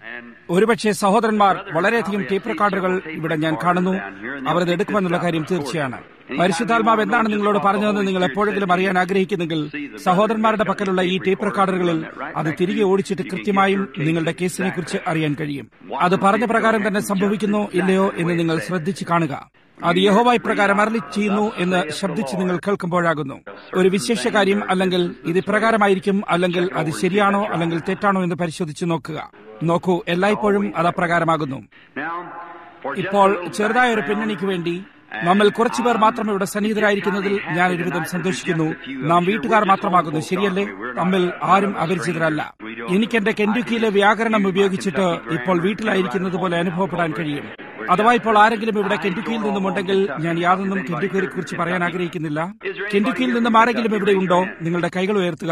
ഒരുപക്ഷെ സഹോദരന്മാർ വളരെയധികം ടേപ്പ് റെക്കോർഡുകൾ ഇവിടെ ഞാൻ കാണുന്നു അവർ ഇത് എടുക്കുമെന്നുള്ള കാര്യം തീർച്ചയാണ് പരിശുദ്ധാത്മാവ് എന്താണ് നിങ്ങളോട് പറഞ്ഞതെന്ന് നിങ്ങൾ എപ്പോഴെങ്കിലും അറിയാൻ ആഗ്രഹിക്കുന്നെങ്കിൽ സഹോദരന്മാരുടെ പക്കലുള്ള ഈ ടേപ്പ് റെക്കോർഡറുകളിൽ അത് തിരികെ ഓടിച്ചിട്ട് കൃത്യമായും നിങ്ങളുടെ കേസിനെ കുറിച്ച് അറിയാൻ കഴിയും അത് പറഞ്ഞ പ്രകാരം തന്നെ സംഭവിക്കുന്നോ ഇല്ലയോ എന്ന് നിങ്ങൾ ശ്രദ്ധിച്ചു കാണുക അത് യഹോവായി പ്രകാരം അരളി ചെയ്യുന്നു എന്ന് ശബ്ദിച്ച് നിങ്ങൾ കേൾക്കുമ്പോഴാകുന്നു ഒരു വിശേഷ കാര്യം അല്ലെങ്കിൽ ഇത് ഇപ്രകാരമായിരിക്കും അല്ലെങ്കിൽ അത് ശരിയാണോ അല്ലെങ്കിൽ തെറ്റാണോ എന്ന് പരിശോധിച്ച് നോക്കുക നോക്കൂ എല്ലായ്പ്പോഴും അത് അപ്രകാരമാകുന്നു ഇപ്പോൾ ചെറുതായ ഒരു പിന്നണിക്ക് വേണ്ടി നമ്മൾ കുറച്ചുപേർ മാത്രം ഇവിടെ സന്നിഹിതരായിരിക്കുന്നതിൽ ഞാൻ ഒരുവിധം സന്തോഷിക്കുന്നു നാം വീട്ടുകാർ മാത്രമാകുന്നു ശരിയല്ലേ നമ്മിൽ ആരും അപരിചിതരല്ല എനിക്ക് എന്റെ കെൻഡുക്കിയിലെ വ്യാകരണം ഉപയോഗിച്ചിട്ട് ഇപ്പോൾ വീട്ടിലായിരിക്കുന്നത് പോലെ അനുഭവപ്പെടാൻ കഴിയും അഥവാ ഇപ്പോൾ ആരെങ്കിലും ഇവിടെ കെൻഡുക്കിയിൽ നിന്നുമുണ്ടെങ്കിൽ ഞാൻ യാതൊന്നും കെൻഡുക്കിയെ കുറിച്ച് പറയാൻ ആഗ്രഹിക്കുന്നില്ല കെൻഡുക്കിയിൽ നിന്നും ആരെങ്കിലും ഇവിടെ ഉണ്ടോ നിങ്ങളുടെ കൈകൾ ഉയർത്തുക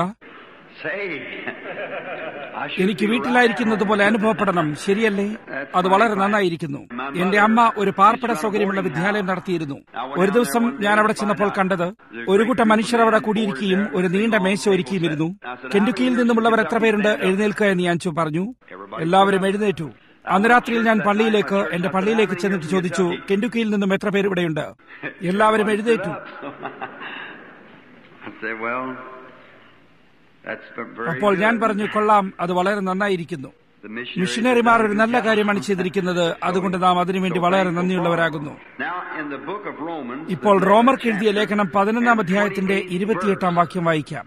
എനിക്ക് വീട്ടിലായിരിക്കുന്നത് പോലെ അനുഭവപ്പെടണം ശരിയല്ലേ അത് വളരെ നന്നായിരിക്കുന്നു എന്റെ അമ്മ ഒരു പാർപ്പിട സൗകര്യമുള്ള വിദ്യാലയം നടത്തിയിരുന്നു ഒരു ദിവസം ഞാൻ അവിടെ ചെന്നപ്പോൾ കണ്ടത് ഒരു കൂട്ടം മനുഷ്യർ അവിടെ കൂടിയിരിക്കുകയും ഒരു നീണ്ട മേശ ഒരുക്കിയുമിരുന്നു കെൻഡുക്കിയിൽ നിന്നുമുള്ളവർ എത്ര പേരുണ്ട് എഴുന്നേൽക്കുക എന്ന് ഞാൻ പറഞ്ഞു എല്ലാവരും എഴുന്നേറ്റു അന്ന് രാത്രിയിൽ ഞാൻ പള്ളിയിലേക്ക് എന്റെ പള്ളിയിലേക്ക് ചെന്നിട്ട് ചോദിച്ചു കെൻഡുക്കിയിൽ നിന്നും എത്ര പേര് ഇവിടെയുണ്ട് എല്ലാവരും എഴുന്നേറ്റു അപ്പോൾ ഞാൻ പറഞ്ഞു കൊള്ളാം അത് വളരെ നന്നായിരിക്കുന്നു മിഷനറിമാർ ഒരു നല്ല കാര്യമാണ് ചെയ്തിരിക്കുന്നത് അതുകൊണ്ട് നാം അതിനുവേണ്ടി വളരെ നന്ദിയുള്ളവരാകുന്നു ഇപ്പോൾ റോമർക്ക് എഴുതിയ ലേഖനം പതിനൊന്നാം അധ്യായത്തിന്റെ ഇരുപത്തിയെട്ടാം വാക്യം വായിക്കാം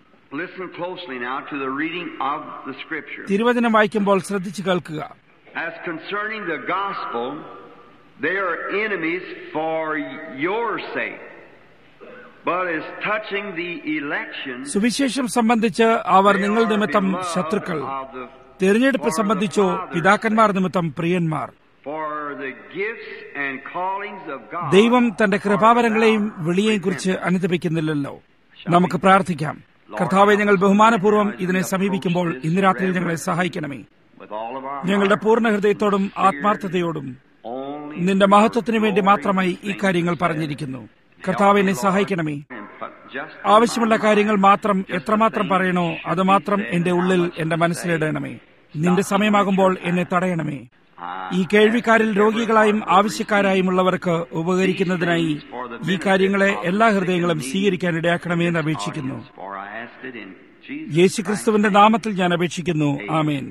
തിരുവചനം വായിക്കുമ്പോൾ ശ്രദ്ധിച്ചു കേൾക്കുക As concerning the gospel, they are enemies for your sake. But as touching the election, സുവിശേഷം സംബന്ധിച്ച് അവർ നിങ്ങൾ നിമിത്തം ശത്രുക്കൾ തിരഞ്ഞെടുപ്പ് സംബന്ധിച്ചോ പിതാക്കന്മാർ നിമിത്തം പ്രിയന്മാർ for the gifts and callings of God, ദൈവം തന്റെ കൃപാവരങ്ങളെയും വിളിയെയും കുറിച്ച് അനുദപിക്കുന്നില്ലല്ലോ നമുക്ക് പ്രാർത്ഥിക്കാം കർത്താവെ ഞങ്ങൾ ബഹുമാനപൂർവ്വം ഇതിനെ സമീപിക്കുമ്പോൾ ഇന്ന് രാത്രിയിൽ ഞങ്ങളെ സഹായിക്കണമേ with all of our ഞങ്ങളുടെ പൂർണ്ണ ഹൃദയത്തോടും ആത്മാർത്ഥതയോടും only നിന്റെ മഹത്വത്തിനു വേണ്ടി മാത്രമായി ഈ കാര്യങ്ങൾ പറഞ്ഞിരിക്കുന്നു കർത്താവ് എന്നെ സഹായിക്കണമേ and but just ആവശ്യമുള്ള കാര്യങ്ങൾ മാത്രം എത്രമാത്രം പറയണോ അത് മാത്രം എന്റെ ഉള്ളിൽ എന്റെ മനസ്സിലിടണമേ നിന്റെ സമയമാകുമ്പോൾ എന്നെ തടയണമേ ഈ കേൾവിക്കാരിൽ രോഗികളായും ആവശ്യക്കാരായുമുള്ളവർക്ക് ഉപകരിക്കുന്നതിനായി ഈ കാര്യങ്ങളെ എല്ലാ ഹൃദയങ്ങളും സ്വീകരിക്കാൻ ഇടയാക്കണമേ എന്ന് അപേക്ഷിക്കുന്നു for I asked it in Jesus. യേശുക്രിസ്തുവിന്റെ നാമത്തിൽ ഞാൻ അപേക്ഷിക്കുന്നു ആമേൻ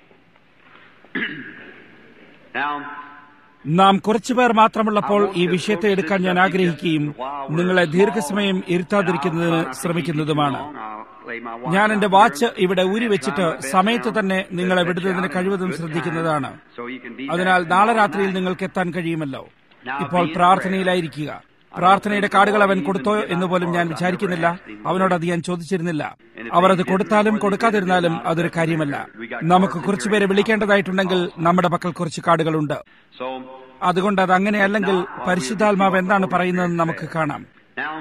Now, നാം കുറച്ചുപേർ മാത്രമുള്ളപ്പോൾ ഈ വിഷയത്തെ എടുക്കാൻ ഞാൻ ആഗ്രഹിക്കുകയും നിങ്ങളെ ദീർഘസമയം ഇരുത്താതിരിക്കുന്നതിന് ശ്രമിക്കുന്നതുമാണ് I'll lay my watch ഞാൻ എന്റെ out വാച്ച് here. ഇവിടെ ഊരി വെച്ചിട്ട് സമയത്ത് തന്നെ നിങ്ങളെ വിടുന്നതിന് കഴിവതും ശ്രദ്ധിക്കുന്നതാണ് അതിനാൽ നാളെ രാത്രിയിൽ നിങ്ങൾക്ക് എത്താൻ കഴിയുമല്ലോ ഇപ്പോൾ പ്രാർത്ഥനയിലായിരിക്കുക പ്രാർത്ഥനയുടെ കാർഡുകൾ അവൻ കൊടുത്തോ എന്ന് പോലും ഞാൻ വിചാരിക്കുന്നില്ല അവനോട് അത് ഞാൻ ചോദിച്ചിരുന്നില്ല അവർ അത് കൊടുത്താലും കൊടുക്കാതിരുന്നാലും അതൊരു കാര്യമല്ല നമുക്ക് കുറച്ചുപേരെ വിളിക്കേണ്ടതായിട്ടുണ്ടെങ്കിൽ നമ്മുടെ പക്കൽ കുറച്ച് കാർഡുകളുണ്ട് So, അതുകൊണ്ട് അത് അങ്ങനെയല്ലെങ്കിൽ പരിശുദ്ധാത്മാവ് എന്താണ് പറയുന്നതെന്ന് നമുക്ക് കാണാം now,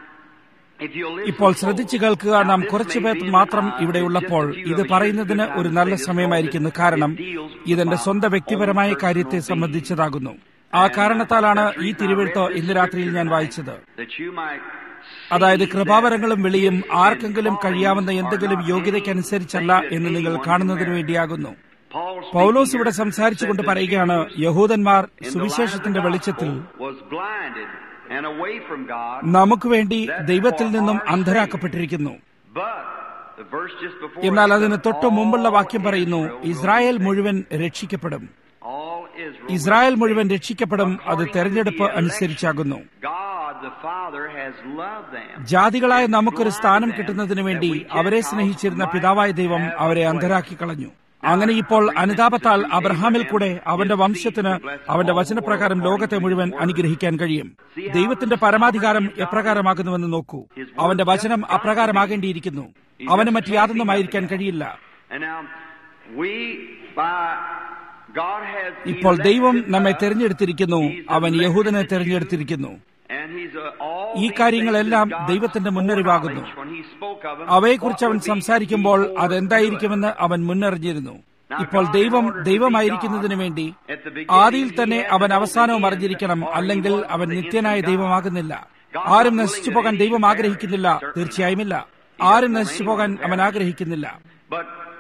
if you'll listen ഇപ്പോൾ close, ശ്രദ്ധിച്ചു കേൾക്കുക നാം now, this കുറച്ചു may പേർ be in, മാത്രം uh, ഇവിടെ ഉള്ളപ്പോൾ just a few ഇത് of you പറയുന്നതിന് good ഒരു time നല്ല to say this, സമയമായിരിക്കുന്നു because കാരണം it deals with ഇതെന്റെ my സ്വന്തം own വ്യക്തിപരമായ personal കാര്യത്തെ being. സംബന്ധിച്ചതാകുന്നു ആ കാരണത്താലാണ് ഈ തിരുവെഴുത്ത് ഇന്ന് രാത്രിയിൽ ഞാൻ വായിച്ചത് That you might അതായത് see കൃപാവരങ്ങളും that വിളിയും his ആർക്കെങ്കിലും callings കഴിയാവുന്ന are എന്തെങ്കിലും not യോഗ്യതയ്ക്കനുസരിച്ചല്ല anything that എന്ന് നിങ്ങൾ anyone കാണുന്നതിന് can merit. വേണ്ടിയാകുന്നു Paul speaking പൗലോസ് ഇവിടെ here സംസാരിച്ചുകൊണ്ട് said the പറയുകയാണ് Jews യഹൂദന്മാർ in the light of the സുവിശേഷത്തിന്റെ വെളിച്ചത്തിൽ gospel was blinded and away from God. നമുക്ക് വേണ്ടി ദൈവത്തിൽ നിന്നും അന്ധരാക്കപ്പെട്ടിരിക്കുന്നു But the verse just before എന്നാൽ it അതിന് said, തൊട്ടു മുമ്പുള്ള all വാക്യം പറയുന്നു Israel will ഇസ്രായേൽ be മുഴുവൻ രക്ഷിക്കപ്പെടും saved. All Israel Israel will be മുഴുവൻ saved. രക്ഷിക്കപ്പെടും അത് According തെരഞ്ഞെടുപ്പ് to the അനുസരിച്ചാകുന്നു election, God the Father has loved them. ജാതികളായ and നമുക്കൊരു സ്ഥാനം blinded them കിട്ടുന്നതിന് that വേണ്ടി we അവരെ Gentiles സ്നേഹിച്ചിരുന്ന might പിതാവായ ദൈവം have അവരെ a place. അന്ധരാക്കി കളഞ്ഞു അങ്ങനെ ഇപ്പോൾ അനുതാപത്താൽ അബ്രഹാമിൽ കൂടെ അവന്റെ വംശത്തിന് അവന്റെ വചനപ്രകാരം ലോകത്തെ മുഴുവൻ അനുഗ്രഹിക്കാൻ കഴിയും ദൈവത്തിന്റെ പരമാധികാരം എപ്രകാരമാകുന്നുവെന്ന് നോക്കൂ അവന്റെ വചനം അപ്രകാരമാകേണ്ടിയിരിക്കുന്നു അവന് മറ്റ് യാതൊന്നുമായിരിക്കാൻ കഴിയില്ല And now, we, by God has ഇപ്പോൾ ദൈവം elected നമ്മെ us. തെരഞ്ഞെടുത്തിരിക്കുന്നു He's അവൻ elected യഹൂദനെ the Jews. തെരഞ്ഞെടുത്തിരിക്കുന്നു And he's, uh, all ഈ these കാര്യങ്ങളെല്ലാം things is God's ദൈവത്തിന്റെ മുന്നറിവാകുന്നു. foreknowledge when he spoke of them, അവയെക്കുറിച്ച് അവൻ what would be സംസാരിക്കുമ്പോൾ before അതെന്തായിരിക്കുമെന്ന് അവൻ മുന്നറിഞ്ഞിരുന്നു ഇപ്പോൾ ദൈവം ദൈവമായിരിക്കുന്നതിന് വേണ്ടി ആദിയിൽ തന്നെ അവൻ അവസാനവും അറിഞ്ഞിരിക്കണം അല്ലെങ്കിൽ അവൻ നിത്യനായ ദൈവമാകുന്നില്ല ആരും നശിച്ചു പോകാൻ ദൈവം ആഗ്രഹിക്കുന്നില്ല തീർച്ചയായുമില്ല ആരും നശിച്ചു പോകാൻ അവൻ ആഗ്രഹിക്കുന്നില്ല But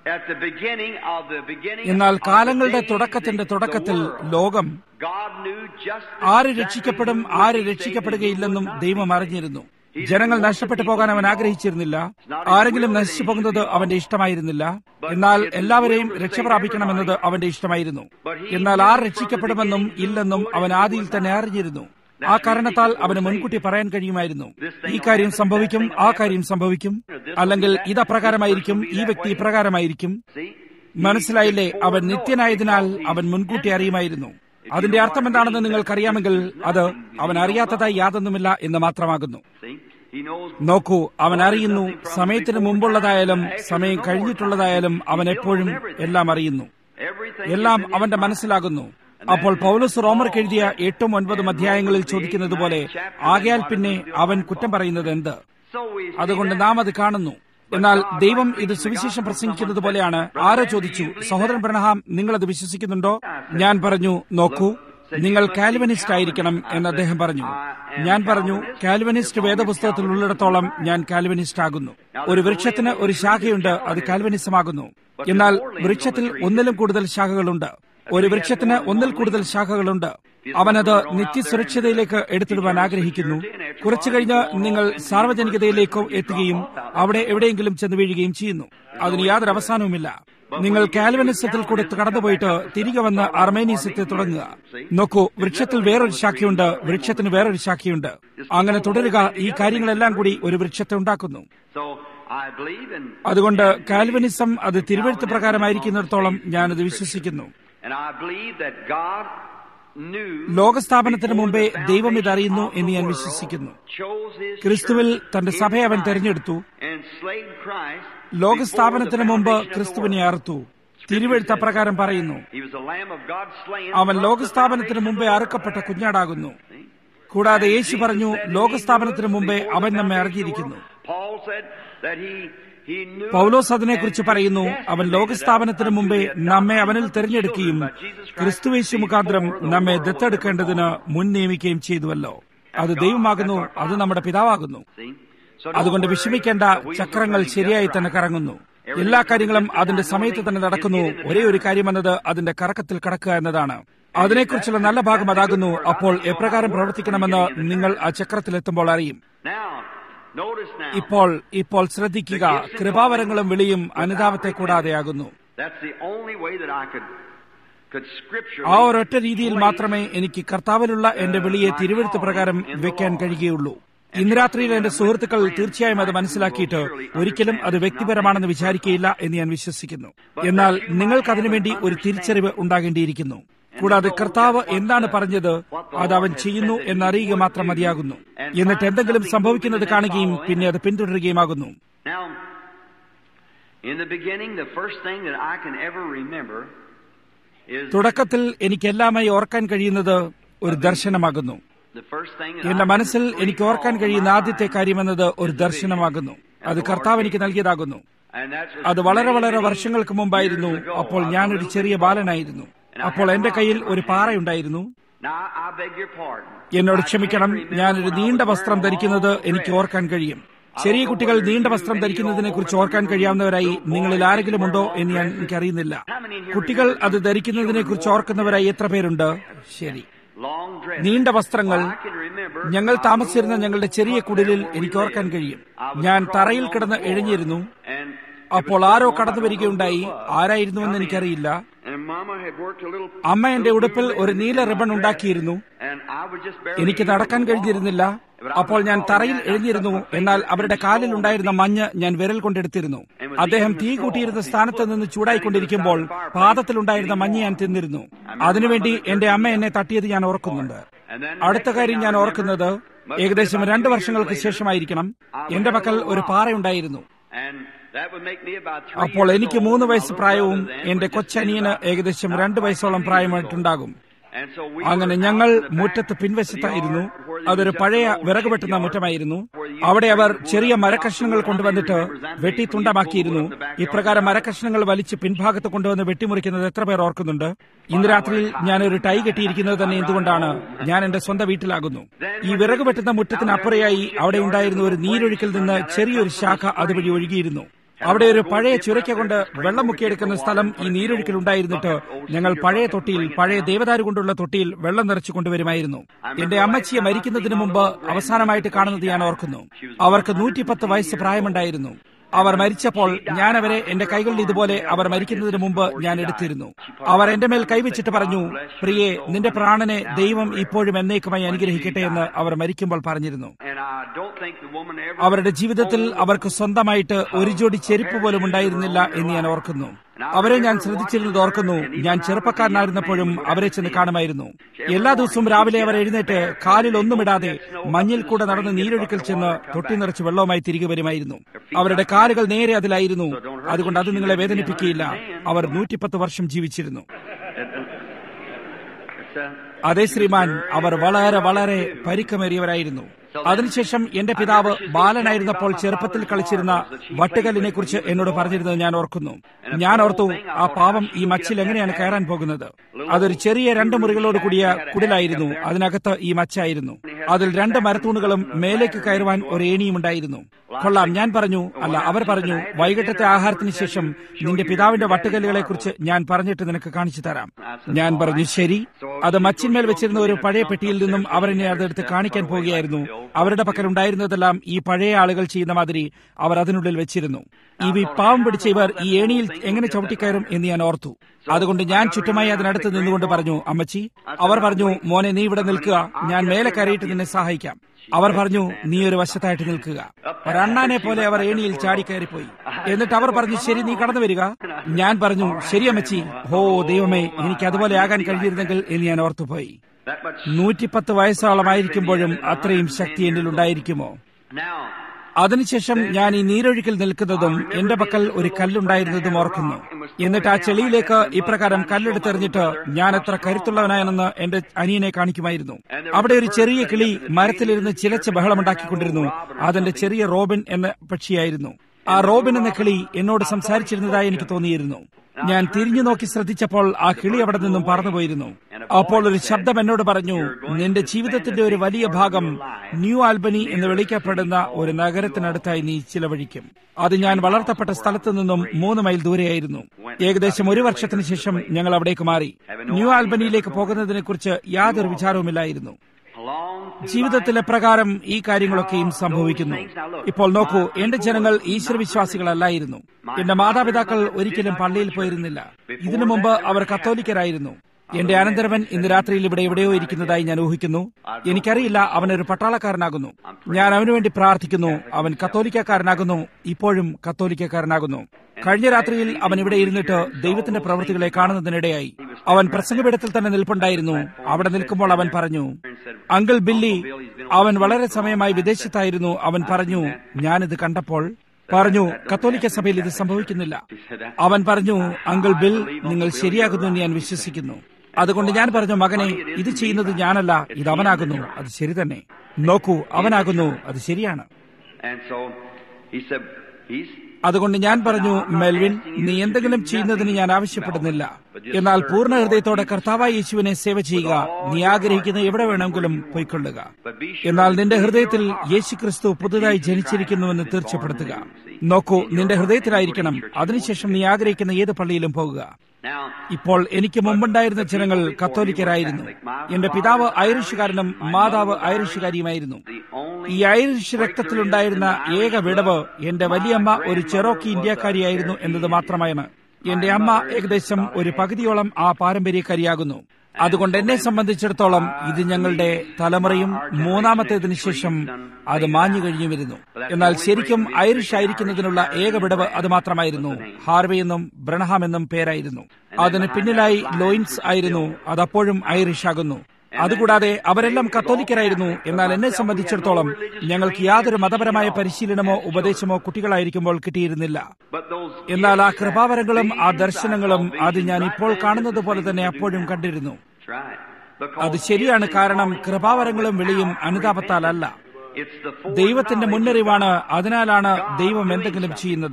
at the beginning of the beginning എന്നാൽ of the കാലങ്ങളുടെ days, തുടക്കത്തിന്റെ the തുടക്കത്തിൽ world, ലോകം God knew just ആര് exactly രക്ഷിക്കപ്പെടും who would ആര് be saved രക്ഷിക്കപ്പെടുകയില്ലെന്നും and who would not ദൈവം be അറിഞ്ഞിരുന്നു saved. ജനങ്ങൾ നഷ്ടപ്പെട്ടു പോകാൻ അവൻ ആഗ്രഹിച്ചിരുന്നില്ല ആരെങ്കിലും നശിച്ചു പോകുന്നത് അവന്റെ ഇഷ്ടമായിരുന്നില്ല എന്നാൽ എല്ലാവരെയും രക്ഷപ്രാപിക്കണമെന്നത് അവന്റെ ഇഷ്ടമായിരുന്നു എന്നാൽ ആർ രക്ഷിക്കപ്പെടുമെന്നും ഇല്ലെന്നും അവൻ ആദിയിൽ തന്നെ അറിഞ്ഞിരുന്നു ആ കാരണത്താൽ അവന് മുൻകൂട്ടി പറയാൻ കഴിയുമായിരുന്നു ഈ കാര്യം സംഭവിക്കും ആ കാര്യം സംഭവിക്കും അല്ലെങ്കിൽ ഇതപ്രകാരമായിരിക്കും ഈ വ്യക്തി ഇപ്രകാരമായിരിക്കും See? മനസ്സിലായില്ലേ അവൻ നിത്യനായതിനാൽ അവൻ മുൻകൂട്ടി അറിയുമായിരുന്നു അതിന്റെ അർത്ഥം എന്താണെന്ന് നിങ്ങൾക്കറിയാമെങ്കിൽ അത് അവൻ അറിയാത്തതായി യാതൊന്നുമില്ല എന്ന് മാത്രമാകുന്നു See? He knows നോക്കൂ അവൻ അറിയുന്നു സമയത്തിന് മുമ്പുള്ളതായാലും സമയം കഴിഞ്ഞിട്ടുള്ളതായാലും അവൻ എപ്പോഴും എല്ലാം അറിയുന്നു everything. എല്ലാം is in his അവന്റെ mind. മനസ്സിലാകുന്നു അപ്പോൾ പൗലോസ് റോമർക്ക് എഴുതിയ എട്ടും ഒൻപതും അധ്യായങ്ങളിൽ ചോദിക്കുന്നത് പോലെ ആകയാൽ പിന്നെ അവൻ കുറ്റം പറയുന്നത് എന്ത് So we see അതുകൊണ്ട് that. നാം അത് കാണുന്നു എന്നാൽ ദൈവം ഇത് സുവിശേഷം പ്രസംഗിക്കുന്നത് പോലെയാണ് ആരോ ചോദിച്ചു സഹോദരൻ ബ്രഹ്ഹാം നിങ്ങൾ അത് വിശ്വസിക്കുന്നുണ്ടോ ഞാൻ പറഞ്ഞു നോക്കൂ നിങ്ങൾ കാൽവനിസ്റ്റ് ആയിരിക്കണം എന്ന് അദ്ദേഹം പറഞ്ഞു ഞാൻ പറഞ്ഞു കാൽവനിസ്റ്റ് വേദപുസ്തകത്തിൽ ഉള്ളിടത്തോളം ഞാൻ കാൽവനിസ്റ്റ് ആകുന്നു ഒരു വൃക്ഷത്തിന് ഒരു ശാഖയുണ്ട് അത് കാൽവനിസമാകുന്നു എന്നാൽ വൃക്ഷത്തിൽ ഒന്നിലും കൂടുതൽ ശാഖകളുണ്ട് ഒരു വൃക്ഷത്തിന് ഒന്നിൽ കൂടുതൽ ശാഖകളുണ്ട് അവനത് നിത്യസുരക്ഷിതയിലേക്ക് എടുത്തിടുവാൻ ആഗ്രഹിക്കുന്നു കുറച്ചു കഴിഞ്ഞ് നിങ്ങൾ സാർവജനികതയിലേക്കോ എത്തുകയും അവിടെ എവിടെയെങ്കിലും ചെന്ന് വീഴുകയും ചെയ്യുന്നു അതിന് യാതൊരു അവസാനവുമില്ല നിങ്ങൾ കാൽവനിസത്തിൽ കൂടെ കടന്നുപോയിട്ട് തിരികെ വന്ന് അർമേനിയസത്തെ തുടങ്ങുക നോക്കൂ വൃക്ഷത്തിൽ വേറൊരു ശാഖയുണ്ട് വൃക്ഷത്തിന് വേറൊരു ശാഖയുണ്ട് അങ്ങനെ തുടരുക ഈ കാര്യങ്ങളെല്ലാം കൂടി ഒരു വൃക്ഷത്തെ ഉണ്ടാക്കുന്നു So I believe in. അതുകൊണ്ട് കാൽവനിസം അത് തിരുവഴുത്ത് പ്രകാരമായിരിക്കുന്നിടത്തോളം ഞാനത് വിശ്വസിക്കുന്നു And I believe that God knew. ലോകസ്ഥാപനത്തിന് before മുമ്പേ the ദൈവം ഇത് foundation അറിയുന്നു of the എന്ന് ഞാൻ world, വിശ്വസിക്കുന്നു chose his ക്രിസ്തുവിൽ church തന്റെ in സഭയെ അവൻ Christ തെരഞ്ഞെടുത്തു and slayed Christ ലോകസ്ഥാപനത്തിന് before the മുമ്പ് foundation of the ക്രിസ്തുവിനെ world. അറുത്തു തിരുവഴുത്ത പ്രകാരം പറയുന്നു He was the Lamb of God slain അവൻ from the ലോകസ്ഥാപനത്തിന് foundation of മുമ്പേ the world. അറുക്കപ്പെട്ട കുഞ്ഞാടാകുന്നു കൂടാതെ യേശു പറഞ്ഞു ലോകസ്ഥാപനത്തിന് മുമ്പേ അവൻ നമ്മെ അറിഞ്ഞിരിക്കുന്നു Paul said that he he knew പൗലോസ് അതിനെക്കുറിച്ച് പറയുന്നു അവൻ ലോകസ്ഥാപനത്തിന് മുമ്പേ നമ്മെ അവനിൽ തെരഞ്ഞെടുക്കുകയും ക്രിസ്തുവേശു മുഖാന്തരം നമ്മെ ദത്തെടുക്കേണ്ടതിന് മുൻ നിയമിക്കുകയും ചെയ്തുവല്ലോ അത് ദൈവമാകുന്നു അത് നമ്മുടെ പിതാവാകുന്നു See? So അതുകൊണ്ട് വിഷമിക്കേണ്ട ചക്രങ്ങൾ ശരിയായി തന്നെ കറങ്ങുന്നു എല്ലാ കാര്യങ്ങളും അതിന്റെ സമയത്ത് തന്നെ നടക്കുന്നു ഒരേ ഒരു കാര്യമെന്നത് അതിന്റെ കറക്കത്തിൽ കടക്കുക എന്നതാണ് അതിനെക്കുറിച്ചുള്ള നല്ല ഭാഗം അതാകുന്നു അപ്പോൾ എപ്രകാരം പ്രവർത്തിക്കണമെന്ന് നിങ്ങൾ ആ ചക്രത്തിലെത്തുമ്പോൾ അറിയും Now, notice now. ഇപ്പോൾ ഇപ്പോൾ ശ്രദ്ധിക്കുക കൃപാവരങ്ങളും വിളിയും അനുതാപത്തെ കൂടാതെയാകുന്നു That's the only way that I could could scripturally ആ ഒരൊറ്റ രീതിയിൽ place മാത്രമേ എനിക്ക് കർത്താവിലുള്ള എന്റെ വിളിയെ തിരുവഴുത്ത് പ്രകാരം വെക്കാൻ കഴിയുകയുള്ളൂ ഇന്ന് രാത്രിയിൽ എന്റെ സുഹൃത്തുക്കൾ തീർച്ചയായും അത് മനസ്സിലാക്കിയിട്ട് ഒരിക്കലും അത് വ്യക്തിപരമാണെന്ന് വിചാരിക്കുകയില്ല എന്ന് ഞാൻ വിശ്വസിക്കുന്നു എന്നാൽ നിങ്ങൾക്ക് അതിനുവേണ്ടി ഒരു തിരിച്ചറിവ് ഉണ്ടാകേണ്ടിയിരിക്കുന്നു കൂടാതെ കർത്താവ് എന്താണ് പറഞ്ഞത് അത് അവൻ ചെയ്യുന്നു എന്നറിയുക മാത്രം മതിയാകുന്നു എന്നിട്ട് എന്തെങ്കിലും സംഭവിക്കുന്നത് കാണുകയും പിന്നെ അത് പിന്തുടരുകയുമാകുന്നു Now, in the beginning, the first thing that I can ever remember is തുടക്കത്തിൽ എനിക്കെല്ലാമായി ഓർക്കാൻ കഴിയുന്നത് ഒരു ദർശനമാകുന്നു the first thing that എന്റെ I can മനസ്സിൽ എനിക്ക് ഓർക്കാൻ recall കഴിയുന്ന in my ആദ്യത്തെ mind കാര്യമെന്നത് ഒരു is the ദർശനമാകുന്നു vision. അത് And the കർത്താവ് Lord എനിക്ക് gave me. നൽകിയതാകുന്നു And that's അത് വളരെ വളരെ many, വർഷങ്ങൾക്ക് many മുമ്പായിരുന്നു years ago. അപ്പോൾ I was a ഞാനൊരു little ചെറിയ bitty boy. ബാലനായിരുന്നു അപ്പോൾ എന്റെ കയ്യിൽ ഒരു പാറയുണ്ടായിരുന്നു Now, I beg your pardon. എന്നോട് I ക്ഷമിക്കണം can't remember ഞാനൊരു when I നീണ്ട was വസ്ത്രം wearing a ധരിക്കുന്നത് long എനിക്ക് dress. ഓർക്കാൻ കഴിയും ചെറിയ കുട്ടികൾ നീണ്ട വസ്ത്രം ധരിക്കുന്നതിനെ കുറിച്ച് ഓർക്കാൻ കഴിയാവുന്നവരായി നിങ്ങളിൽ ആരെങ്കിലും ഉണ്ടോ എന്ന് ഞാൻ എനിക്കറിയുന്നില്ല കുട്ടികൾ അത് ധരിക്കുന്നതിനെ കുറിച്ച് ഓർക്കുന്നവരായി എത്ര പേരുണ്ട് ശരി Long dress. നീണ്ട വസ്ത്രങ്ങൾ I can remember ഞങ്ങൾ I താമസിച്ചിരുന്ന grew ഞങ്ങളുടെ ചെറിയ up കുടിലിൽ there where എനിക്ക് we ഓർക്കാൻ lived. കഴിയും I was ഞാൻ crawling തറയിൽ on കിടന്ന് the floor, എഴുഞ്ഞിരുന്നു and it അപ്പോൾ was ആരോ someone, കടന്നു I don't know വരികയുണ്ടായി who it was, ആരായിരുന്നുവെന്ന് come in. എനിക്കറിയില്ല And Mama had worked a little- അമ്മ എന്റെ little ഉടുപ്പിൽ blue ഒരു ribbon നീല in my റിബൺ dress. ഉണ്ടാക്കിയിരുന്നു And I was just barely എനിക്ക് able നടക്കാൻ to walk. കഴിഞ്ഞിരുന്നില്ല But I അപ്പോൾ was ഞാൻ crawling തറയിൽ down, I എഴുന്നിരുന്നു stuck my എന്നാൽ fingers അവരുടെ in കാലിൽ the ഉണ്ടായിരുന്ന straw. മഞ്ഞ് ഞാൻ വിരൽ കൊണ്ടെടുത്തിരുന്നു അദ്ദേഹം തീ കൂട്ടിയിരുന്ന സ്ഥാനത്ത് നിന്ന് ചൂടായിക്കൊണ്ടിരിക്കുമ്പോൾ പാദത്തിലുണ്ടായിരുന്ന മഞ്ഞ് ഞാൻ തിന്നിരുന്നു അതിനുവേണ്ടി എന്റെ അമ്മ എന്നെ തട്ടിയത് ഞാൻ ഓർക്കുന്നുണ്ട് And then അടുത്ത കാര്യം ഞാൻ ഓർക്കുന്നത് ഏകദേശം രണ്ട് വർഷങ്ങൾക്ക് ശേഷമായിരിക്കണം എന്റെ പക്കൽ ഒരു പാറയുണ്ടായിരുന്നു And that would make me about three അപ്പോൾ years എനിക്ക് old. മൂന്ന് My വയസ്സ് little പ്രായവും brother then എന്റെ was just കൊച്ചനിയന് about- ഏകദേശം about രണ്ട് five വയസ്സോളം years old. പ്രായമായിട്ടുണ്ടാകും And so we അങ്ങനെ were ഞങ്ങൾ out in the back മുറ്റത്ത് of the പിൻവശത്തായിരുന്നു yard where there അതൊരു was just പഴയ an old വിറക് വെട്ടുന്ന shipyard മുറ്റമായിരുന്നു where you അവിടെ അവർ bring ചെറിയ wood, മരക്കഷ്ണങ്ങൾ chop the wood, കൊണ്ടുവന്നിട്ട് how many remembers that വെട്ടി day when you തുണ്ടമാക്കിയിരുന്നു pulled wood in the backyard? ഇപ്രകാരം മരക്കഷ്ണങ്ങൾ വലിച്ച് പിൻഭാഗത്ത് കൊണ്ടുവന്ന് വെട്ടിമുറിക്കുന്നത് എത്ര പേർ ഓർക്കുന്നുണ്ട് ഇന്ന് രാത്രിയിൽ ഞാൻ ഒരു ടൈ കെട്ടിയിരിക്കുന്നത് തന്നെ എന്തുകൊണ്ടാണ് ഞാൻ എന്റെ സ്വന്തം വീട്ടിലാകുന്നു ഈ വിറക് വെട്ടുന്ന മുറ്റത്തിനപ്പുറയായി അവിടെ ഉണ്ടായിരുന്ന ഒരു നീരൊഴുക്കിൽ നിന്ന് ചെറിയൊരു ശാഖ അതുവഴി ഒഴുകിയിരുന്നു അവിടെ ഒരു പഴയ ചുരയ്ക്ക കൊണ്ട് വെള്ളം മുക്കിയെടുക്കുന്ന സ്ഥലം ഈ നീരൊഴുക്കിൽ ഉണ്ടായിരുന്നിട്ട് ഞങ്ങൾ പഴയ തൊട്ടിയിൽ പഴയ ദേവദാരു കൊണ്ടുള്ള തൊട്ടിയിൽ വെള്ളം നിറച്ചു കൊണ്ടുവരുമായിരുന്നു എന്റെ അമ്മച്ചിയെ മരിക്കുന്നതിന് മുമ്പ് അവസാനമായിട്ട് കാണുന്നത് ഞാൻ ഓർക്കുന്നു അവർക്ക് നൂറ്റിപ്പത്ത് വയസ്സ് പ്രായമുണ്ടായിരുന്നു അവർ മരിച്ചപ്പോൾ ഞാൻ അവരെ എന്റെ കൈകളിൽ ഇതുപോലെ അവർ മരിക്കുന്നതിന് മുമ്പ് ഞാൻ എടുത്തിരുന്നു അവർ എന്റെ മേൽ കൈവച്ചിട്ട് പറഞ്ഞു പ്രിയെ നിന്റെ പ്രാണനെ ദൈവം ഇപ്പോഴും എന്നേക്കുമായി അനുഗ്രഹിക്കട്ടെ എന്ന് അവർ മരിക്കുമ്പോൾ പറഞ്ഞിരുന്നു And I don't think the woman ever. അവരുടെ ജീവിതത്തിൽ അവർക്ക് സ്വന്തമായിട്ട് ഒരു ജോഡി ചെരുപ്പ് പോലും ഉണ്ടായിരുന്നില്ല എന്ന് ഞാൻ ഓർക്കുന്നു അവരെ ഞാൻ ശ്രദ്ധിച്ചിരുന്നത് ഓർക്കുന്നു ഞാൻ ചെറുപ്പക്കാരനായിരുന്നപ്പോഴും അവരെ ചെന്ന് കാണുമായിരുന്നു എല്ലാ ദിവസവും രാവിലെ അവർ എഴുന്നേറ്റ് കാലിൽ ഒന്നുമിടാതെ മഞ്ഞിൽ കൂടെ നടന്ന് നീരൊഴുക്കിൽ ചെന്ന് തൊട്ടി നിറച്ച് വെള്ളവുമായി തിരികെ വരുമായിരുന്നു അവരുടെ കാലുകൾ നേരെ അതിലായിരുന്നു അതുകൊണ്ട് അത് നിങ്ങളെ വേദനിപ്പിക്കുകയില്ല അവർ നൂറ്റിപ്പത്ത് വർഷം ജീവിച്ചിരുന്നു It's, uh, അതെ ശ്രീമാൻ അവർ വളരെ വളരെ പരിക്കമേറിയവരായിരുന്നു അതിനുശേഷം എന്റെ പിതാവ് ബാലനായിരുന്നപ്പോൾ ചെറുപ്പത്തിൽ കളിച്ചിരുന്ന വട്ടുകല്ലിനെ കുറിച്ച് എന്നോട് പറഞ്ഞിരുന്നത് ഞാൻ ഓർക്കുന്നു ഞാൻ ഓർത്തു ആ പാവം ഈ മച്ചിൽ എങ്ങനെയാണ് കയറാൻ പോകുന്നത് അതൊരു ചെറിയ രണ്ട് മുറികളോട് കൂടിയ കുടിലായിരുന്നു അതിനകത്ത് ഈ മച്ചായിരുന്നു അതിൽ രണ്ട് മരത്തൂണുകളും മേലേക്ക് കയറുവാൻ ഒരു ഏണിയും ഉണ്ടായിരുന്നു കൊള്ളാം ഞാൻ പറഞ്ഞു അല്ല അവർ പറഞ്ഞു വൈകിട്ടത്തെ ആഹാരത്തിന് ശേഷം നിന്റെ പിതാവിന്റെ വട്ടുകല്ലുകളെ കുറിച്ച് ഞാൻ പറഞ്ഞിട്ട് നിനക്ക് കാണിച്ചു തരാം ഞാൻ പറഞ്ഞു ശരി അത് മച്ചിന്മേൽ വെച്ചിരുന്ന ഒരു പഴയ പെട്ടിയിൽ നിന്നും അവരെന്നെ അതെടുത്ത് കാണിക്കാൻ പോവുകയായിരുന്നു അവരുടെ പക്കൽ ഉണ്ടായിരുന്നതെല്ലാം ഈ പഴയ ആളുകൾ ചെയ്യുന്ന മാതിരി അവർ അതിനുള്ളിൽ വെച്ചിരുന്നു ഈ പാവം പിടിച്ച ഇവർ ഈ ഏണിയിൽ എങ്ങനെ ചവിട്ടിക്കയറും എന്ന് ഞാൻ ഓർത്തു അതുകൊണ്ട് ഞാൻ ചുറ്റുമായി അതിനടുത്ത് നിന്നുകൊണ്ട് പറഞ്ഞു അമ്മച്ചി അവർ പറഞ്ഞു മോനെ നീ ഇവിടെ നിൽക്കുക ഞാൻ മേലെ കയറിയിട്ട് നിന്നെ സഹായിക്കാം അവർ പറഞ്ഞു നീ ഒരു വശത്തായിട്ട് നിൽക്കുക ഒരണ്ണാനെ പോലെ അവർ ഏണിയിൽ ചാടിക്കയറിപ്പോയി എന്നിട്ട് അവർ പറഞ്ഞു ശരി നീ കടന്നു വരിക ഞാൻ പറഞ്ഞു ശരി അമ്മച്ചി ഹോ ദൈവമേ എനിക്ക് അതുപോലെ ആകാൻ കഴിഞ്ഞിരുന്നെങ്കിൽ എന്ന് ഞാൻ ഓർത്തുപോയി that much. നൂറ്റിപ്പത്ത് വയസ്സോളമായിരിക്കുമ്പോഴും അത്രയും ശക്തി എന്നിൽ ഉണ്ടായിരിക്കുമോ Now, അതിനുശേഷം ഞാൻ ഈ നീരൊഴുക്കിൽ നിൽക്കുന്നതും എന്റെ പക്കൽ ഒരു കല്ലുണ്ടായിരുന്നതും ഓർക്കുന്നു എന്നിട്ട് ആ ചെളിയിലേക്ക് ഇപ്രകാരം കല്ലെടുത്തെറിഞ്ഞിട്ട് ഞാൻ എത്ര കരുത്തുള്ളവനായെന്ന് എന്റെ അനിയനെ കാണിക്കുമായിരുന്നു അവിടെ ഒരു ചെറിയ കിളി മരത്തിലിരുന്ന് ചിലച്ച് ബഹളമുണ്ടാക്കിക്കൊണ്ടിരുന്നു അതെന്റെ ചെറിയ റോബിൻ എന്ന പക്ഷിയായിരുന്നു ആ റോബിൻ എന്ന കിളി എന്നോട് സംസാരിച്ചിരുന്നതായി എനിക്ക് തോന്നിയിരുന്നു ഞാൻ തിരിഞ്ഞു നോക്കി ശ്രദ്ധിച്ചപ്പോൾ ആ കിളി അവിടെ നിന്നും പറന്നുപോയിരുന്നു അപ്പോൾ ഒരു ശബ്ദം എന്നോട് പറഞ്ഞു നിന്റെ ജീവിതത്തിന്റെ ഒരു വലിയ ഭാഗം ന്യൂ ആൽബനി എന്ന് വിളിക്കപ്പെടുന്ന ഒരു നഗരത്തിനടുത്തായി നീ ചിലവഴിക്കും അത് ഞാൻ വളർത്തപ്പെട്ട സ്ഥലത്ത് നിന്നും മൂന്ന് മൈൽ ദൂരെയായിരുന്നു ഏകദേശം ഒരു വർഷത്തിന് ശേഷം ഞങ്ങൾ അവിടേക്ക് മാറി ന്യൂ ആൽബനിയിലേക്ക് പോകുന്നതിനെ കുറിച്ച് യാതൊരു വിചാരവുമില്ലായിരുന്നു along through ജീവിതത്തിൽ എപ്രകാരം ഈ കാര്യങ്ങളൊക്കെയും സംഭവിക്കുന്നു ഇപ്പോൾ നോക്കൂ എന്റെ ജനങ്ങൾ ഈശ്വരവിശ്വാസികളല്ലായിരുന്നു എന്റെ മാതാപിതാക്കൾ ഒരിക്കലും പള്ളിയിൽ പോയിരുന്നില്ല ഇതിനു മുമ്പ് അവർ കത്തോലിക്കരായിരുന്നു എന്റെ അനന്തരവൻ ഇന്ന് രാത്രിയിൽ ഇവിടെ എവിടെയോ ഇരിക്കുന്നതായി ഞാൻ ഊഹിക്കുന്നു എനിക്കറിയില്ല അവൻ ഒരു പട്ടാളക്കാരനാകുന്നു ഞാൻ അവനു വേണ്ടി പ്രാർത്ഥിക്കുന്നു അവൻ കത്തോലിക്കക്കാരനാകുന്നു ഇപ്പോഴും കത്തോലിക്കക്കാരനാകുന്നു കഴിഞ്ഞ രാത്രിയിൽ അവൻ ഇവിടെ ഇരുന്നിട്ട് ദൈവത്തിന്റെ പ്രവൃത്തികളെ കാണുന്നതിനിടയായി അവൻ പ്രസംഗപീഠത്തിൽ തന്നെ നിൽപ്പുണ്ടായിരുന്നു അവിടെ നിൽക്കുമ്പോൾ അവൻ പറഞ്ഞു അങ്കിൾ ബില്ലി അവൻ വളരെ സമയമായി വിദേശത്തായിരുന്നു അവൻ പറഞ്ഞു ഞാനിത് കണ്ടപ്പോൾ പറഞ്ഞു കത്തോലിക്ക സഭയിൽ ഇത് സംഭവിക്കുന്നില്ല അവൻ പറഞ്ഞു അങ്കിൾ ബിൽ നിങ്ങൾ ശരിയാകുന്നു എന്ന് ഞാൻ വിശ്വസിക്കുന്നു അതുകൊണ്ട് ഞാൻ പറഞ്ഞു മകനെ ഇത് ചെയ്യുന്നത് ഞാനല്ല ഇത് അവനാകുന്നു അത് ശരി തന്നെ നോക്കൂ അവനാകുന്നു അത് ശരിയാണ് And so he said, he's അതുകൊണ്ട് ഞാൻ പറഞ്ഞു മെൽവിൻ നീ എന്തെങ്കിലും ചെയ്യുന്നതിന് ഞാൻ ആവശ്യപ്പെടുന്നില്ല എന്നാൽ പൂർണ്ണ ഹൃദയത്തോടെ കർത്താവായ യേശുവിനെ സേവ ചെയ്യുക നീ ആഗ്രഹിക്കുന്ന എവിടെ വേണമെങ്കിലും പൊയ്ക്കൊള്ളുക എന്നാൽ നിന്റെ ഹൃദയത്തിൽ യേശു ക്രിസ്തു പുതുതായി ജനിച്ചിരിക്കുന്നുവെന്ന് തീർച്ചപ്പെടുത്തുക നോക്കൂ നിന്റെ ഹൃദയത്തിലായിരിക്കണം അതിനുശേഷം നീ ആഗ്രഹിക്കുന്ന ഏത് പള്ളിയിലും പോകുക now ഇപ്പോൾ എനിക്ക് മുമ്പുണ്ടായിരുന്ന ജനങ്ങൾ കത്തോലിക്കരായിരുന്നു എന്റെ പിതാവ് ഐറിഷുകാരനും മാതാവ് ഐറിഷുകാരിയുമായിരുന്നു the only ഈ ഐറിഷ് രക്തത്തിലുണ്ടായിരുന്ന ഏക വിടവ് എന്റെ വലിയമ്മ ഒരു ചെറോക്കി ഇന്ത്യക്കാരിയായിരുന്നു എന്നത് മാത്രമാണ് എന്റെ അമ്മ ഏകദേശം ഒരു പകുതിയോളം ആ പാരമ്പര്യക്കാരിയാകുന്നു അതുകൊണ്ട് എന്നെ സംബന്ധിച്ചിടത്തോളം ഇത് ഞങ്ങളുടെ തലമുറയും മൂന്നാമത്തേതിനു ശേഷം അത് മാഞ്ഞു കഴിഞ്ഞു വരുന്നു എന്നാൽ ശരിക്കും ഐറിഷ് ആയിരിക്കുന്നതിനുള്ള ഏക വിടവ് അത് മാത്രമായിരുന്നു ഹാർവേ എന്നും ബ്രണഹാം എന്നും പേരായിരുന്നു അതിന് പിന്നിലായി ലോയിൻസ് ആയിരുന്നു അതപ്പോഴും ഐറിഷ് ആകുന്നു അതുകൂടാതെ അവരെല്ലാം കത്തോലിക്കരായിരുന്നു എന്നാൽ എന്നെ സംബന്ധിച്ചിടത്തോളം ഞങ്ങൾക്ക് യാതൊരു മതപരമായ പരിശീലനമോ ഉപദേശമോ കുട്ടികളായിരിക്കുമ്പോൾ കിട്ടിയിരുന്നില്ല but those എന്നാൽ ആ കൃപാവരങ്ങളും ആ ദർശനങ്ങളും അത് ഞാൻ ഇപ്പോൾ കാണുന്നത് പോലെ തന്നെ അപ്പോഴും കണ്ടിരുന്നു That's right. അത് Because ശരിയാണ് കാരണം കൃപാവരങ്ങളും വിളിയും അനുതാപത്താലല്ല it's the ദൈവത്തിന്റെ മുന്നറിവാണ് അതിനാലാണ് ദൈവം എന്തെങ്കിലും ചെയ്യുന്നത്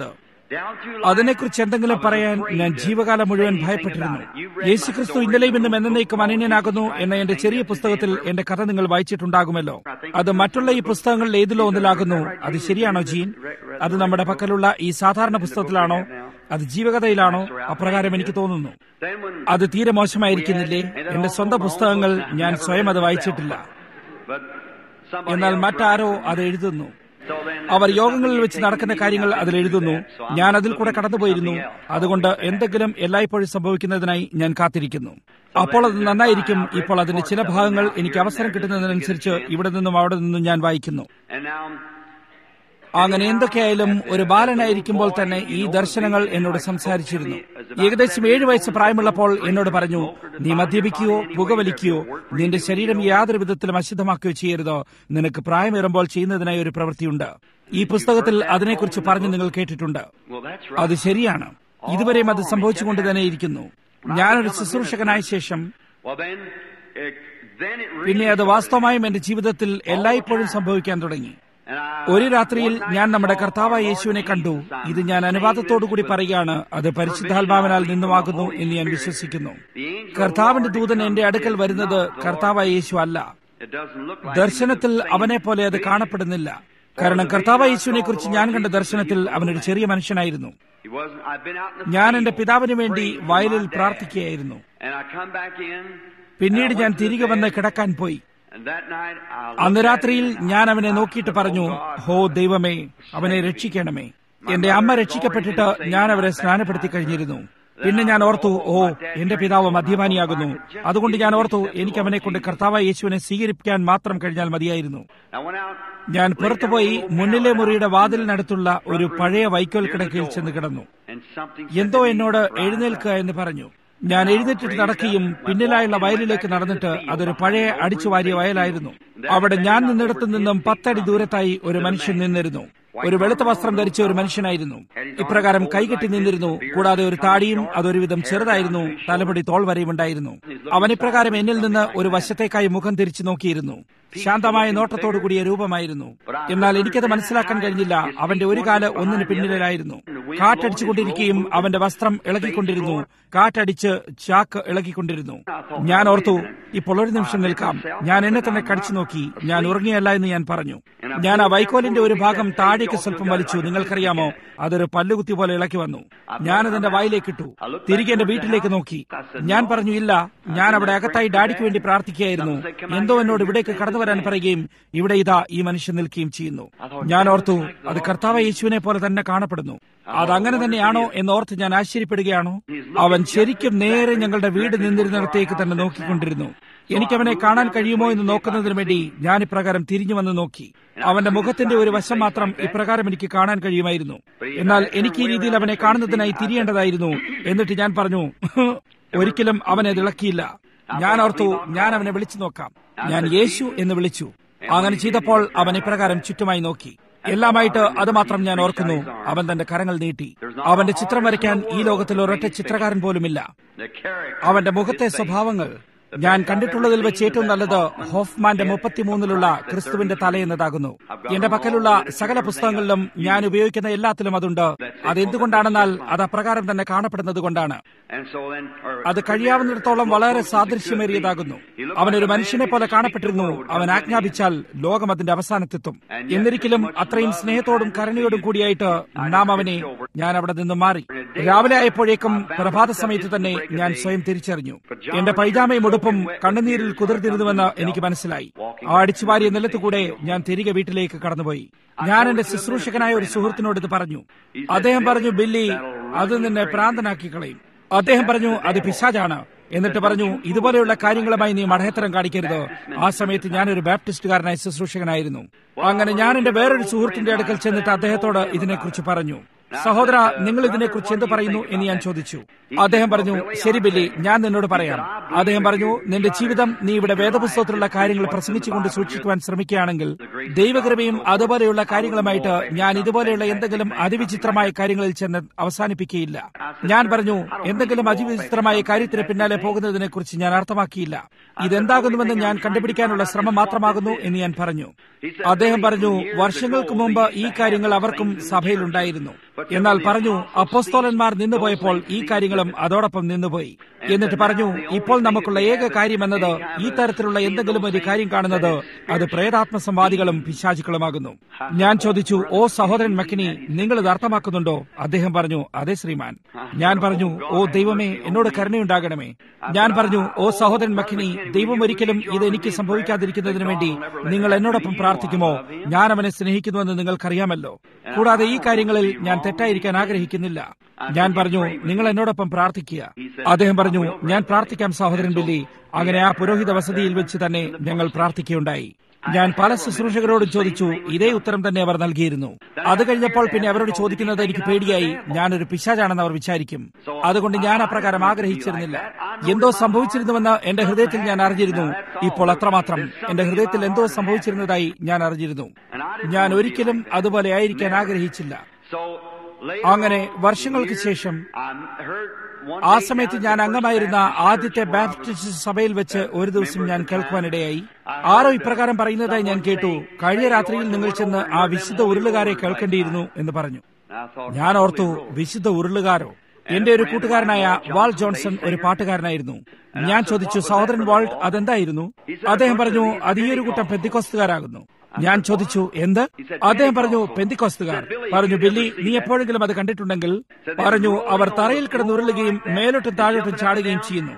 അതിനെക്കുറിച്ച് എന്തെങ്കിലും പറയാൻ ഞാൻ ജീവകാലം മുഴുവൻ ഭയപ്പെട്ടിരുന്നു യേശുക്രിസ്തു ഇന്നലെയും ഇന്നും എന്നേക്കും അനന്യനാകുന്നു എന്ന എന്റെ ചെറിയ പുസ്തകത്തിൽ എന്റെ കഥ നിങ്ങൾ വായിച്ചിട്ടുണ്ടാകുമല്ലോ അത് മറ്റുള്ള ഈ പുസ്തകങ്ങളിൽ ഏതിലോ ഒന്നിലാകുന്നു അത് ശരിയാണോ ജീൻ അത് നമ്മുടെ പക്കലുള്ള ഈ സാധാരണ പുസ്തകത്തിലാണോ അത് ജീവകഥയിലാണോ അപ്രകാരം എനിക്ക് തോന്നുന്നു അത് തീരെ മോശമായിരിക്കുന്നില്ലേ എന്റെ സ്വന്തം പുസ്തകങ്ങൾ ഞാൻ സ്വയം അത് വായിച്ചിട്ടില്ല എന്നാൽ മറ്റാരോ അത് എഴുതുന്നു അവർ യോഗങ്ങളിൽ വെച്ച് നടക്കുന്ന കാര്യങ്ങൾ അതിൽ എഴുതുന്നു ഞാൻ അതിൽ കൂടെ കടന്നുപോയിരുന്നു അതുകൊണ്ട് എന്തെങ്കിലും എല്ലായ്പ്പോഴും സംഭവിക്കുന്നതിനായി ഞാൻ കാത്തിരിക്കുന്നു അപ്പോൾ അത് നന്നായിരിക്കും ഇപ്പോൾ അതിന്റെ ചില ഭാഗങ്ങൾ എനിക്ക് അവസരം കിട്ടുന്നതിനനുസരിച്ച് ഇവിടെ നിന്നും അവിടെ നിന്നും ഞാൻ വായിക്കുന്നു അങ്ങനെ എന്തൊക്കെയായാലും ഒരു ബാലനായിരിക്കുമ്പോൾ തന്നെ ഈ ദർശനങ്ങൾ എന്നോട് സംസാരിച്ചിരുന്നു ഏകദേശം ഏഴ് വയസ്സ് പ്രായമുള്ളപ്പോൾ എന്നോട് പറഞ്ഞു നീ മദ്യപിക്കുകയോ പുകവലിക്കുകയോ നിന്റെ ശരീരം യാതൊരു വിധത്തിലും അശുദ്ധമാക്കുകയോ ചെയ്യരുതോ നിനക്ക് പ്രായമേറുമ്പോൾ ചെയ്യുന്നതിനായി ഒരു പ്രവൃത്തിയുണ്ട് ഈ പുസ്തകത്തിൽ അതിനെക്കുറിച്ച് പറഞ്ഞു നിങ്ങൾ കേട്ടിട്ടുണ്ട് അത് ശരിയാണ് ഇതുവരെയും അത് സംഭവിച്ചുകൊണ്ട് തന്നെ ഇരിക്കുന്നു ഞാനൊരു ശുശ്രൂഷകനായ ശേഷം പിന്നെ അത് വാസ്തവമായും എന്റെ ജീവിതത്തിൽ എല്ലായ്പ്പോഴും സംഭവിക്കാൻ തുടങ്ങി ഒരു രാത്രിയിൽ ഞാൻ നമ്മുടെ കർത്താവായ യേശുവിനെ കണ്ടു ഇത് ഞാൻ അനുവാദത്തോടുകൂടി പറയുകയാണ് അത് പരിശുദ്ധാത്മാവിനാൽ നിന്നുമാകുന്നു എന്ന് ഞാൻ വിശ്വസിക്കുന്നു കർത്താവിന്റെ ദൂതൻ എന്റെ അടുക്കൽ വരുന്നത് കർത്താവായ യേശു അല്ല ദർശനത്തിൽ അവനെ പോലെ അത് കാണപ്പെടുന്നില്ല കാരണം കർത്താവായ യേശുവിനെ കുറിച്ച് ഞാൻ കണ്ട ദർശനത്തിൽ അവനൊരു ചെറിയ മനുഷ്യനായിരുന്നു ഞാൻ എന്റെ പിതാവിന് വേണ്ടി വയലിൽ പ്രാർത്ഥിക്കുകയായിരുന്നു പിന്നീട് ഞാൻ തിരികെ വന്ന് കിടക്കാൻ പോയി അന്ന് രാത്രിയിൽ ഞാൻ അവനെ നോക്കിയിട്ട് പറഞ്ഞു ഹോ ദൈവമേ അവനെ രക്ഷിക്കണമേ എന്റെ അമ്മ രക്ഷിക്കപ്പെട്ടിട്ട് ഞാൻ അവരെ സ്നാനപ്പെടുത്തി കഴിഞ്ഞിരുന്നു പിന്നെ ഞാൻ ഓർത്തു ഓ എന്റെ പിതാവ് മദ്യപാനിയാകുന്നു അതുകൊണ്ട് ഞാൻ ഓർത്തു എനിക്ക് അവനെ കൊണ്ട് കർത്താവായ യേശുവിനെ സ്വീകരിക്കാൻ മാത്രം കഴിഞ്ഞാൽ മതിയായിരുന്നു ഞാൻ പുറത്തുപോയി മുന്നിലെ മുറിയുടെ വാതിലിനടുത്തുള്ള ഒരു പഴയ വൈക്കോൽ കിടക്കയിൽ ചെന്ന് കിടന്നു എന്തോ എന്നോട് എഴുന്നേൽക്കുക എന്ന് പറഞ്ഞു ഞാൻ എഴുന്നേറ്റിട്ട് നടക്കുകയും പിന്നിലായുള്ള വയലിലേക്ക് നടന്നിട്ട് അതൊരു പഴയ അടിച്ചു വാരിയ വയലായിരുന്നു അവിടെ ഞാൻ നിന്നിടത്തു നിന്നും പത്തടി ദൂരത്തായി ഒരു മനുഷ്യൻ നിന്നിരുന്നു ഒരു വെളുത്ത വസ്ത്രം ധരിച്ച ഒരു മനുഷ്യനായിരുന്നു ഇപ്രകാരം കൈകെട്ടി നിന്നിരുന്നു കൂടാതെ ഒരു താടിയും അതൊരുവിധം ചെറുതായിരുന്നു തലമുടി തോൾ വരെയും ഉണ്ടായിരുന്നു അവൻ ഇപ്രകാരം എന്നിൽ നിന്ന് ഒരു വശത്തേക്കായി മുഖം തിരിച്ചു നോക്കിയിരുന്നു ശാന്തമായ നോട്ടത്തോടു കൂടിയ രൂപമായിരുന്നു എന്നാൽ എനിക്കത് മനസ്സിലാക്കാൻ കഴിഞ്ഞില്ല അവന്റെ ഒരു കാല് ഒന്നിന് പിന്നിലായിരുന്നു കാറ്റടിച്ചുകൊണ്ടിരിക്കുകയും അവന്റെ വസ്ത്രം ഇളകിക്കൊണ്ടിരുന്നു കാറ്റടിച്ച് ചാക്ക് ഇളകിക്കൊണ്ടിരുന്നു ഞാൻ ഓർത്തു ഇപ്പോൾ ഒരു നിമിഷം നിൽക്കാം ഞാൻ എന്നെ തന്നെ കടിച്ചു നോക്കി ഞാൻ ഉറങ്ങിയല്ല എന്ന് ഞാൻ പറഞ്ഞു ഞാൻ ആ വൈക്കോലിന്റെ ഒരു ഭാഗം താഴേക്ക് സ്വല്പം വലിച്ചു നിങ്ങൾക്കറിയാമോ അതൊരു പല്ലുകുത്തി പോലെ ഇളക്കി വന്നു ഞാനതെന്റെ വായിലേക്ക് ഇട്ടു തിരികെ എന്റെ വീട്ടിലേക്ക് നോക്കി ഞാൻ പറഞ്ഞു ഇല്ല ഞാൻ അവിടെ അകത്തായി ഡാഡിക്ക് വേണ്ടി പ്രാർത്ഥിക്കുകയായിരുന്നു എന്തോ എന്നോട് ഇവിടേക്ക് കടന്നു വരാൻ പറയുകയും ഇവിടെ ഇതാ ഈ മനുഷ്യൻ നിൽക്കുകയും ചെയ്യുന്നു ഞാൻ ഓർത്തു അത് കർത്താവ് യേശുവിനെ പോലെ തന്നെ കാണപ്പെടുന്നു അതങ്ങനെ തന്നെയാണോ എന്നോർത്ത് ഞാൻ ആശ്ചര്യപ്പെടുകയാണോ അവൻ ശരിക്കും നേരെ ഞങ്ങളുടെ വീട് നിന്നിരുന്നിടത്തേക്ക് തന്നെ നോക്കിക്കൊണ്ടിരുന്നു എനിക്കവനെ കാണാൻ കഴിയുമോ എന്ന് നോക്കുന്നതിന് വേണ്ടി ഞാൻ ഇപ്രകാരം തിരിഞ്ഞു വന്ന് നോക്കി അവന്റെ മുഖത്തിന്റെ ഒരു വശം മാത്രം ഇപ്രകാരം എനിക്ക് കാണാൻ കഴിയുമായിരുന്നു എന്നാൽ എനിക്ക് ഈ രീതിയിൽ അവനെ കാണുന്നതിനായി തിരിയേണ്ടതായിരുന്നു എന്നിട്ട് ഞാൻ പറഞ്ഞു ഒരിക്കലും അവനെ ഇളക്കിയില്ല ഞാൻ ഓർത്തു ഞാൻ അവനെ വിളിച്ചു നോക്കാം ഞാൻ യേശു എന്ന് വിളിച്ചു അങ്ങനെ ചെയ്തപ്പോൾ അവൻ ഇപ്രകാരം ചുറ്റുമായി നോക്കി എല്ലാമായിട്ട് അത് മാത്രം ഞാൻ ഓർക്കുന്നു അവൻ തന്റെ കരങ്ങൾ നീട്ടി അവന്റെ ചിത്രം വരയ്ക്കാൻ ഈ ലോകത്തിൽ ഒരൊറ്റ ചിത്രകാരൻ പോലുമില്ല അവന്റെ മുഖത്തെ സ്വഭാവങ്ങൾ ഞാൻ കണ്ടിട്ടുള്ളതിൽ വെച്ച് ഏറ്റവും നല്ലത് ഹോഫ്മാന്റെ മുപ്പത്തിമൂന്നിലുള്ള ക്രിസ്തുവിന്റെ തല എന്നതാകുന്നു എന്റെ പക്കലുള്ള സകല പുസ്തകങ്ങളിലും ഞാൻ ഉപയോഗിക്കുന്ന എല്ലാത്തിലും അതുണ്ട് അതെന്തുകൊണ്ടാണെന്നാൽ അത് അപ്രകാരം തന്നെ കാണപ്പെടുന്നത് കൊണ്ടാണ് അത് കഴിയാവുന്നിടത്തോളം വളരെ സാദൃശ്യമേറിയതാകുന്നു അവനൊരു മനുഷ്യനെ പോലെ കാണപ്പെട്ടിരുന്നു അവൻ ആജ്ഞാപിച്ചാൽ ലോകം അതിന്റെ അവസാനത്തെത്തും എന്നിരിക്കലും അത്രയും സ്നേഹത്തോടും കരുണയോടും കൂടിയായിട്ട് നാം അവനെ ഞാൻ അവിടെ നിന്ന് മാറി രാവിലെ ആയപ്പോഴേക്കും പ്രഭാത സമയത്ത് തന്നെ ഞാൻ സ്വയം തിരിച്ചറിഞ്ഞു എന്റെ പൈജാമയും ഉടുപ്പും കണ്ണുനീരിൽ കുതിർന്നിരുന്നുവെന്ന് എനിക്ക് മനസ്സിലായി ആ അടിച്ചുവാരിയ നിലത്തുകൂടെ ഞാൻ തിരികെ വീട്ടിലേക്ക് കടന്നുപോയി ഞാൻ എന്റെ ശുശ്രൂഷകനായ ഒരു സുഹൃത്തിനോട് ഇത് പറഞ്ഞു അദ്ദേഹം പറഞ്ഞു ബില്ലി അത് നിന്നെ പ്രാന്തനാക്കി കളയും അദ്ദേഹം പറഞ്ഞു അത് പിശാജാണ് എന്നിട്ട് പറഞ്ഞു ഇതുപോലെയുള്ള കാര്യങ്ങളുമായി നീ മടയത്തരം കാണിക്കരുത് ആ സമയത്ത് ഞാനൊരു ബാപ്റ്റിസ്റ്റുകാരനായ ശുശ്രൂഷകനായിരുന്നു അങ്ങനെ ഞാൻ എന്റെ വേറൊരു സുഹൃത്തിന്റെ അടുക്കൽ ചെന്നിട്ട് അദ്ദേഹത്തോട് ഇതിനെക്കുറിച്ച് പറഞ്ഞു സഹോദര നിങ്ങൾ ഇതിനെക്കുറിച്ച് എന്ത് പറയുന്നു എന്ന് ഞാൻ ചോദിച്ചു അദ്ദേഹം പറഞ്ഞു ശരി ബില്ലി ഞാൻ നിന്നോട് പറയാം അദ്ദേഹം പറഞ്ഞു നിന്റെ ജീവിതം നീ ഇവിടെ വേദപുസ്തകത്തിലുള്ള കാര്യങ്ങൾ പ്രസംഗിച്ചുകൊണ്ട് സൂക്ഷിക്കുവാൻ ശ്രമിക്കുകയാണെങ്കിൽ ദൈവകൃപയും അതുപോലെയുള്ള കാര്യങ്ങളുമായിട്ട് ഞാൻ ഇതുപോലെയുള്ള എന്തെങ്കിലും അതിവിചിത്രമായ കാര്യങ്ങളിൽ ചെന്ന് അവസാനിപ്പിക്കുകയില്ല ഞാൻ പറഞ്ഞു എന്തെങ്കിലും അതിവിചിത്രമായ കാര്യത്തിന് പിന്നാലെ പോകുന്നതിനെ കുറിച്ച് ഞാൻ അർത്ഥമാക്കിയില്ല ഇതെന്താകുന്നുവെന്ന് ഞാൻ കണ്ടുപിടിക്കാനുള്ള ശ്രമം മാത്രമാകുന്നു എന്ന് ഞാൻ പറഞ്ഞു അദ്ദേഹം പറഞ്ഞു വർഷങ്ങൾക്ക് മുമ്പ് ഈ കാര്യങ്ങൾ അവർക്കും സഭയിലുണ്ടായിരുന്നു എന്നാൽ പറഞ്ഞു അപ്പോസ്തോലന്മാർ നിന്നുപോയപ്പോൾ ഈ കാര്യങ്ങളും അതോടൊപ്പം നിന്നുപോയി എന്നിട്ട് പറഞ്ഞു ഇപ്പോൾ നമുക്കുള്ള ഏക കാര്യം എന്നത് ഈ തരത്തിലുള്ള എന്തെങ്കിലും ഒരു കാര്യം കാണുന്നത് അത് പ്രേതാത്മസംവാദികളും പിശാചുക്കളുമാകുന്നു ഞാൻ ചോദിച്ചു ഓ സഹോദരൻ മക്കിനി നിങ്ങൾ ഇത് അർത്ഥമാക്കുന്നുണ്ടോ അദ്ദേഹം പറഞ്ഞു അതെ ശ്രീമാൻ ഞാൻ പറഞ്ഞു ഓ ദൈവമേ എന്നോട് കരുണയുണ്ടാകണമേ ഞാൻ പറഞ്ഞു ഓ സഹോദരൻ മക്കിനി ദൈവം ഒരിക്കലും ഇത് എനിക്ക് സംഭവിക്കാതിരിക്കുന്നതിന് വേണ്ടി നിങ്ങൾ എന്നോടൊപ്പം പ്രാർത്ഥിക്കുമോ ഞാൻ അവനെ സ്നേഹിക്കുന്നുവെന്ന് നിങ്ങൾക്കറിയാമല്ലോ കൂടാതെ ഈ കാര്യങ്ങളിൽ ഞാൻ തെറ്റായിരിക്കാൻ ആഗ്രഹിക്കുന്നില്ല ഞാൻ പറഞ്ഞു നിങ്ങൾ എന്നോടൊപ്പം പ്രാർത്ഥിക്കുക അദ്ദേഹം പറഞ്ഞു ഞാൻ പ്രാർത്ഥിക്കാം സഹോദരൻ ബില്ലി അങ്ങനെ ആ പുരോഹിത വസതിയിൽ വെച്ച് തന്നെ ഞങ്ങൾ പ്രാർത്ഥിക്കുകയുണ്ടായി ഞാൻ പല ശുശ്രൂഷകരോടും ചോദിച്ചു ഇതേ ഉത്തരം തന്നെ അവർ നൽകിയിരുന്നു അത് കഴിഞ്ഞപ്പോൾ പിന്നെ അവരോട് ചോദിക്കുന്നത് എനിക്ക് പേടിയായി ഞാനൊരു പിശാചാണെന്ന് അവർ വിചാരിക്കും അതുകൊണ്ട് ഞാൻ അപ്രകാരം ആഗ്രഹിച്ചിരുന്നില്ല എന്തോ സംഭവിച്ചിരുന്നുവെന്ന് എന്റെ ഹൃദയത്തിൽ ഞാൻ അറിഞ്ഞിരുന്നു ഇപ്പോൾ അത്രമാത്രം എന്റെ ഹൃദയത്തിൽ എന്തോ സംഭവിച്ചിരുന്നതായി ഞാൻ അറിഞ്ഞിരുന്നു ഞാൻ ഒരിക്കലും അതുപോലെ ആയിരിക്കാൻ ആഗ്രഹിച്ചില്ല അങ്ങനെ വർഷങ്ങൾക്ക് ശേഷം ആ സമയത്ത് ഞാൻ അംഗമായിരുന്ന ആദ്യത്തെ ബാപ്റ്റിസ്റ്റ് സഭയിൽ വെച്ച് ഒരു ദിവസം ഞാൻ കേൾക്കുവാനിടയായി ആരോ ഇപ്രകാരം പറയുന്നതായി ഞാൻ കേട്ടു കഴിഞ്ഞ രാത്രിയിൽ നിങ്ങൾ ചെന്ന് ആ വിശുദ്ധ ഉരുളുകാരെ കേൾക്കേണ്ടിയിരുന്നു എന്ന് പറഞ്ഞു ഞാൻ ഓർത്തു വിശുദ്ധ ഉരുളുകാരോ എന്റെ ഒരു കൂട്ടുകാരനായ വാൾ ജോൺസൺ ഒരു പാട്ടുകാരനായിരുന്നു ഞാൻ ചോദിച്ചു സഹോദരൻ വാൾട്ട് അതെന്തായിരുന്നു അദ്ദേഹം പറഞ്ഞു അത് ഈ ഒരു കൂട്ടം പെന്തിക്കോസ്തുകാരാകുന്നു ഞാൻ ചോദിച്ചു എന്ത് അദ്ദേഹം പറഞ്ഞു പെന്തിക്കോസ്തുകാർ പറഞ്ഞു ബില്ലി നീ എപ്പോഴെങ്കിലും അത് കണ്ടിട്ടുണ്ടെങ്കിൽ പറഞ്ഞു അവർ തറയിൽ കിടന്നുരുളുകയും മേലോട്ടും താഴോട്ടും ചാടുകയും ചെയ്യുന്നു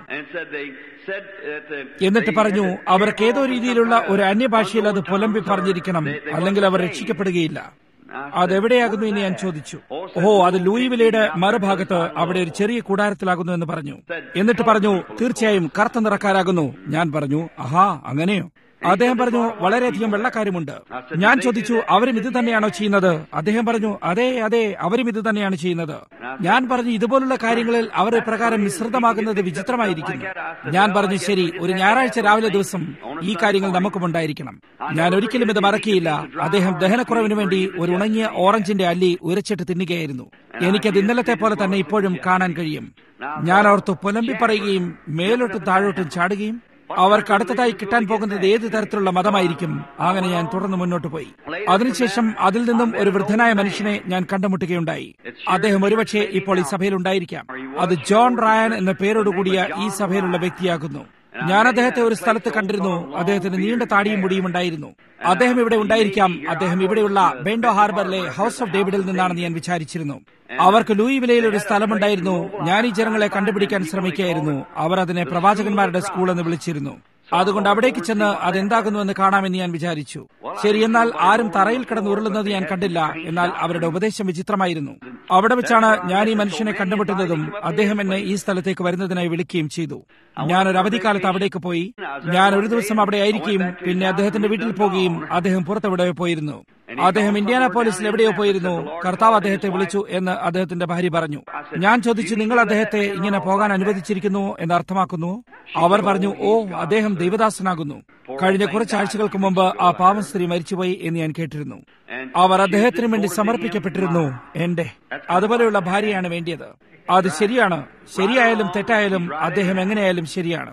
എന്നിട്ട് പറഞ്ഞു അവർക്ക് ഏതോ രീതിയിലുള്ള ഒരു അന്യഭാഷയിൽ അത് പുലമ്പി പറഞ്ഞിരിക്കണം അല്ലെങ്കിൽ അവർ രക്ഷിക്കപ്പെടുകയില്ല അതെവിടെയാകുന്നു എന്ന് ഞാൻ ചോദിച്ചു ഓഹോ അത് ലൂയിവിലയുടെ മറുഭാഗത്ത് അവിടെ ഒരു ചെറിയ കൂടാരത്തിലാകുന്നു എന്ന് പറഞ്ഞു എന്നിട്ട് പറഞ്ഞു തീർച്ചയായും കറുത്ത നിറക്കാരാകുന്നു ഞാൻ പറഞ്ഞു ആഹാ അങ്ങനെയോ അദ്ദേഹം പറഞ്ഞു വളരെയധികം വെള്ളക്കാരുമുണ്ട് ഞാൻ ചോദിച്ചു അവരും ഇത് തന്നെയാണോ ചെയ്യുന്നത് അദ്ദേഹം പറഞ്ഞു അതെ അതെ അവരും ഇത് തന്നെയാണ് ചെയ്യുന്നത് ഞാൻ പറഞ്ഞു ഇതുപോലുള്ള കാര്യങ്ങളിൽ അവർ പ്രകാരം മിശ്രിതമാകുന്നത് വിചിത്രമായിരിക്കുന്നു ഞാൻ പറഞ്ഞു ശരി ഒരു ഞായറാഴ്ച രാവിലെ ദിവസം ഈ കാര്യങ്ങൾ നമുക്കും ഉണ്ടായിരിക്കണം ഞാൻ ഒരിക്കലും ഇത് മറക്കിയില്ല അദ്ദേഹം ദഹനക്കുറവിന് വേണ്ടി ഒരു ഉണങ്ങിയ ഓറഞ്ചിന്റെ അല്ലി ഉരച്ചിട്ട് തിന്നുകയായിരുന്നു എനിക്കത് ഇന്നലത്തെ പോലെ തന്നെ ഇപ്പോഴും കാണാൻ കഴിയും ഞാൻ ഓർത്തു പുലമ്പി പറയുകയും മേലോട്ടും താഴോട്ടും ചാടുകയും അവർക്ക് അടുത്തതായി കിട്ടാൻ പോകുന്നത് ഏത് തരത്തിലുള്ള മതമായിരിക്കും അങ്ങനെ ഞാൻ തുടർന്ന് മുന്നോട്ട് പോയി അതിനുശേഷം അതിൽ നിന്നും ഒരു വൃദ്ധനായ മനുഷ്യനെ ഞാൻ കണ്ടുമുട്ടുകയുണ്ടായി അദ്ദേഹം ഒരുപക്ഷെ ഇപ്പോൾ ഈ സഭയിൽ ഉണ്ടായിരിക്കാം അത് ജോൺ റായൻ എന്ന പേരോടുകൂടിയ ഈ സഭയിലുള്ള വ്യക്തിയാകുന്നു ഞാൻ അദ്ദേഹത്തെ ഒരു സ്ഥലത്ത് കണ്ടിരുന്നു അദ്ദേഹത്തിന് നീണ്ട താടിയും മുടിയും ഉണ്ടായിരുന്നു അദ്ദേഹം ഇവിടെ ഉണ്ടായിരിക്കാം അദ്ദേഹം ഇവിടെയുള്ള ബെൻഡോ ഹാർബറിലെ ഹൗസ് ഓഫ് ഡേവിഡിൽ നിന്നാണെന്ന് ഞാൻ വിചാരിച്ചിരുന്നു അവർക്ക് ലൂയിവിലയിൽ ഒരു സ്ഥലമുണ്ടായിരുന്നു ഞാൻ ഈ ജനങ്ങളെ കണ്ടുപിടിക്കാൻ ശ്രമിക്കുകയായിരുന്നു അവർ അതിനെ പ്രവാചകന്മാരുടെ സ്കൂൾ എന്ന് വിളിച്ചിരുന്നു അതുകൊണ്ട് അവിടേക്ക് ചെന്ന് അതെന്താകുന്നുവെന്ന് കാണാമെന്ന് ഞാൻ വിചാരിച്ചു ശരി എന്നാൽ ആരും തറയിൽ കിടന്ന് ഉരുളുന്നത് ഞാൻ കണ്ടില്ല എന്നാൽ അവരുടെ ഉപദേശം വിചിത്രമായിരുന്നു അവിടെ വെച്ചാണ് ഞാൻ ഈ മനുഷ്യനെ കണ്ടുമുട്ടുന്നതും അദ്ദേഹം എന്നെ ഈ സ്ഥലത്തേക്ക് വരുന്നതിനായി വിളിക്കുകയും ചെയ്തു ഞാൻ ഒരു അവധിക്കാലത്ത് അവിടേക്ക് പോയി ഞാൻ ഒരു ദിവസം അവിടെ ആയിരിക്കുകയും പിന്നെ അദ്ദേഹത്തിന്റെ വീട്ടിൽ പോകുകയും അദ്ദേഹം പുറത്തെവിടെയോ പോയിരുന്നു അദ്ദേഹം ഇന്ത്യാന പോലീസിൽ എവിടെയോ പോയിരുന്നു കർത്താവ് അദ്ദേഹത്തെ വിളിച്ചു എന്ന് അദ്ദേഹത്തിന്റെ ഭാര്യ പറഞ്ഞു ഞാൻ ചോദിച്ചു നിങ്ങൾ അദ്ദേഹത്തെ ഇങ്ങനെ പോകാൻ അനുവദിച്ചിരിക്കുന്നു എന്ന് അർത്ഥമാക്കുന്നു അവർ പറഞ്ഞു ഓ അദ്ദേഹം ദൈവദാസനാകുന്നു കഴിഞ്ഞ കുറച്ചാഴ്ചകൾക്ക് മുമ്പ് ആ പാവം സ്ത്രീ മരിച്ചുപോയി എന്ന് ഞാൻ കേട്ടിരുന്നു അവർ അദ്ദേഹത്തിന് വേണ്ടി സമർപ്പിക്കപ്പെട്ടിരുന്നു എന്റെ അതുപോലെയുള്ള ഭാര്യയാണ് വേണ്ടിയത് അത് ശരിയാണ് ശരിയായാലും തെറ്റായാലും അദ്ദേഹം എങ്ങനെയായാലും ശരിയാണ്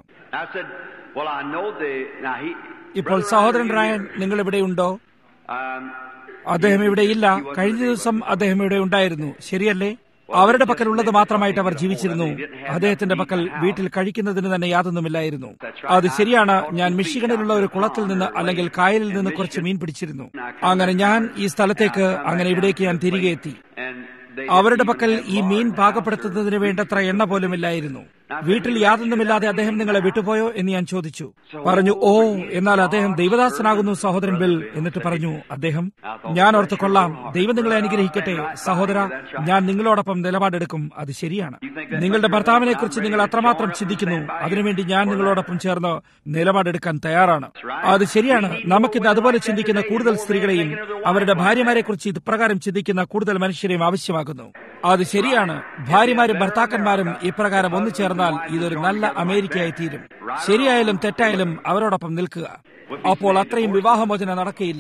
ഇപ്പോൾ സഹോദരൻ റായൻ നിങ്ങൾ ഇവിടെയുണ്ടോ അദ്ദേഹം ഇവിടെ ഇല്ല കഴിഞ്ഞ ദിവസം അദ്ദേഹം ഇവിടെ ഉണ്ടായിരുന്നു ശരിയല്ലേ അവരുടെ പക്കൽ ഉള്ളത് മാത്രമായിട്ട് അവർ ജീവിച്ചിരുന്നു അദ്ദേഹത്തിന്റെ പക്കൽ വീട്ടിൽ കഴിക്കുന്നതിന് തന്നെ യാതൊന്നുമില്ലായിരുന്നു അത് ശരിയാണ് ഞാൻ മിഷിഗണിലുള്ള ഒരു കുളത്തിൽ നിന്ന് അല്ലെങ്കിൽ കായലിൽ നിന്ന് കുറച്ച് മീൻ പിടിച്ചിരുന്നു അങ്ങനെ ഞാൻ ഈ സ്ഥലത്തേക്ക് അങ്ങനെ ഇവിടേക്ക് ഞാൻ തിരികെ എത്തി അവരുടെ പക്കൽ ഈ മീൻ പാകപ്പെടുത്തുന്നതിന് വേണ്ടത്ര എണ്ണ പോലുമില്ലായിരുന്നു വീട്ടിൽ യാതൊന്നുമില്ലാതെ അദ്ദേഹം നിങ്ങളെ വിട്ടുപോയോ എന്ന് ഞാൻ ചോദിച്ചു പറഞ്ഞു ഓ എന്നാൽ അദ്ദേഹം ദൈവദാസനാകുന്നു സഹോദരൻ ബിൽ എന്നിട്ട് പറഞ്ഞു അദ്ദേഹം ഞാൻ ഓർത്ത് കൊള്ളാം ദൈവം നിങ്ങളെ അനുഗ്രഹിക്കട്ടെ സഹോദര ഞാൻ നിങ്ങളോടൊപ്പം നിലപാടെടുക്കും അത് ശരിയാണ് നിങ്ങളുടെ ഭർത്താവിനെ കുറിച്ച് നിങ്ങൾ അത്രമാത്രം ചിന്തിക്കുന്നു അതിനുവേണ്ടി ഞാൻ നിങ്ങളോടൊപ്പം ചേർന്ന് നിലപാടെടുക്കാൻ തയ്യാറാണ് അത് ശരിയാണ് നമുക്കിന്ന് അതുപോലെ ചിന്തിക്കുന്ന കൂടുതൽ സ്ത്രീകളെയും അവരുടെ ഭാര്യമാരെ കുറിച്ച് ഇപ്രകാരം ചിന്തിക്കുന്ന കൂടുതൽ മനുഷ്യരെയും ആവശ്യമാകുന്നു അത് ശരിയാണ് ഭാര്യമാരും ഭർത്താക്കന്മാരും ഇപ്രകാരം ഒന്നു ചേർന്നാൽ ഇതൊരു നല്ല അമേരിക്കയായി തീരും ശരിയായാലും തെറ്റായാലും അവരോടൊപ്പം നിൽക്കുക അപ്പോൾ അത്രയും വിവാഹമോചന നടക്കുകയില്ല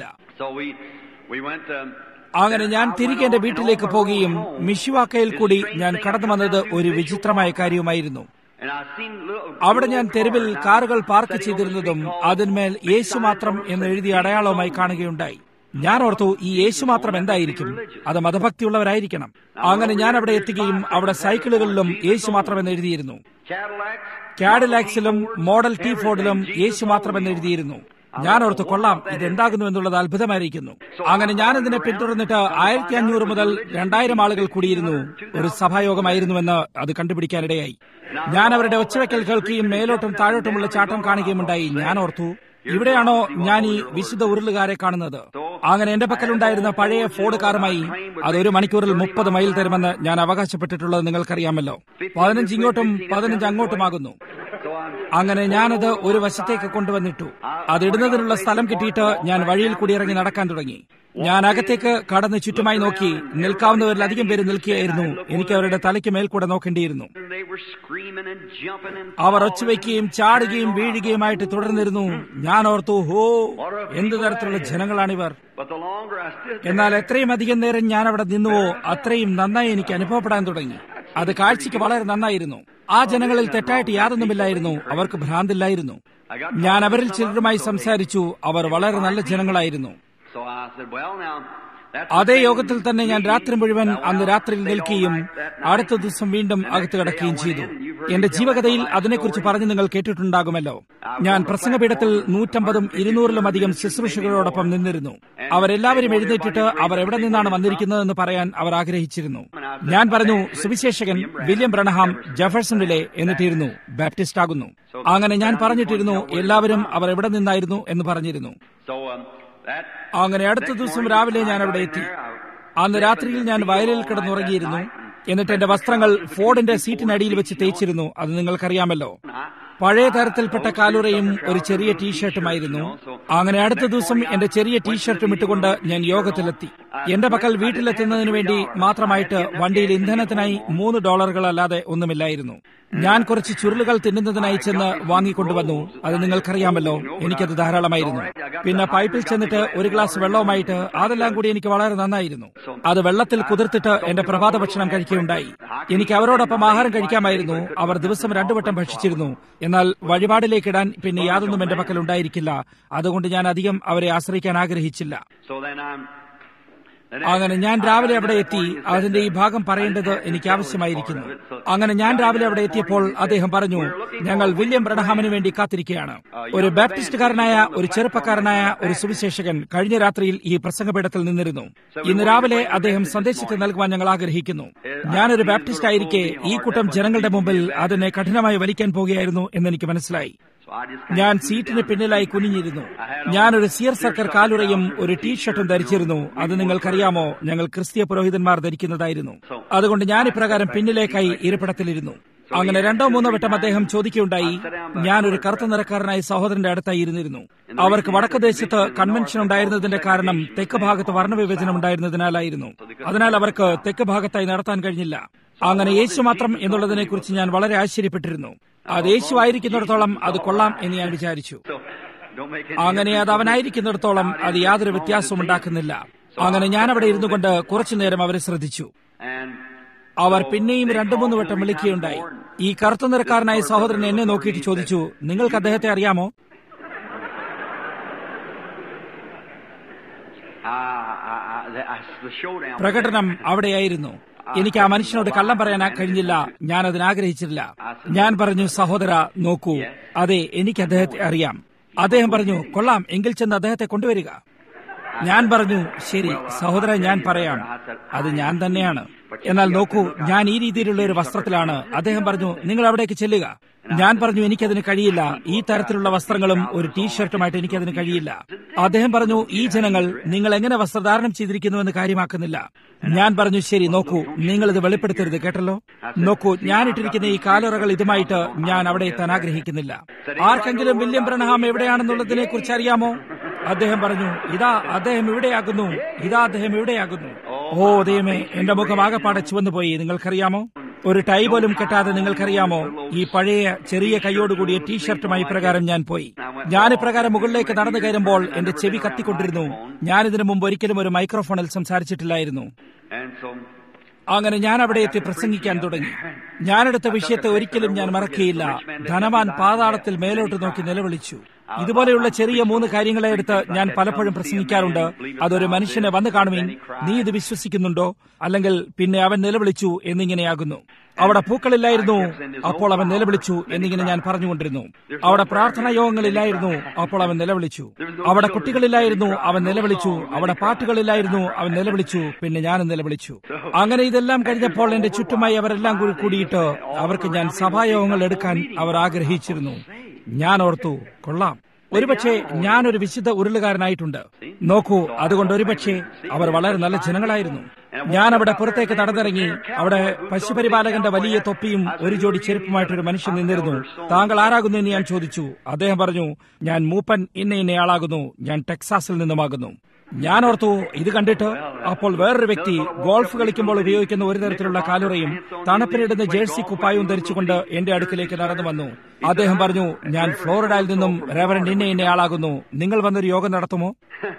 അങ്ങനെ ഞാൻ തിരികെ എന്റെ വീട്ടിലേക്ക് പോകുകയും മിഷിവാക്കയിൽ കൂടി ഞാൻ കടന്നു വന്നത് ഒരു വിചിത്രമായ കാര്യവുമായിരുന്നു അവിടെ ഞാൻ തെരുവിൽ കാറുകൾ പാർക്ക് ചെയ്തിരുന്നതും അതിന്മേൽ യേശു മാത്രം എന്ന് എഴുതിയ അടയാളവുമായി കാണുകയുണ്ടായി ഞാൻ ഓർത്തു ഈ യേശു മാത്രം എന്തായിരിക്കും അത് മതഭക്തിയുള്ളവരായിരിക്കണം അങ്ങനെ ഞാൻ അവിടെ എത്തുകയും അവിടെ സൈക്കിളുകളിലും യേശു മാത്രമെന്ന് എഴുതിയിരുന്നു Cadillacs, കാഡിലാക്സിലും മോഡൽ ടി ഫോർഡിലും യേശു മാത്രമെന്ന് എഴുതിയിരുന്നു ഞാൻ ഓർത്ത് കൊള്ളാം ഇത് എന്താകുന്നു എന്നുള്ളത് അത്ഭുതമായിരിക്കുന്നു അങ്ങനെ ഞാൻ ഇതിനെ പിന്തുടർന്നിട്ട് ആയിരത്തി അഞ്ഞൂറ് മുതൽ രണ്ടായിരം ആളുകൾ കൂടിയിരുന്നു ഒരു സഭായോഗമായിരുന്നുവെന്ന് അത് കണ്ടുപിടിക്കാനിടയായി ഞാൻ അവരുടെ ഒച്ചവെക്കൽ കേൾക്കുകയും മേലോട്ടും താഴോട്ടുമുള്ള ചാട്ടം കാണുകയും ഉണ്ടായി ഞാൻ ഓർത്തു ഇവിടെയാണോ ഞാൻ ഈ വിശുദ്ധ ഉരുളുകാരെ കാണുന്നത് അങ്ങനെ എന്റെ പക്കലുണ്ടായിരുന്ന പഴയ ഫോർഡ് കാറുമായി അത് ഒരു മണിക്കൂറിൽ മുപ്പത് മൈൽ തരുമെന്ന് ഞാൻ അവകാശപ്പെട്ടിട്ടുള്ളത് നിങ്ങൾക്കറിയാമല്ലോ പതിനഞ്ച് ഇങ്ങോട്ടും പതിനഞ്ച് അങ്ങോട്ടുമാകുന്നു so I'm അങ്ങനെ ഞാനത് ഒരു വശത്തേക്ക് കൊണ്ടുവന്നിട്ടു അതിടുന്നതിനുള്ള സ്ഥലം കിട്ടിയിട്ട് ഞാൻ വഴിയിൽ കൂടി ഇറങ്ങി നടക്കാൻ തുടങ്ങി ഞാൻ അകത്തേക്ക് കടന്ന് ചുറ്റുമായി നോക്കി നിൽക്കാവുന്നവരിൽ അധികം പേര് നിൽക്കുകയായിരുന്നു എനിക്ക് അവരുടെ തലയ്ക്ക് മേൽ കൂടെ നോക്കേണ്ടിയിരുന്നു and they were screaming and jumping and അവർ ഒച്ചവയ്ക്കുകയും ചാടുകയും വീഴുകയുമായിട്ട് തുടർന്നിരുന്നു ഞാൻ ഓർത്തു ഹോ എന്ത് തരത്തിലുള്ള ജനങ്ങളാണിവർ But the longer I stood there, എന്നാൽ എത്രയും അധികം നേരം ഞാൻ അവിടെ നിന്നുവോ അത്രയും നന്നായി എനിക്ക് അനുഭവപ്പെടാൻ തുടങ്ങി അത് കാഴ്ചയ്ക്ക് വളരെ നന്നായിരുന്നു ആ ജനങ്ങളിൽ തെറ്റായിട്ട് യാതൊന്നുമില്ലായിരുന്നു അവർക്ക് ഭ്രാന്തില്ലായിരുന്നു ഞാൻ അവരിൽ ചിലരുമായി സംസാരിച്ചു അവർ വളരെ നല്ല ജനങ്ങളായിരുന്നു so I said, well, now, that's അതേ the thing യോഗത്തിൽ തന്നെ ഞാൻ we രാത്രി മുഴുവൻ fell അന്ന് out, രാത്രിയിൽ stayed all നിൽക്കുകയും night that night. അടുത്ത ദിവസം വീണ്ടും അകത്ത് കിടക്കുകയും ചെയ്തു എന്റെ ജീവകഥയിൽ അതിനെക്കുറിച്ച് പറഞ്ഞ് നിങ്ങൾ കേട്ടിട്ടുണ്ടാകുമല്ലോ ഞാൻ പ്രസംഗപീഠത്തിൽ നൂറ്റമ്പതും ഇരുന്നൂറിലും അധികം ശുശ്രൂഷകളോടൊപ്പം നിന്നിരുന്നു അവരെല്ലാവരും എഴുന്നേറ്റിട്ട് അവർ എവിടെ നിന്നാണ് വന്നിരിക്കുന്നതെന്ന് പറയാൻ അവർ ആഗ്രഹിച്ചിരുന്നു ഞാൻ പറഞ്ഞു സുവിശേഷകൻ വില്യം ബ്രണഹാം ജെഫേഴ്സണിലെ എന്നിട്ടിരുന്നു ബാപ്റ്റിസ്റ്റ് ആകുന്നു അങ്ങനെ ഞാൻ പറഞ്ഞിട്ടിരുന്നു എല്ലാവരും അവർ എവിടെ നിന്നായിരുന്നു എന്ന് പറഞ്ഞിരുന്നു So, um, that അങ്ങനെ അടുത്ത ദിവസം രാവിലെ ഞാൻ അവിടെ എത്തി അന്ന് രാത്രിയിൽ ഞാൻ വയലിൽ കിടന്നുറങ്ങിയിരുന്നു എന്നിട്ട് എന്റെ വസ്ത്രങ്ങൾ ഫോർഡിന്റെ സീറ്റിനടിയിൽ വെച്ച് തേച്ചിരുന്നു അത് നിങ്ങൾക്കറിയാമല്ലോ പഴയ തരത്തിൽപ്പെട്ട കാലുറയും ഒരു ചെറിയ ടീഷർട്ടുമായിരുന്നു അങ്ങനെ അടുത്ത ദിവസം എന്റെ ചെറിയ ടീഷർട്ടും ഇട്ടുകൊണ്ട് ഞാൻ യോഗത്തിലെത്തി എന്റെ പക്കൽ വീട്ടിലെത്തുന്നതിന് വേണ്ടി മാത്രമായിട്ട് വണ്ടിയിൽ ഇന്ധനത്തിനായി മൂന്ന് ഡോളറുകൾ അല്ലാതെ ഒന്നുമില്ലായിരുന്നു ഞാൻ കുറച്ച് ചുരുളുകൾ തിന്നുന്നതിനായി ചെന്ന് വാങ്ങിക്കൊണ്ടുവന്നു അത് നിങ്ങൾക്കറിയാമല്ലോ എനിക്കത് ധാരാളമായിരുന്നു പിന്നെ പൈപ്പിൽ ചെന്നിട്ട് ഒരു ഗ്ലാസ് വെള്ളവുമായിട്ട് അതെല്ലാം കൂടി എനിക്ക് വളരെ നന്നായിരുന്നു അത് വെള്ളത്തിൽ കുതിർത്തിട്ട് എന്റെ പ്രഭാത ഭക്ഷണം കഴിക്കുകയുണ്ടായി എനിക്ക് അവരോടൊപ്പം ആഹാരം കഴിക്കാമായിരുന്നു അവർ ദിവസം രണ്ടു വട്ടം ഭക്ഷിച്ചിരുന്നു എന്നാൽ വഴിപാടിലേക്കിടാൻ പിന്നെ യാതൊന്നും എന്റെ പക്കൽ ഉണ്ടായിരിക്കില്ല അതുകൊണ്ട് ഞാൻ അധികം അവരെ ആശ്രയിക്കാൻ ആഗ്രഹിച്ചില്ല So then I'm. then അങ്ങനെ ഞാൻ രാവിലെ അവിടെ എത്തി അതിന്റെ ഈ ഭാഗം പറയേണ്ടത് എനിക്ക് ആവശ്യമായിരിക്കുന്നു അങ്ങനെ ഞാൻ രാവിലെ അവിടെ എത്തിയപ്പോൾ അദ്ദേഹം പറഞ്ഞു ഞങ്ങൾ വില്യം ബ്രണഹാമിന് വേണ്ടി കാത്തിരിക്കുകയാണ് ഒരു ബാപ്റ്റിസ്റ്റുകാരനായ ഒരു ചെറുപ്പക്കാരനായ ഒരു സുവിശേഷകൻ കഴിഞ്ഞ രാത്രിയിൽ ഈ പ്രസംഗപീഠത്തിൽ നിന്നിരുന്നു ഇന്ന് രാവിലെ അദ്ദേഹം സന്ദേശത്തെ നൽകുവാൻ ഞങ്ങൾ ആഗ്രഹിക്കുന്നു ഞാനൊരു ബാപ്റ്റിസ്റ്റ് ആയിരിക്കെ ഈ കൂട്ടം ജനങ്ങളുടെ മുമ്പിൽ അതിനെ കഠിനമായി വലിക്കാൻ പോകുകയായിരുന്നു എന്നെനിക്ക് മനസ്സിലായി So I just. ഞാൻ സീറ്റിന് പിന്നിലായി കുനിഞ്ഞിരുന്നു ഞാനൊരു സിയർ സർക്കർ കാലുറയും ഒരു ടീഷർട്ടും ധരിച്ചിരുന്നു അത് നിങ്ങൾക്കറിയാമോ ഞങ്ങൾ ക്രിസ്തീയ പുരോഹിതന്മാർ ധരിക്കുന്നതായിരുന്നു അതുകൊണ്ട് ഞാൻ ഇപ്രകാരം പിന്നിലേക്കായി ഇരിപ്പിടത്തിലിരുന്നു അങ്ങനെ രണ്ടോ മൂന്നോ വട്ടം അദ്ദേഹം ചോദിക്കുകയുണ്ടായി ഞാനൊരു കറുത്ത നിറക്കാരനായ സഹോദരന്റെ അടുത്തായി ഇരുന്നിരുന്നു അവർക്ക് വടക്ക് ദേശത്ത് കൺവെൻഷൻ ഉണ്ടായിരുന്നതിന്റെ കാരണം തെക്ക് ഭാഗത്ത് വർണ്ണവിഭജനം ഉണ്ടായിരുന്നതിനാലായിരുന്നു അതിനാൽ അവർക്ക് തെക്ക് ഭാഗത്തായി നടത്താൻ കഴിഞ്ഞില്ല അങ്ങനെ യേശു മാത്രം എന്നുള്ളതിനെ കുറിച്ച് ഞാൻ വളരെ ആശ്ചര്യപ്പെട്ടിരുന്നു അത് യേശു ആയിരിക്കുന്നിടത്തോളം അത് കൊള്ളാം എന്ന് ഞാൻ വിചാരിച്ചു So, don't make any അങ്ങനെ അത് അവനായിരിക്കുന്നിടത്തോളം അത് യാതൊരു വ്യത്യാസവും ഉണ്ടാക്കുന്നില്ല അങ്ങനെ ഞാൻ അവിടെ ഇരുന്നു കൊണ്ട് കുറച്ചുനേരം അവരെ ശ്രദ്ധിച്ചു And അവർ പിന്നെയും രണ്ടു മൂന്ന് വട്ടം വിളിക്കുകയുണ്ടായി ഈ കറുത്ത നിറക്കാരനായ സഹോദരൻ എന്നെ നോക്കിയിട്ട് ചോദിച്ചു നിങ്ങൾക്ക് അദ്ദേഹത്തെ അറിയാമോ I, I, I, the, I, the showdown. പ്രകടനം അവിടെയായിരുന്നു എനിക്ക് ആ മനുഷ്യനോട് കള്ളം പറയാൻ കഴിഞ്ഞില്ല ഞാൻ അതിന് ആഗ്രഹിച്ചില്ല ഞാൻ പറഞ്ഞു സഹോദര നോക്കൂ അതെ എനിക്ക് അദ്ദേഹത്തെ അറിയാം അദ്ദേഹം പറഞ്ഞു കൊള്ളാം എങ്കിൽ ചെന്ന് അദ്ദേഹത്തെ കൊണ്ടുവരിക ഞാൻ പറഞ്ഞു ശരി സഹോദര ഞാൻ പറയാം അത് ഞാൻ തന്നെയാണ് എന്നാൽ നോക്കൂ ഞാൻ ഈ രീതിയിലുള്ള ഒരു വസ്ത്രത്തിലാണ് അദ്ദേഹം പറഞ്ഞു നിങ്ങൾ അവിടേക്ക് ചെല്ലുക ഞാൻ പറഞ്ഞു എനിക്കതിന് കഴിയില്ല ഈ തരത്തിലുള്ള വസ്ത്രങ്ങളും ഒരു ടീഷർട്ടുമായിട്ട് എനിക്കതിന് കഴിയില്ല അദ്ദേഹം പറഞ്ഞു ഈ ജനങ്ങൾ നിങ്ങൾ എങ്ങനെ വസ്ത്രധാരണം ചെയ്തിരിക്കുന്നുവെന്ന് കാര്യമാക്കുന്നില്ല ഞാൻ പറഞ്ഞു ശരി നോക്കൂ നിങ്ങൾ ഇത് വെളിപ്പെടുത്തരുത് കേട്ടല്ലോ നോക്കൂ ഞാൻ ഇട്ടിരിക്കുന്ന ഈ കാലുറകൾ ഇതുമായിട്ട് ഞാൻ അവിടെ എത്താൻ ആഗ്രഹിക്കുന്നില്ല ആർക്കെങ്കിലും വില്യം ബ്രണഹാം എവിടെയാണെന്നുള്ളതിനെ കുറിച്ച് അറിയാമോ അദ്ദേഹം പറഞ്ഞു ഇതാ അദ്ദേഹം ഇവിടെയാകുന്നു ഇതാ അദ്ദേഹം ഇവിടെയാകുന്നു ഓ ദൈവമേ എന്റെ മുഖം ആകെപ്പാടെ ചുവന്നു പോയി നിങ്ങൾക്കറിയാമോ ഒരു ടൈ പോലും കെട്ടാതെ നിങ്ങൾക്കറിയാമോ ഈ പഴയ ചെറിയ കൈയോടുകൂടിയ ടീഷർട്ടുമായി പ്രകാരം ഞാൻ പോയി ഞാൻ ഇപ്രകാരം മുകളിലേക്ക് നടന്നു കയറുമ്പോൾ എന്റെ ചെവി കത്തിക്കൊണ്ടിരുന്നു ഞാൻ ഇതിനു മുമ്പ് ഒരിക്കലും ഒരു മൈക്രോഫോണിൽ സംസാരിച്ചിട്ടില്ലായിരുന്നു And so, അങ്ങനെ ഞാൻ അവിടെ എത്തി പ്രസംഗിക്കാൻ തുടങ്ങി ഞാനെടുത്ത വിഷയത്തെ ഒരിക്കലും ഞാൻ മറക്കുകയില്ല ധനവാൻ പാതാളത്തിൽ മേലോട്ട് നോക്കി നിലവിളിച്ചു ഇതുപോലെയുള്ള ചെറിയ മൂന്ന് കാര്യങ്ങളെ എടുത്ത് ഞാൻ പലപ്പോഴും പ്രസംഗിക്കാറുണ്ട് അതൊരു മനുഷ്യനെ വന്നു കാണുവിൻ നീ ഇത് വിശ്വസിക്കുന്നുണ്ടോ അല്ലെങ്കിൽ പിന്നെ അവൻ നിലവിളിച്ചു എന്നിങ്ങനെയാകുന്നു അവിടെ പൂക്കളില്ലായിരുന്നു അപ്പോൾ അവൻ നിലവിളിച്ചു എന്നിങ്ങനെ ഞാൻ പറഞ്ഞുകൊണ്ടിരുന്നു അവിടെ പ്രാർത്ഥനാ യോഗങ്ങളില്ലായിരുന്നു അപ്പോൾ അവൻ നിലവിളിച്ചു അവിടെ കുട്ടികളില്ലായിരുന്നു അവൻ നിലവിളിച്ചു അവിടെ പാട്ടുകളില്ലായിരുന്നു അവൻ നിലവിളിച്ചു പിന്നെ ഞാനും നിലവിളിച്ചു അങ്ങനെ ഇതെല്ലാം കഴിഞ്ഞപ്പോൾ എന്റെ ചുറ്റുമായി അവരെല്ലാം കൂടി കൂടിയിട്ട് അവർക്ക് ഞാൻ സഭായോഗങ്ങൾ എടുക്കാൻ അവർ ആഗ്രഹിച്ചിരുന്നു ഞാൻ ഓർത്തു കൊള്ളാം ഒരുപക്ഷെ ഞാനൊരു വിശുദ്ധ ഉരുളുകാരനായിട്ടുണ്ട് നോക്കൂ അതുകൊണ്ട് ഒരുപക്ഷെ അവർ വളരെ നല്ല ജനങ്ങളായിരുന്നു ഞാൻ അവിടെ പുറത്തേക്ക് നടന്നിറങ്ങി അവിടെ പശുപരിപാലകന്റെ വലിയ തൊപ്പിയും ഒരു ജോഡി ചെരുപ്പുമായിട്ടൊരു മനുഷ്യൻ നിന്നിരുന്നു താങ്കൾ ആരാകുന്നു എന്ന് ഞാൻ ചോദിച്ചു അദ്ദേഹം പറഞ്ഞു ഞാൻ മൂപ്പൻ ഇന്ന ഇന്നയാളാകുന്നു ഞാൻ ടെക്സാസിൽ നിന്നുമാകുന്നു ഞാൻ ഓർത്തു ഇത് കണ്ടിട്ട് അപ്പോൾ വേറൊരു വ്യക്തി ഗോൾഫ് കളിക്കുമ്പോൾ ഉപയോഗിക്കുന്ന ഒരു തരത്തിലുള്ള കാലുറയും തണുപ്പിനിടുന്ന ജേഴ്സി കുപ്പായവും ധരിച്ചുകൊണ്ട് എന്റെ അടുക്കിലേക്ക് നടന്നു വന്നു അദ്ദേഹം പറഞ്ഞു ഞാൻ ഫ്ലോറിഡയിൽ നിന്നും റെവറൻഡ് ഇന്ന ഇന്നയാളാകുന്നു നിങ്ങൾ വന്നൊരു യോഗം നടത്തുമോ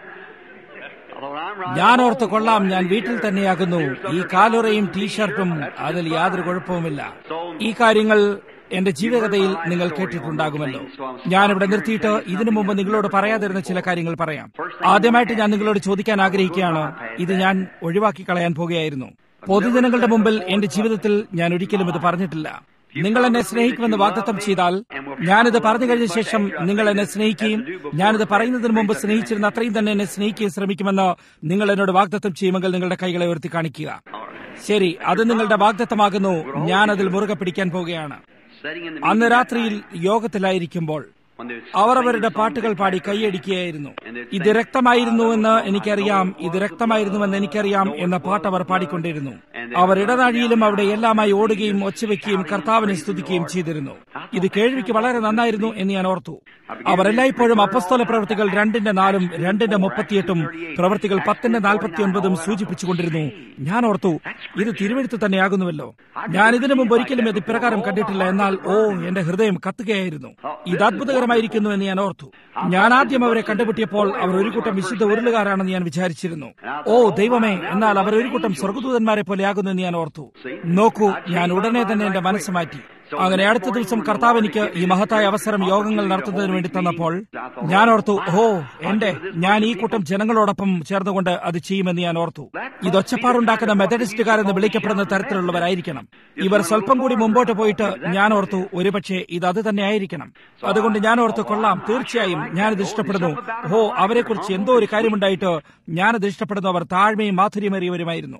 ഞാൻ ഓർത്ത് കൊള്ളാം ഞാൻ വീട്ടിൽ തന്നെയാകുന്നു ഈ കാലുറയും ടീഷർട്ടും അതിൽ യാതൊരു കുഴപ്പവുമില്ല ഈ കാര്യങ്ങൾ എന്റെ ജീവിതകഥയിൽ നിങ്ങൾ കേട്ടിട്ടുണ്ടാകുമല്ലോ ഞാനിവിടെ നിർത്തിയിട്ട് ഇതിനു മുമ്പ് നിങ്ങളോട് പറയാതിരുന്ന ചില കാര്യങ്ങൾ പറയാം ആദ്യമായിട്ട് ഞാൻ നിങ്ങളോട് ചോദിക്കാൻ ആഗ്രഹിക്കുകയാണ് ഇത് ഞാൻ ഒഴിവാക്കി കളയാൻ പോകുകയായിരുന്നു പൊതുജനങ്ങളുടെ മുമ്പിൽ എന്റെ ജീവിതത്തിൽ ഞാൻ ഒരിക്കലും ഇത് പറഞ്ഞിട്ടില്ല നിങ്ങൾ എന്നെ സ്നേഹിക്കുമെന്ന് വാഗ്ദത്തം ചെയ്താൽ ഞാനിത് പറഞ്ഞു കഴിഞ്ഞ ശേഷം നിങ്ങൾ എന്നെ സ്നേഹിക്കുകയും ഞാനിത് പറയുന്നതിന് മുമ്പ് സ്നേഹിച്ചിരുന്ന അത്രയും തന്നെ എന്നെ സ്നേഹിക്കുകയും ശ്രമിക്കുമെന്ന് നിങ്ങൾ എന്നോട് വാഗ്ദത്തം ചെയ്യുമെങ്കിൽ നിങ്ങളുടെ കൈകളെ ഉയർത്തി കാണിക്കുക ശരി അത് നിങ്ങളുടെ വാഗ്ദത്തമാകുന്നു ഞാൻ അതിൽ മുറുകെ പിടിക്കാൻ പോവുകയാണ് അന്ന് രാത്രിയിൽ യോഗത്തിലായിരിക്കുമ്പോൾ അവർ അവരുടെ പാട്ടുകൾ പാടി കൈയടിക്കുകയായിരുന്നു ഇത് രക്തമായിരുന്നു എന്ന് എനിക്കറിയാം ഇത് രക്തമായിരുന്നുവെന്ന് എനിക്കറിയാം എന്ന പാട്ട് അവർ പാടിക്കൊണ്ടിരുന്നു അവർ ഇടനാഴിയിലും അവിടെ എല്ലാമായി ഓടുകയും ഒച്ചവെക്കുകയും കർത്താവിനെ സ്തുതിക്കുകയും ചെയ്തിരുന്നു ഇത് കേൾവിക്ക് വളരെ നന്നായിരുന്നു എന്ന് ഞാൻ ഓർത്തു അവർ എല്ലായ്പ്പോഴും അപ്പസ്തോല പ്രവൃത്തികൾ രണ്ടിന്റെ നാലും രണ്ടിന്റെ മുപ്പത്തിയെട്ടും പ്രവൃത്തികൾ പത്തിന്റെ നാൽപ്പത്തിയൊൻപതും സൂചിപ്പിച്ചുകൊണ്ടിരുന്നു ഞാൻ ഓർത്തു ഇത് തിരുവെഴുത്ത് തന്നെയാകുന്നുവല്ലോ ഞാൻ ഇതിനു മുമ്പ് ഒരിക്കലും ഇത് ഇപ്രകാരം കണ്ടിട്ടില്ല എന്നാൽ ഓ എന്റെ ഹൃദയം കത്തുകയായിരുന്നു ഇത് അത്ഭുതകരമായിരിക്കുന്നു എന്ന് ഞാൻ ഓർത്തു ഞാൻ ആദ്യം അവരെ കണ്ടുപിട്ടിയപ്പോൾ അവർ ഒരു കൂട്ടം വിശുദ്ധ ഉരുളുകാരാണെന്ന് ഞാൻ വിചാരിച്ചിരുന്നു ഓ ദൈവമേ എന്നാൽ അവർ ഒരു കൂട്ടം സ്വർഗദൂതന്മാരെ പോലെയാകുന്നു എന്ന് ഞാൻ ഓർത്തു നോക്കൂ ഞാൻ ഉടനെ തന്നെ എന്റെ മനസ്സ് മാറ്റി അങ്ങനെ അടുത്ത ദിവസം കർത്താവ് എനിക്ക് ഈ മഹത്തായ അവസരം യോഗങ്ങൾ നടത്തുന്നതിന് വേണ്ടി തന്നപ്പോൾ ഞാൻ ഓർത്തു ഓ എന്റെ ഞാൻ ഈ കൂട്ടം ജനങ്ങളോടൊപ്പം ചേർന്നുകൊണ്ട് അത് ചെയ്യുമെന്ന് ഞാൻ ഓർത്തു ഇത് ഒച്ചപ്പാടുണ്ടാക്കുന്ന മെത്തഡിസ്റ്റുകാരെന്ന് വിളിക്കപ്പെടുന്ന തരത്തിലുള്ളവരായിരിക്കണം ഇവർ സ്വല്പം കൂടി മുമ്പോട്ട് പോയിട്ട് ഞാൻ ഓർത്തു ഒരുപക്ഷെ ഇത് അത് തന്നെ ആയിരിക്കണം അതുകൊണ്ട് ഞാൻ ഓർത്തു കൊള്ളാം തീർച്ചയായും ഞാനിത് ഇഷ്ടപ്പെടുന്നു ഓ അവരെക്കുറിച്ച് എന്തോ ഒരു കാര്യമുണ്ടായിട്ട് ഞാനത് ഇഷ്ടപ്പെടുന്നു അവർ താഴ്മയും മാധുര്യമേറിയവരുമായിരുന്നു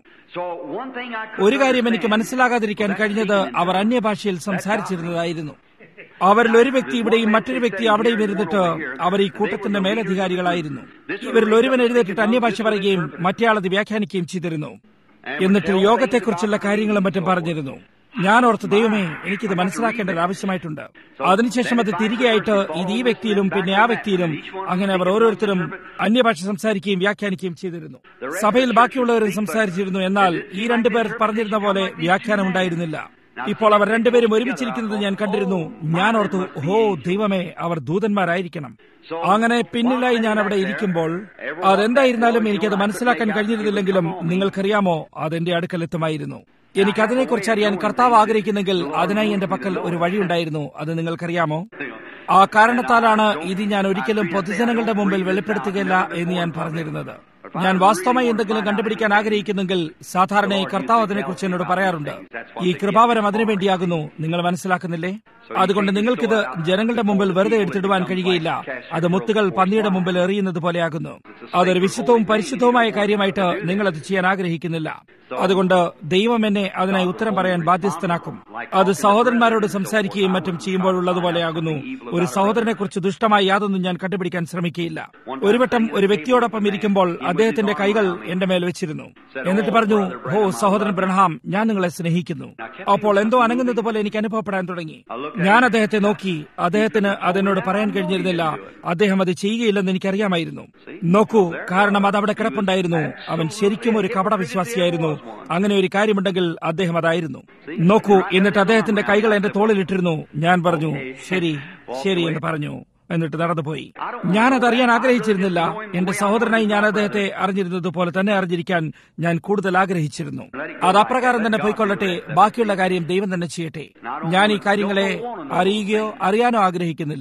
ഒരു കാര്യം എനിക്ക് മനസ്സിലാകാതിരിക്കാൻ കഴിഞ്ഞത് അവർ അന്യഭാഷയിൽ സംസാരിച്ചിരുന്നതായിരുന്നു അവരിൽ ഒരു വ്യക്തി ഇവിടെയും മറ്റൊരു വ്യക്തി അവിടെയും ഇരുന്നിട്ട് അവർ ഈ കൂട്ടത്തിന്റെ മേലധികാരികളായിരുന്നു ഇവരിൽ ഒരുവൻ എഴുന്നേറ്റിട്ട് അന്യഭാഷ പറയുകയും മറ്റേയാൾ അത് വ്യാഖ്യാനിക്കുകയും ചെയ്തിരുന്നു എന്നിട്ട് യോഗത്തെക്കുറിച്ചുള്ള കാര്യങ്ങളും മറ്റും പറഞ്ഞിരുന്നു ഞാൻ ഓർത്ത് ദൈവമേ എനിക്കിത് മനസ്സിലാക്കേണ്ടത് ആവശ്യമായിട്ടുണ്ട് അതിനുശേഷം അത് തിരികെയായിട്ട് ഇത് ഈ വ്യക്തിയിലും പിന്നെ ആ വ്യക്തിയിലും അങ്ങനെ അവർ ഓരോരുത്തരും അന്യഭാഷ സംസാരിക്കുകയും വ്യാഖ്യാനിക്കുകയും ചെയ്തിരുന്നു സഭയിൽ ബാക്കിയുള്ളവരും സംസാരിച്ചിരുന്നു എന്നാൽ ഈ രണ്ടുപേർ പറഞ്ഞിരുന്ന പോലെ വ്യാഖ്യാനം ഉണ്ടായിരുന്നില്ല ഇപ്പോൾ അവർ രണ്ടുപേരും ഒരുമിച്ചിരിക്കുന്നത് ഞാൻ കണ്ടിരുന്നു ഞാൻ ഓർത്തു ഹോ ദൈവമേ അവർ ദൂതന്മാരായിരിക്കണം അങ്ങനെ പിന്നിലായി ഞാൻ അവിടെ ഇരിക്കുമ്പോൾ അതെന്തായിരുന്നാലും എനിക്കത് മനസ്സിലാക്കാൻ കഴിഞ്ഞിരുന്നില്ലെങ്കിലും നിങ്ങൾക്കറിയാമോ അതെന്റെ അടുക്കലെത്തുമായിരുന്നു എനിക്ക് അതിനെക്കുറിച്ച് അറിയാൻ കർത്താവ് ആഗ്രഹിക്കുന്നെങ്കിൽ അതിനായി എന്റെ പക്കൽ ഒരു വഴിയുണ്ടായിരുന്നു അത് നിങ്ങൾക്കറിയാമോ ആ കാരണത്താലാണ് ഇത് ഞാൻ ഒരിക്കലും പൊതുജനങ്ങളുടെ മുമ്പിൽ വെളിപ്പെടുത്തുകയില്ല എന്ന് ഞാൻ പറഞ്ഞിരുന്നത് ഞാൻ വാസ്തവമായി എന്തെങ്കിലും കണ്ടുപിടിക്കാൻ ആഗ്രഹിക്കുന്നെങ്കിൽ സാധാരണയായി കർത്താവ് അതിനെക്കുറിച്ച് എന്നോട് പറയാറുണ്ട് ഈ കൃപാവരം അതിനുവേണ്ടിയാകുന്നു നിങ്ങൾ മനസ്സിലാക്കുന്നില്ലേ അതുകൊണ്ട് നിങ്ങൾക്കിത് ജനങ്ങളുടെ മുമ്പിൽ വെറുതെ എടുത്തിടുവാൻ കഴിയുകയില്ല അത് മുത്തുകൾ പന്നിയുടെ മുമ്പിൽ എറിയുന്നത് പോലെയാകുന്നു അതൊരു വിശുദ്ധവും പരിശുദ്ധവുമായ കാര്യമായിട്ട് നിങ്ങൾ അത് ചെയ്യാൻ ആഗ്രഹിക്കുന്നില്ല അതുകൊണ്ട് ദൈവം എന്നെ അതിനായി ഉത്തരം പറയാൻ ബാധ്യസ്ഥനാക്കും അത് സഹോദരന്മാരോട് സംസാരിക്കുകയും മറ്റും ചെയ്യുമ്പോഴുള്ളതുപോലെയാകുന്നു ഒരു സഹോദരനെ കുറിച്ച് ദുഷ്ടമായി യാതൊന്നും ഞാൻ കണ്ടുപിടിക്കാൻ ശ്രമിക്കുകയില്ല ഒരു വട്ടം ഒരു വ്യക്തിയോടൊപ്പം ഇരിക്കുമ്പോൾ അദ്ദേഹത്തിന്റെ കൈകൾ എന്റെ മേൽ വെച്ചിരുന്നു എന്നിട്ട് പറഞ്ഞു ഹോ സഹോദരൻ ബ്രഹാം ഞാൻ നിങ്ങളെ സ്നേഹിക്കുന്നു അപ്പോൾ എന്തോ അനങ്ങുന്നത് പോലെ എനിക്ക് അനുഭവപ്പെടാൻ തുടങ്ങി ഞാൻ അദ്ദേഹത്തെ നോക്കി അദ്ദേഹത്തിന് അതെന്നോട് പറയാൻ കഴിഞ്ഞിരുന്നില്ല അദ്ദേഹം അത് ചെയ്യുകയില്ലെന്ന് എനിക്കറിയാമായിരുന്നു നോക്കൂ കാരണം അത് അവിടെ കിടപ്പുണ്ടായിരുന്നു അവൻ ശരിക്കും ഒരു കപട വിശ്വാസിയായിരുന്നു അങ്ങനെ ഒരു കാര്യമുണ്ടെങ്കിൽ അദ്ദേഹം അതായിരുന്നു നോക്കൂ എന്നിട്ട് അദ്ദേഹത്തിന്റെ കൈകൾ എന്റെ തോളിലിട്ടിരുന്നു ഞാൻ പറഞ്ഞു ശരി ശരി എന്ന് പറഞ്ഞു എന്നിട്ട് നടന്നുപോയി ഞാനത് അറിയാൻ ആഗ്രഹിച്ചിരുന്നില്ല എന്റെ സഹോദരനായി ഞാൻ അദ്ദേഹത്തെ അറിഞ്ഞിരുന്നത് പോലെ തന്നെ അറിഞ്ഞിരിക്കാൻ ഞാൻ കൂടുതൽ ആഗ്രഹിച്ചിരുന്നു അത് അപ്രകാരം തന്നെ പോയിക്കൊള്ളട്ടെ ബാക്കിയുള്ള കാര്യം ദൈവം തന്നെ ചെയ്യട്ടെ ഞാൻ ഈ കാര്യങ്ങളെ അറിയുകയോ അറിയാനോ ആഗ്രഹിക്കുന്നില്ല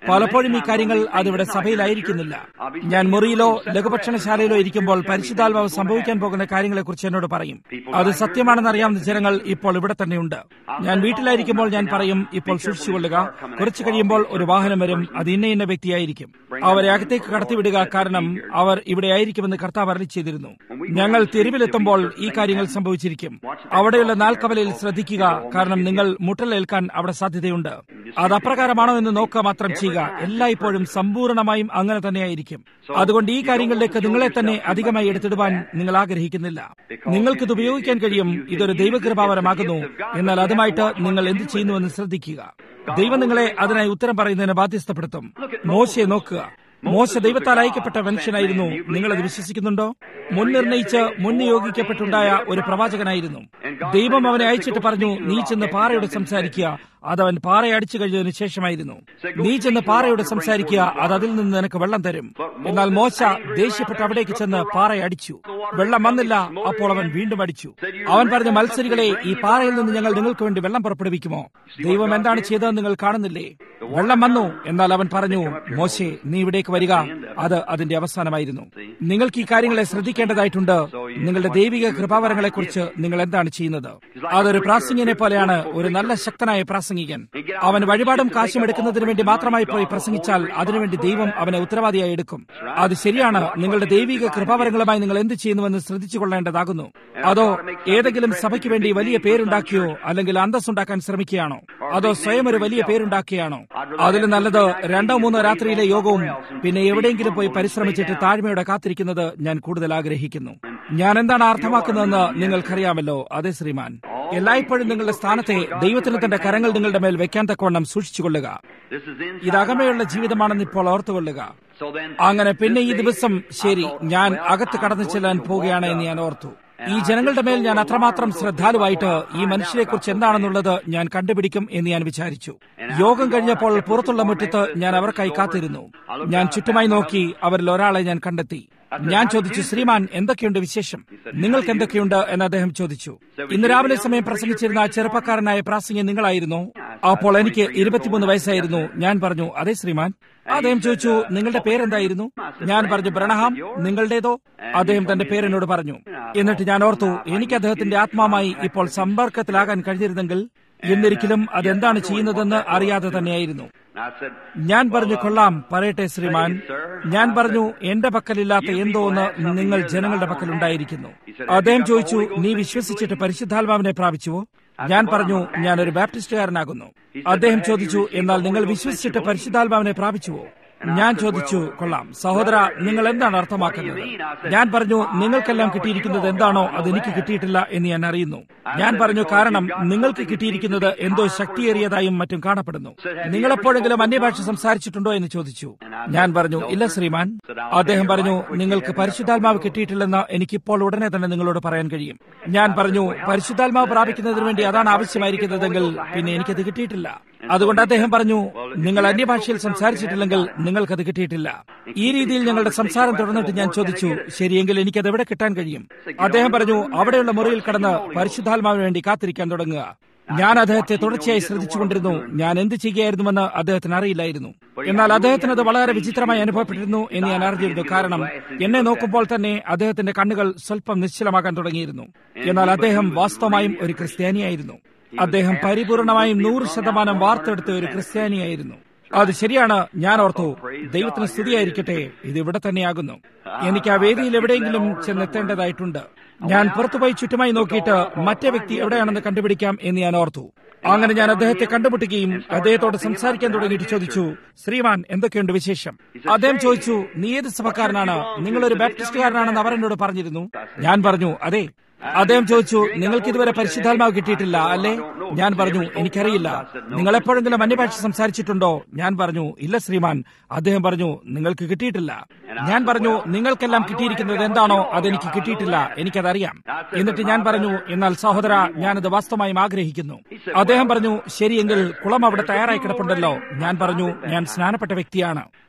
പലപ്പോഴും ഈ കാര്യങ്ങൾ അതിവിടെ സഭയിലായിരിക്കുന്നില്ല ഞാൻ മുറിയിലോ ലഘുഭക്ഷണശാലയിലോ ഇരിക്കുമ്പോൾ പരിശുദ്ധാത്മാവ് സംഭവിക്കാൻ പോകുന്ന കാര്യങ്ങളെക്കുറിച്ച് എന്നോട് പറയും അത് സത്യമാണെന്ന് അറിയാവുന്ന ജനങ്ങൾ ഇപ്പോൾ ഇവിടെ തന്നെയുണ്ട് ഞാൻ വീട്ടിലായിരിക്കുമ്പോൾ ഞാൻ പറയും ഇപ്പോൾ സൂക്ഷിച്ചുകൊള്ളുക കുറച്ചു കഴിയുമ്പോൾ ഒരു വാഹനം വരും അത് ഇന്ന ഇന്ന വ്യക്തിയായിരിക്കും അവരെ അകത്തേക്ക് കടത്തിവിടുക കാരണം അവർ ഇവിടെ ആയിരിക്കുമെന്ന് കർത്താവ് അരളി ചെയ്തിരുന്നു ഞങ്ങൾ തെരുവിലെത്തുമ്പോൾ ഈ കാര്യങ്ങൾ സംഭവിച്ചിരിക്കും അവിടെയുള്ള നാൽക്കവലയിൽ ശ്രദ്ധിക്കുക കാരണം നിങ്ങൾ മുട്ടലേൽക്കാൻ അവിടെ സാധ്യതയുണ്ട് അത് അപ്രകാരമാണോ എന്ന് നോക്കുക മാത്രം ചെയ്യുക എല്ലായ്പ്പോഴും സമ്പൂർണമായും അങ്ങനെ തന്നെയായിരിക്കും അതുകൊണ്ട് ഈ കാര്യങ്ങളിലേക്ക് നിങ്ങളെ തന്നെ അധികമായി എടുത്തിടുവാൻ നിങ്ങൾ ആഗ്രഹിക്കുന്നില്ല നിങ്ങൾക്കിത് ഉപയോഗിക്കാൻ കഴിയും ഇതൊരു ദൈവകൃപാവരമാകുന്നു എന്നാൽ അതുമായിട്ട് നിങ്ങൾ എന്ത് ചെയ്യുന്നുവെന്ന് ശ്രദ്ധിക്കുക ദൈവം നിങ്ങളെ അതിനായി ഉത്തരം പറയുന്നതിന് ബാധ്യസ്ഥപ്പെടുത്തും മോശയെ നോക്കുക മോശ ദൈവത്താൽ അയക്കപ്പെട്ട മനുഷ്യനായിരുന്നു നിങ്ങളത് വിശ്വസിക്കുന്നുണ്ടോ മുൻനിർണയിച്ച് മുൻനിയോഗിക്കപ്പെട്ടുണ്ടായ ഒരു പ്രവാചകനായിരുന്നു ദൈവം അവനെ അയച്ചിട്ട് പറഞ്ഞു നീ ചെന്ന് പാറയോട് സംസാരിക്കുക അതവൻ പാറ അടിച്ചു കഴിഞ്ഞതിന് ശേഷമായിരുന്നു നീ ചെന്ന് പാറയോട് സംസാരിക്കുക അത് അതിൽ നിന്ന് നിനക്ക് വെള്ളം തരും എന്നാൽ മോശ ദേഷ്യപ്പെട്ട് അവിടേക്ക് ചെന്ന് പാറ അടിച്ചു വെള്ളം വന്നില്ല അപ്പോൾ അവൻ വീണ്ടും അടിച്ചു അവൻ പറഞ്ഞ മത്സരികളെ ഈ പാറയിൽ നിന്ന് ഞങ്ങൾ നിങ്ങൾക്ക് വേണ്ടി വെള്ളം പുറപ്പെടുവിക്കുമോ ദൈവം എന്താണ് ചെയ്തതെന്ന് നിങ്ങൾ കാണുന്നില്ലേ വെള്ളം വന്നു എന്നാൽ അവൻ പറഞ്ഞു മോശെ നീ ഇവിടേക്ക് വരിക അത് അതിന്റെ അവസാനമായിരുന്നു നിങ്ങൾക്ക് ഈ കാര്യങ്ങളെ ശ്രദ്ധിക്കേണ്ടതായിട്ടുണ്ട് നിങ്ങളുടെ ദൈവിക കൃപാവരങ്ങളെക്കുറിച്ച് നിങ്ങൾ എന്താണ് ചെയ്യുന്നത് അതൊരു പ്രാസംഗികനെ പോലെയാണ് ഒരു നല്ല ശക്തനായ പ്രാസംഗികൻ അവൻ വഴിപാടും കാശും എടുക്കുന്നതിന് വേണ്ടി മാത്രമായി പോയി പ്രസംഗിച്ചാൽ അതിനുവേണ്ടി ദൈവം അവനെ ഉത്തരവാദിയായി എടുക്കും അത് ശരിയാണ് നിങ്ങളുടെ ദൈവിക കൃപാവരങ്ങളുമായി നിങ്ങൾ എന്ത് ചെയ്യുന്നുവെന്ന് ശ്രദ്ധിച്ചു കൊള്ളേണ്ടതാകുന്നു അതോ ഏതെങ്കിലും സഭയ്ക്ക് വേണ്ടി വലിയ പേരുണ്ടാക്കിയോ അല്ലെങ്കിൽ അന്തസ്സുണ്ടാക്കാൻ ശ്രമിക്കുകയാണോ അതോ സ്വയം ഒരു വലിയ പേരുണ്ടാക്കുകയാണോ അതിൽ നല്ലത് രണ്ടോ മൂന്നോ രാത്രിയിലെ യോഗവും പിന്നെ എവിടെയെങ്കിലും പോയി പരിശ്രമിച്ചിട്ട് താഴ്മയോടെ കാത്തിരിക്കുന്നത് ഞാൻ കൂടുതൽ ആഗ്രഹിക്കുന്നു ഞാൻ എന്താണ് അർത്ഥമാക്കുന്നതെന്ന് നിങ്ങൾക്കറിയാമല്ലോ അതെ ശ്രീമാൻ എല്ലായ്പ്പോഴും നിങ്ങളുടെ സ്ഥാനത്തെ ദൈവത്തിന് തന്റെ കരങ്ങൾ നിങ്ങളുടെ മേൽ വെക്കാൻ തക്കവണ്ണം സൂക്ഷിച്ചുകൊള്ളുക ഇത് അകമയുള്ള ജീവിതമാണെന്ന് ഇപ്പോൾ ഓർത്തുകൊള്ളുക അങ്ങനെ പിന്നെ ഈ ദിവസം ശരി ഞാൻ അകത്ത് കടന്നു ചെല്ലാൻ പോവുകയാണ് എന്ന് ഞാൻ ഓർത്തു ഈ ജനങ്ങളുടെ മേൽ ഞാൻ അത്രമാത്രം ശ്രദ്ധാലുവായിട്ട് ഈ മനുഷ്യരെക്കുറിച്ച് എന്താണെന്നുള്ളത് ഞാൻ കണ്ടുപിടിക്കും എന്ന് ഞാൻ വിചാരിച്ചു യോഗം കഴിഞ്ഞപ്പോൾ പുറത്തുള്ള മുറ്റത്ത് ഞാൻ അവർക്കായി കാത്തിരുന്നു ഞാൻ ചുറ്റുമായി നോക്കി അവരിൽ ഒരാളെ ഞാൻ കണ്ടെത്തി ഞാൻ ചോദിച്ചു ശ്രീമാൻ എന്തൊക്കെയുണ്ട് വിശേഷം നിങ്ങൾക്ക് എന്തൊക്കെയുണ്ട് എന്ന് അദ്ദേഹം ചോദിച്ചു ഇന്ന് രാവിലെ സമയം പ്രസംഗിച്ചിരുന്ന ആ ചെറുപ്പക്കാരനായ പ്രാസംഗികൻ നിങ്ങളായിരുന്നു അപ്പോൾ എനിക്ക് ഇരുപത്തിമൂന്ന് വയസ്സായിരുന്നു ഞാൻ പറഞ്ഞു അതെ ശ്രീമാൻ അദ്ദേഹം ചോദിച്ചു നിങ്ങളുടെ പേരെന്തായിരുന്നു ഞാൻ പറഞ്ഞു ബ്രണഹാം നിങ്ങളുടേതോ അദ്ദേഹം തന്റെ പേരെന്നോട് പറഞ്ഞു എന്നിട്ട് ഞാൻ ഓർത്തു എനിക്ക് അദ്ദേഹത്തിന്റെ ആത്മാമായി ഇപ്പോൾ സമ്പർക്കത്തിലാകാൻ കഴിഞ്ഞിരുന്നെങ്കിൽ എന്നിരിക്കലും അതെന്താണ് ചെയ്യുന്നതെന്ന് അറിയാതെ തന്നെയായിരുന്നു ഞാൻ പറഞ്ഞു കൊള്ളാം പറയട്ടെ ശ്രീമാൻ ഞാൻ പറഞ്ഞു എന്റെ പക്കലില്ലാത്ത എന്തോ ഒന്ന് നിങ്ങൾ ജനങ്ങളുടെ പക്കൽ ഉണ്ടായിരിക്കുന്നു അദ്ദേഹം ചോദിച്ചു നീ വിശ്വസിച്ചിട്ട് പരിശുദ്ധാത്മാവിനെ പ്രാപിച്ചുവോ ഞാൻ പറഞ്ഞു ഞാൻ ഒരു ബാപ്റ്റിസ്റ്റുകാരനാകുന്നു അദ്ദേഹം ചോദിച്ചു എന്നാൽ നിങ്ങൾ വിശ്വസിച്ചിട്ട് പരിശുദ്ധാത്മാവിനെ പ്രാപിച്ചുവോ ഞാൻ ചോദിച്ചു കൊള്ളാം സഹോദര നിങ്ങൾ എന്താണ് അർത്ഥമാക്കുന്നത് ഞാൻ പറഞ്ഞു നിങ്ങൾക്കെല്ലാം കിട്ടിയിരിക്കുന്നത് എന്താണോ അത് എനിക്ക് കിട്ടിയിട്ടില്ല എന്ന് ഞാൻ അറിയുന്നു ഞാൻ പറഞ്ഞു കാരണം നിങ്ങൾക്ക് കിട്ടിയിരിക്കുന്നത് എന്തോ ശക്തിയേറിയതായും മറ്റും കാണപ്പെടുന്നു നിങ്ങളെപ്പോഴെങ്കിലും അന്യഭാഷ സംസാരിച്ചിട്ടുണ്ടോ എന്ന് ചോദിച്ചു ഞാൻ പറഞ്ഞു ഇല്ല ശ്രീമാൻ അദ്ദേഹം പറഞ്ഞു നിങ്ങൾക്ക് പരിശുദ്ധാത്മാവ് കിട്ടിയിട്ടില്ലെന്ന് എനിക്കിപ്പോൾ ഉടനെ തന്നെ നിങ്ങളോട് പറയാൻ കഴിയും ഞാൻ പറഞ്ഞു പരിശുദ്ധാത്മാവ് പ്രാപിക്കുന്നതിന് വേണ്ടി അതാണ് ആവശ്യമായിരിക്കുന്നതെങ്കിൽ പിന്നെ എനിക്കത് കിട്ടിയിട്ടില്ല അതുകൊണ്ട് അദ്ദേഹം പറഞ്ഞു നിങ്ങൾ അന്യഭാഷയിൽ സംസാരിച്ചിട്ടില്ലെങ്കിൽ നിങ്ങൾക്കത് കിട്ടിയിട്ടില്ല ഈ രീതിയിൽ ഞങ്ങളുടെ സംസാരം തുടർന്നിട്ട് ഞാൻ ചോദിച്ചു ശരിയെങ്കിൽ എനിക്കത് എവിടെ കിട്ടാൻ കഴിയും അദ്ദേഹം പറഞ്ഞു അവിടെയുള്ള മുറിയിൽ കടന്ന് പരിശുദ്ധാത്മാവിന് വേണ്ടി കാത്തിരിക്കാൻ തുടങ്ങുക ഞാൻ അദ്ദേഹത്തെ തുടർച്ചയായി ശ്രദ്ധിച്ചുകൊണ്ടിരുന്നു ഞാൻ എന്ത് ചെയ്യുകയായിരുന്നുവെന്ന് അദ്ദേഹത്തിന് അറിയില്ലായിരുന്നു എന്നാൽ അദ്ദേഹത്തിന് അത് വളരെ വിചിത്രമായി അനുഭവപ്പെട്ടിരുന്നു എന്ന് ഞാൻ അറിഞ്ഞിരുന്നു കാരണം എന്നെ നോക്കുമ്പോൾ തന്നെ അദ്ദേഹത്തിന്റെ കണ്ണുകൾ സ്വല്പം നിശ്ചലമാകാൻ തുടങ്ങിയിരുന്നു എന്നാൽ അദ്ദേഹം വാസ്തവമായും ഒരു ക്രിസ്ത്യാനിയായിരുന്നു അദ്ദേഹം പരിപൂർണമായും നൂറ് ശതമാനം വാർത്തെടുത്ത ഒരു ക്രിസ്ത്യാനിയായിരുന്നു അത് ശരിയാണ് ഞാൻ ഓർത്തു ദൈവത്തിന് സ്തുതിയായിരിക്കട്ടെ ഇത് ഇവിടെ തന്നെയാകുന്നു എനിക്ക് ആ വേദിയിൽ എവിടെയെങ്കിലും ചെന്നെത്തേണ്ടതായിട്ടുണ്ട് ഞാൻ പുറത്തുപോയി ചുറ്റുമായി നോക്കിയിട്ട് മറ്റേ വ്യക്തി എവിടെയാണെന്ന് കണ്ടുപിടിക്കാം എന്ന് ഞാൻ ഓർത്തു അങ്ങനെ ഞാൻ അദ്ദേഹത്തെ കണ്ടുമുട്ടുകയും അദ്ദേഹത്തോട് സംസാരിക്കാൻ തുടങ്ങിയിട്ട് ചോദിച്ചു ശ്രീമാൻ എന്തൊക്കെയുണ്ട് വിശേഷം അദ്ദേഹം ചോദിച്ചു നീ ഏത് സഭക്കാരനാണ് നിങ്ങളൊരു ബാപ്റ്റിസ്റ്റുകാരനാണെന്ന് അവർ എന്നോട് പറഞ്ഞിരുന്നു ഞാൻ പറഞ്ഞു അതെ അദ്ദേഹം ചോദിച്ചു നിങ്ങൾക്ക് ഇതുവരെ പരിശുദ്ധാത്മാവ് കിട്ടിയിട്ടില്ല അല്ലേ ഞാൻ പറഞ്ഞു എനിക്കറിയില്ല നിങ്ങൾ എപ്പോഴെങ്കിലും അന്യഭാഷ സംസാരിച്ചിട്ടുണ്ടോ ഞാൻ പറഞ്ഞു ഇല്ല ശ്രീമാൻ അദ്ദേഹം പറഞ്ഞു നിങ്ങൾക്ക് കിട്ടിയിട്ടില്ല ഞാൻ പറഞ്ഞു നിങ്ങൾക്കെല്ലാം കിട്ടിയിരിക്കുന്നത് എന്താണോ അതെനിക്ക് കിട്ടിയിട്ടില്ല എനിക്കതറിയാം എന്നിട്ട് ഞാൻ പറഞ്ഞു എന്നാൽ സഹോദര ഞാനത് വാസ്തവമായും ആഗ്രഹിക്കുന്നു അദ്ദേഹം പറഞ്ഞു ശരിയെങ്കിൽ കുളം അവിടെ തയ്യാറായി കിടപ്പുണ്ടല്ലോ ഞാൻ പറഞ്ഞു ഞാൻ സ്നാനപ്പെട്ട വ്യക്തിയാണ്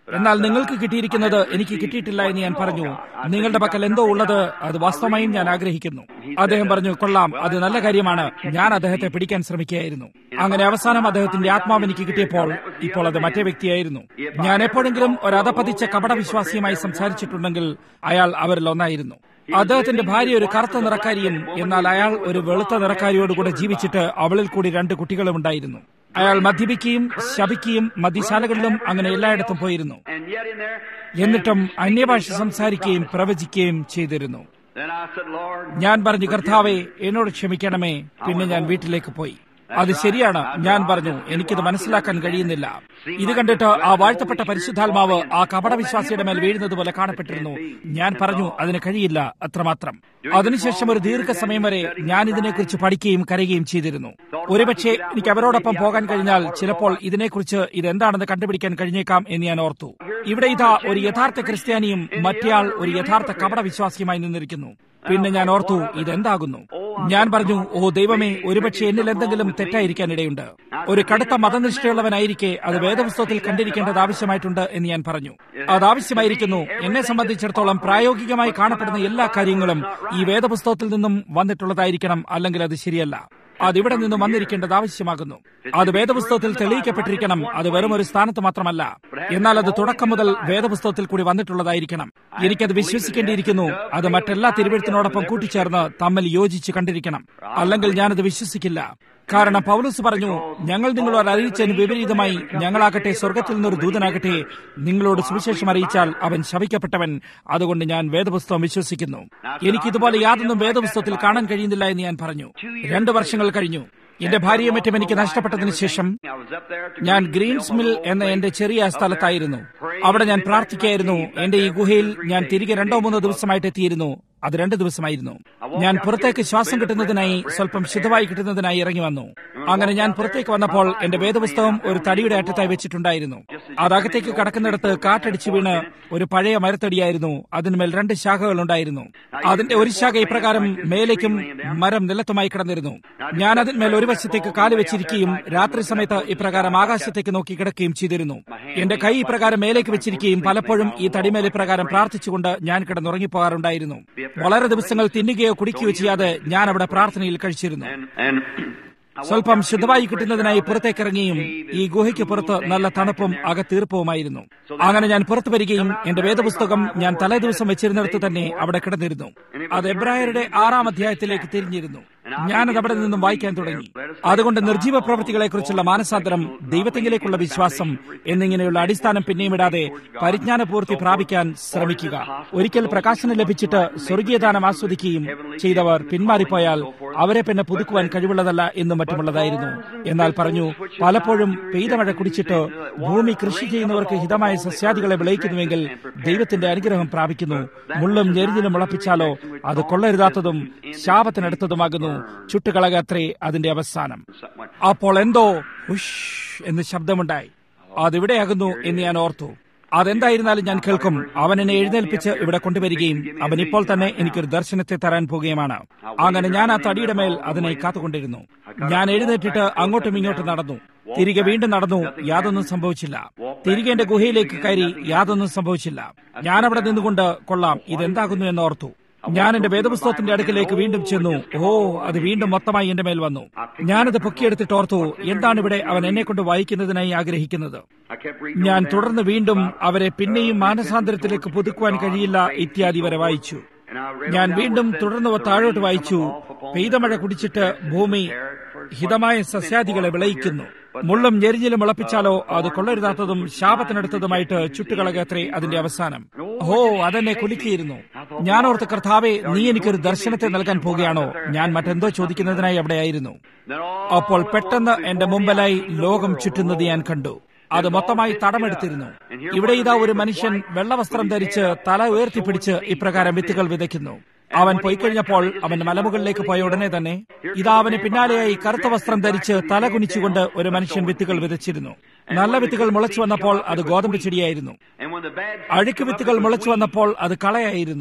എന്നാൽ നിങ്ങൾക്ക് കിട്ടിയിരിക്കുന്നത് എനിക്ക് കിട്ടിയിട്ടില്ല എന്ന് ഞാൻ പറഞ്ഞു നിങ്ങളുടെ പക്കൽ എന്തോ ഉള്ളത് അത് വാസ്തവമായും ഞാൻ ആഗ്രഹിക്കുന്നു അദ്ദേഹം പറഞ്ഞു കൊള്ളാം അത് നല്ല കാര്യമാണ് ഞാൻ അദ്ദേഹത്തെ പിടിക്കാൻ ശ്രമിക്കുകയായിരുന്നു അങ്ങനെ അവസാനം അദ്ദേഹത്തിന്റെ ആത്മാവ് എനിക്ക് കിട്ടിയപ്പോൾ ഇപ്പോൾ അത് മറ്റേ വ്യക്തിയായിരുന്നു ഞാൻ എപ്പോഴെങ്കിലും ഒരു അതപ്പതിച്ച കപടവിശ്വാസിയുമായി സംസാരിച്ചിട്ടുണ്ടെങ്കിൽ അയാൾ അവരിൽ ഒന്നായിരുന്നു അദ്ദേഹത്തിന്റെ ഭാര്യ ഒരു കറുത്ത നിറക്കാരിയും എന്നാൽ അയാൾ ഒരു വെളുത്ത നിറക്കാരിയോടുകൂടെ ജീവിച്ചിട്ട് അവളിൽ കൂടി രണ്ട് കുട്ടികളും ഉണ്ടായിരുന്നു അയാൾ മദ്യപിക്കുകയും ശപിക്കുകയും മദ്യശാലകളിലും അങ്ങനെ എല്ലായിടത്തും പോയിരുന്നു And yet in there, എന്നിട്ടും അന്യഭാഷ സംസാരിക്കുകയും പ്രവചിക്കുകയും ചെയ്തിരുന്നു then I said, Lord, ഞാൻ പറഞ്ഞു കർത്താവെ എന്നോട് ക്ഷമിക്കണമേ പിന്നെ ഞാൻ വീട്ടിലേക്ക് പോയി അത് ശരിയാണ് ഞാൻ പറഞ്ഞു എനിക്കിത് മനസ്സിലാക്കാൻ കഴിയുന്നില്ല ഇത് കണ്ടിട്ട് ആ വാഴ്ത്തപ്പെട്ട പരിശുദ്ധാത്മാവ് ആ കപടവിശ്വാസിയുടെ മേൽ വീഴുന്നത് പോലെ കാണപ്പെട്ടിരുന്നു ഞാൻ പറഞ്ഞു അതിന് കഴിയില്ല അത്രമാത്രം അതിനുശേഷം ഒരു ദീർഘസമയം വരെ ഞാൻ ഇതിനെക്കുറിച്ച് പഠിക്കുകയും കരയുകയും ചെയ്തിരുന്നു ഒരുപക്ഷെ എനിക്ക് അവരോടൊപ്പം പോകാൻ കഴിഞ്ഞാൽ ചിലപ്പോൾ ഇതിനെക്കുറിച്ച് ഇതെന്താണെന്ന് കണ്ടുപിടിക്കാൻ കഴിഞ്ഞേക്കാം എന്ന് ഞാൻ ഓർത്തു ഇവിടെ ഇതാ ഒരു യഥാർത്ഥ ക്രിസ്ത്യാനിയും മറ്റേയാൾ ഒരു യഥാർത്ഥ കപടവിശ്വാസിയുമായി നിന്നിരിക്കുന്നു പിന്നെ ഞാൻ ഓർത്തു ഇതെന്താകുന്നു ഞാൻ പറഞ്ഞു ഓ ദൈവമേ ഒരുപക്ഷെ എന്നിൽ എന്തെങ്കിലും തെറ്റായിരിക്കാൻ ഇടയുണ്ട് ഒരു കടുത്ത മതനിഷ്ഠയുള്ളവനായിരിക്കെ അത് വേദപുസ്തകത്തിൽ കണ്ടിരിക്കേണ്ടത് ആവശ്യമായിട്ടുണ്ട് എന്ന് ഞാൻ പറഞ്ഞു അത് ആവശ്യമായിരിക്കുന്നു എന്നെ സംബന്ധിച്ചിടത്തോളം പ്രായോഗികമായി കാണപ്പെടുന്ന എല്ലാ കാര്യങ്ങളും ഈ വേദപുസ്തകത്തിൽ നിന്നും വന്നിട്ടുള്ളതായിരിക്കണം അല്ലെങ്കിൽ അത് ശരിയല്ല അതിവിടെ നിന്നും വന്നിരിക്കേണ്ടത് ആവശ്യമാകുന്നു അത് വേദപുസ്തകത്തിൽ തെളിയിക്കപ്പെട്ടിരിക്കണം അത് വെറും ഒരു സ്ഥാനത്ത് മാത്രമല്ല എന്നാൽ അത് തുടക്കം മുതൽ വേദപുസ്തകത്തിൽ കൂടി വന്നിട്ടുള്ളതായിരിക്കണം എനിക്കത് വിശ്വസിക്കേണ്ടിയിരിക്കുന്നു അത് മറ്റെല്ലാ തിരുവഴുത്തിനോടൊപ്പം കൂട്ടിച്ചേർന്ന് തമ്മിൽ യോജിച്ച് കണ്ടിരിക്കണം അല്ലെങ്കിൽ ഞാനത് വിശ്വസിക്കില്ല കാരണം പൗലൂസ് പറഞ്ഞു ഞങ്ങൾ നിങ്ങളോട് അറിയിച്ചതിന് വിപരീതമായി ഞങ്ങളാകട്ടെ സ്വർഗത്തിൽ നിന്നൊരു ദൂതനാകട്ടെ നിങ്ങളോട് സുവിശേഷം അറിയിച്ചാൽ അവൻ ശവിക്കപ്പെട്ടവൻ അതുകൊണ്ട് ഞാൻ വേദപുസ്തകം വിശ്വസിക്കുന്നു എനിക്ക് ഇതുപോലെ യാതൊന്നും വേദപുസ്തകത്തിൽ കാണാൻ കഴിയുന്നില്ല എന്ന് ഞാൻ പറഞ്ഞു രണ്ടു വർഷങ്ങൾ കഴിഞ്ഞു എന്റെ ഭാര്യയും മറ്റും എനിക്ക് നഷ്ടപ്പെട്ടതിന് ശേഷം I was up there to ഞാൻ ഗ്രീൻസ് മിൽ എന്ന എന്റെ ചെറിയ സ്ഥലത്തായിരുന്നു അവിടെ ഞാൻ പ്രാർത്ഥിക്കായിരുന്നു എന്റെ ഈ ഗുഹയിൽ ഞാൻ തിരികെ രണ്ടോ മൂന്നോ ദിവസമായിട്ട് എത്തിയിരുന്നു അത് രണ്ട് ദിവസമായിരുന്നു ഞാൻ പുറത്തേക്ക് ശ്വാസം കിട്ടുന്നതിനായി സ്വല്പം ശുദ്ധമായി കിട്ടുന്നതിനായി ഇറങ്ങി വന്നു അങ്ങനെ ഞാൻ പുറത്തേക്ക് വന്നപ്പോൾ എന്റെ വേദപുസ്തകം ഒരു തടിയുടെ അറ്റത്തായി വെച്ചിട്ടുണ്ടായിരുന്നു അതകത്തേക്ക് കടക്കുന്നിടത്ത് കാറ്റടിച്ചു വീണ് ഒരു പഴയ മരത്തടിയായിരുന്നു അതിന്മേൽ രണ്ട് ശാഖകൾ ഉണ്ടായിരുന്നു അതിന്റെ ഒരു ശാഖ ഇപ്രകാരം മേലേക്കും മരം നിലത്തുമായി കിടന്നിരുന്നു ഞാൻ അതിന്മേൽ ഒരു വശത്തേക്ക് കാല് വെച്ചിരിക്കുകയും രാത്രി സമയത്ത് ഇപ്രകാരം ആകാശത്തേക്ക് നോക്കി കിടക്കുകയും ചെയ്തിരുന്നു എന്റെ കൈ ഇപ്രകാരം മേലേക്ക് വെച്ചിരിക്കുകയും പലപ്പോഴും ഈ തടിമേൽ ഇപ്രകാരം പ്രാർത്ഥിച്ചുകൊണ്ട് ഞാൻ കിടന്നുറങ്ങിപ്പോകാറുണ്ടായിരുന്നു വളരെ ദിവസങ്ങൾ തിന്നുകയോ കുടിക്കുകയോ ചെയ്യാതെ ഞാൻ അവിടെ പ്രാർത്ഥനയിൽ കഴിച്ചിരുന്നു and സ്വല്പം ശുദ്ധമായി കിട്ടുന്നതിനായി പുറത്തേക്കിറങ്ങിയും ഈ ഗുഹയ്ക്ക് പുറത്ത് നല്ല തണുപ്പും അകത്തീർപ്പവുമായിരുന്നു അങ്ങനെ ഞാൻ പുറത്തു വരികയും എന്റെ വേദപുസ്തകം ഞാൻ തലേ ദിവസം വെച്ചിരുന്നിടത്ത് തന്നെ അവിടെ കിടന്നിരുന്നു അത് എബ്രായരുടെ ആറാം അധ്യായത്തിലേക്ക് തിരിഞ്ഞിരുന്നു ഞാനത് അവിടെ നിന്നും വായിക്കാൻ തുടങ്ങി അതുകൊണ്ട് നിർജീവ പ്രവൃത്തികളെക്കുറിച്ചുള്ള മാനസാന്തരം ദൈവത്തെങ്കിലേക്കുള്ള വിശ്വാസം എന്നിങ്ങനെയുള്ള അടിസ്ഥാനം പിന്നെയും ഇടാതെ പരിജ്ഞാനപൂർത്തി പ്രാപിക്കാൻ ശ്രമിക്കുക ഒരിക്കൽ പ്രകാശനം ലഭിച്ചിട്ട് സ്വർഗീയദാനം ആസ്വദിക്കുകയും ചെയ്തവർ പിന്മാറിപ്പോയാൽ അവരെ പിന്നെ പുതുക്കുവാൻ കഴിവുള്ളതല്ല എന്നും മറ്റുമുള്ളതായിരുന്നു എന്നാൽ പറഞ്ഞു പലപ്പോഴും പെയ്ത മഴ കുടിച്ചിട്ട് ഭൂമി കൃഷി ചെയ്യുന്നവർക്ക് ഹിതമായ സസ്യാദികളെ വിളയിക്കുന്നുവെങ്കിൽ ദൈവത്തിന്റെ അനുഗ്രഹം പ്രാപിക്കുന്നു മുള്ളും ഞെരിഞ്ഞിലും മുളപ്പിച്ചാലോ അത് കൊള്ളരുതാത്തതും ശാപത്തിനടുത്തതുമാകുന്നു ചുട്ടുകളകത്രേ അതിന്റെ അവസാനം അപ്പോൾ എന്തോ ഉഷ് എന്ന് ശബ്ദമുണ്ടായി അതെവിടെയാകുന്നു എന്ന് ഞാൻ ഓർത്തു അതെന്തായിരുന്നാലും ഞാൻ കേൾക്കും അവൻ എന്നെ എഴുന്നേൽപ്പിച്ച് ഇവിടെ കൊണ്ടുവരികയും അവൻ ഇപ്പോൾ തന്നെ എനിക്കൊരു ദർശനത്തെ തരാൻ പോകുകയുമാണ് അങ്ങനെ ഞാൻ ആ തടിയുടെ മേൽ അതിനെ കാത്തുകൊണ്ടിരുന്നു ഞാൻ എഴുന്നേറ്റിട്ട് അങ്ങോട്ടും ഇങ്ങോട്ടും നടന്നു തിരികെ വീണ്ടും നടന്നു യാതൊന്നും സംഭവിച്ചില്ല തിരികെ എന്റെ ഗുഹയിലേക്ക് കയറി യാതൊന്നും സംഭവിച്ചില്ല ഞാൻ അവിടെ നിന്നുകൊണ്ട് കൊള്ളാം ഇതെന്താകുന്നു എന്ന് ഓർത്തു ഞാൻ എന്റെ വേദപുസ്തകത്തിന്റെ അടുക്കിലേക്ക് വീണ്ടും ചെന്നു ഓ അത് വീണ്ടും മൊത്തമായി എന്റെ മേൽ വന്നു ഞാനത് പൊക്കിയെടുത്തിട്ട് ഓർത്തു എന്താണ് ഇവിടെ അവൻ എന്നെ കൊണ്ട് വായിക്കുന്നതിനായി ആഗ്രഹിക്കുന്നത് I kept reading ഞാൻ on down. തുടർന്ന് വീണ്ടും അവരെ പിന്നെയും മാനസാന്തരത്തിലേക്ക് പുതുക്കുവാൻ കഴിയില്ല ഇത്യാദി വരെ വായിച്ചു And I read ഞാൻ on down വീണ്ടും where it said, തുടർന്ന് "The താഴോട്ട് rain വായിച്ചു cometh off upon പെയ്തമഴ the earth, കുടിച്ചിട്ട് and ഭൂമി prepared for what ഹിതമായ has been സസ്യാദികളെ formed വിളയിക്കുന്നു here. But മുള്ളും ഞെരിഞ്ഞിലും മുളപ്പിച്ചാലോ അത് കൊള്ളരുതാത്തതും ശാപത്തിനടുത്തതുമായിട്ട് ചുട്ടുകളകത്രേ അതിന്റെ അവസാനം ഓ അതെന്നെ കുലുക്കിയിരുന്നു ഞാൻ ഓർത്ത് കർത്താവെ നീ എനിക്കൊരു ദർശനത്തെ നൽകാൻ പോകുകയാണോ ഞാൻ മറ്റെന്തോ ചോദിക്കുന്നതിനായി അവിടെയായിരുന്നു Then all അപ്പോൾ പെട്ടെന്ന് എന്റെ മുമ്പിലായി ലോകം ചുറ്റുന്നത് ഞാൻ കണ്ടു അത് മൊത്തമായി തടമെടുത്തിരുന്നു ഇവിടെ ഇതാ ഒരു മനുഷ്യൻ വെള്ളവസ്ത്രം ധരിച്ച് തല ഉയർത്തിപ്പിടിച്ച് ഇപ്രകാരം വിത്തുകൾ വിതയ്ക്കുന്നു അവൻ പോയിക്കഴിഞ്ഞപ്പോൾ അവൻ മലമുകളിലേക്ക് പോയ ഉടനെ തന്നെ ഇതാ അവന് പിന്നാലെയായി കറുത്ത വസ്ത്രം ധരിച്ച് തല കുനിച്ചുകൊണ്ട് ഒരു മനുഷ്യൻ വിത്തുകൾ വിതച്ചിരുന്നു നല്ല വിത്തുകൾ മുളച്ചു വന്നപ്പോൾ അത് ഗോതമ്പ് ചെടിയായിരുന്നു And when the bad അഴുക്ക് വിത്തുകൾ മുളച്ചു വന്നപ്പോൾ അത് കളയായിരുന്നു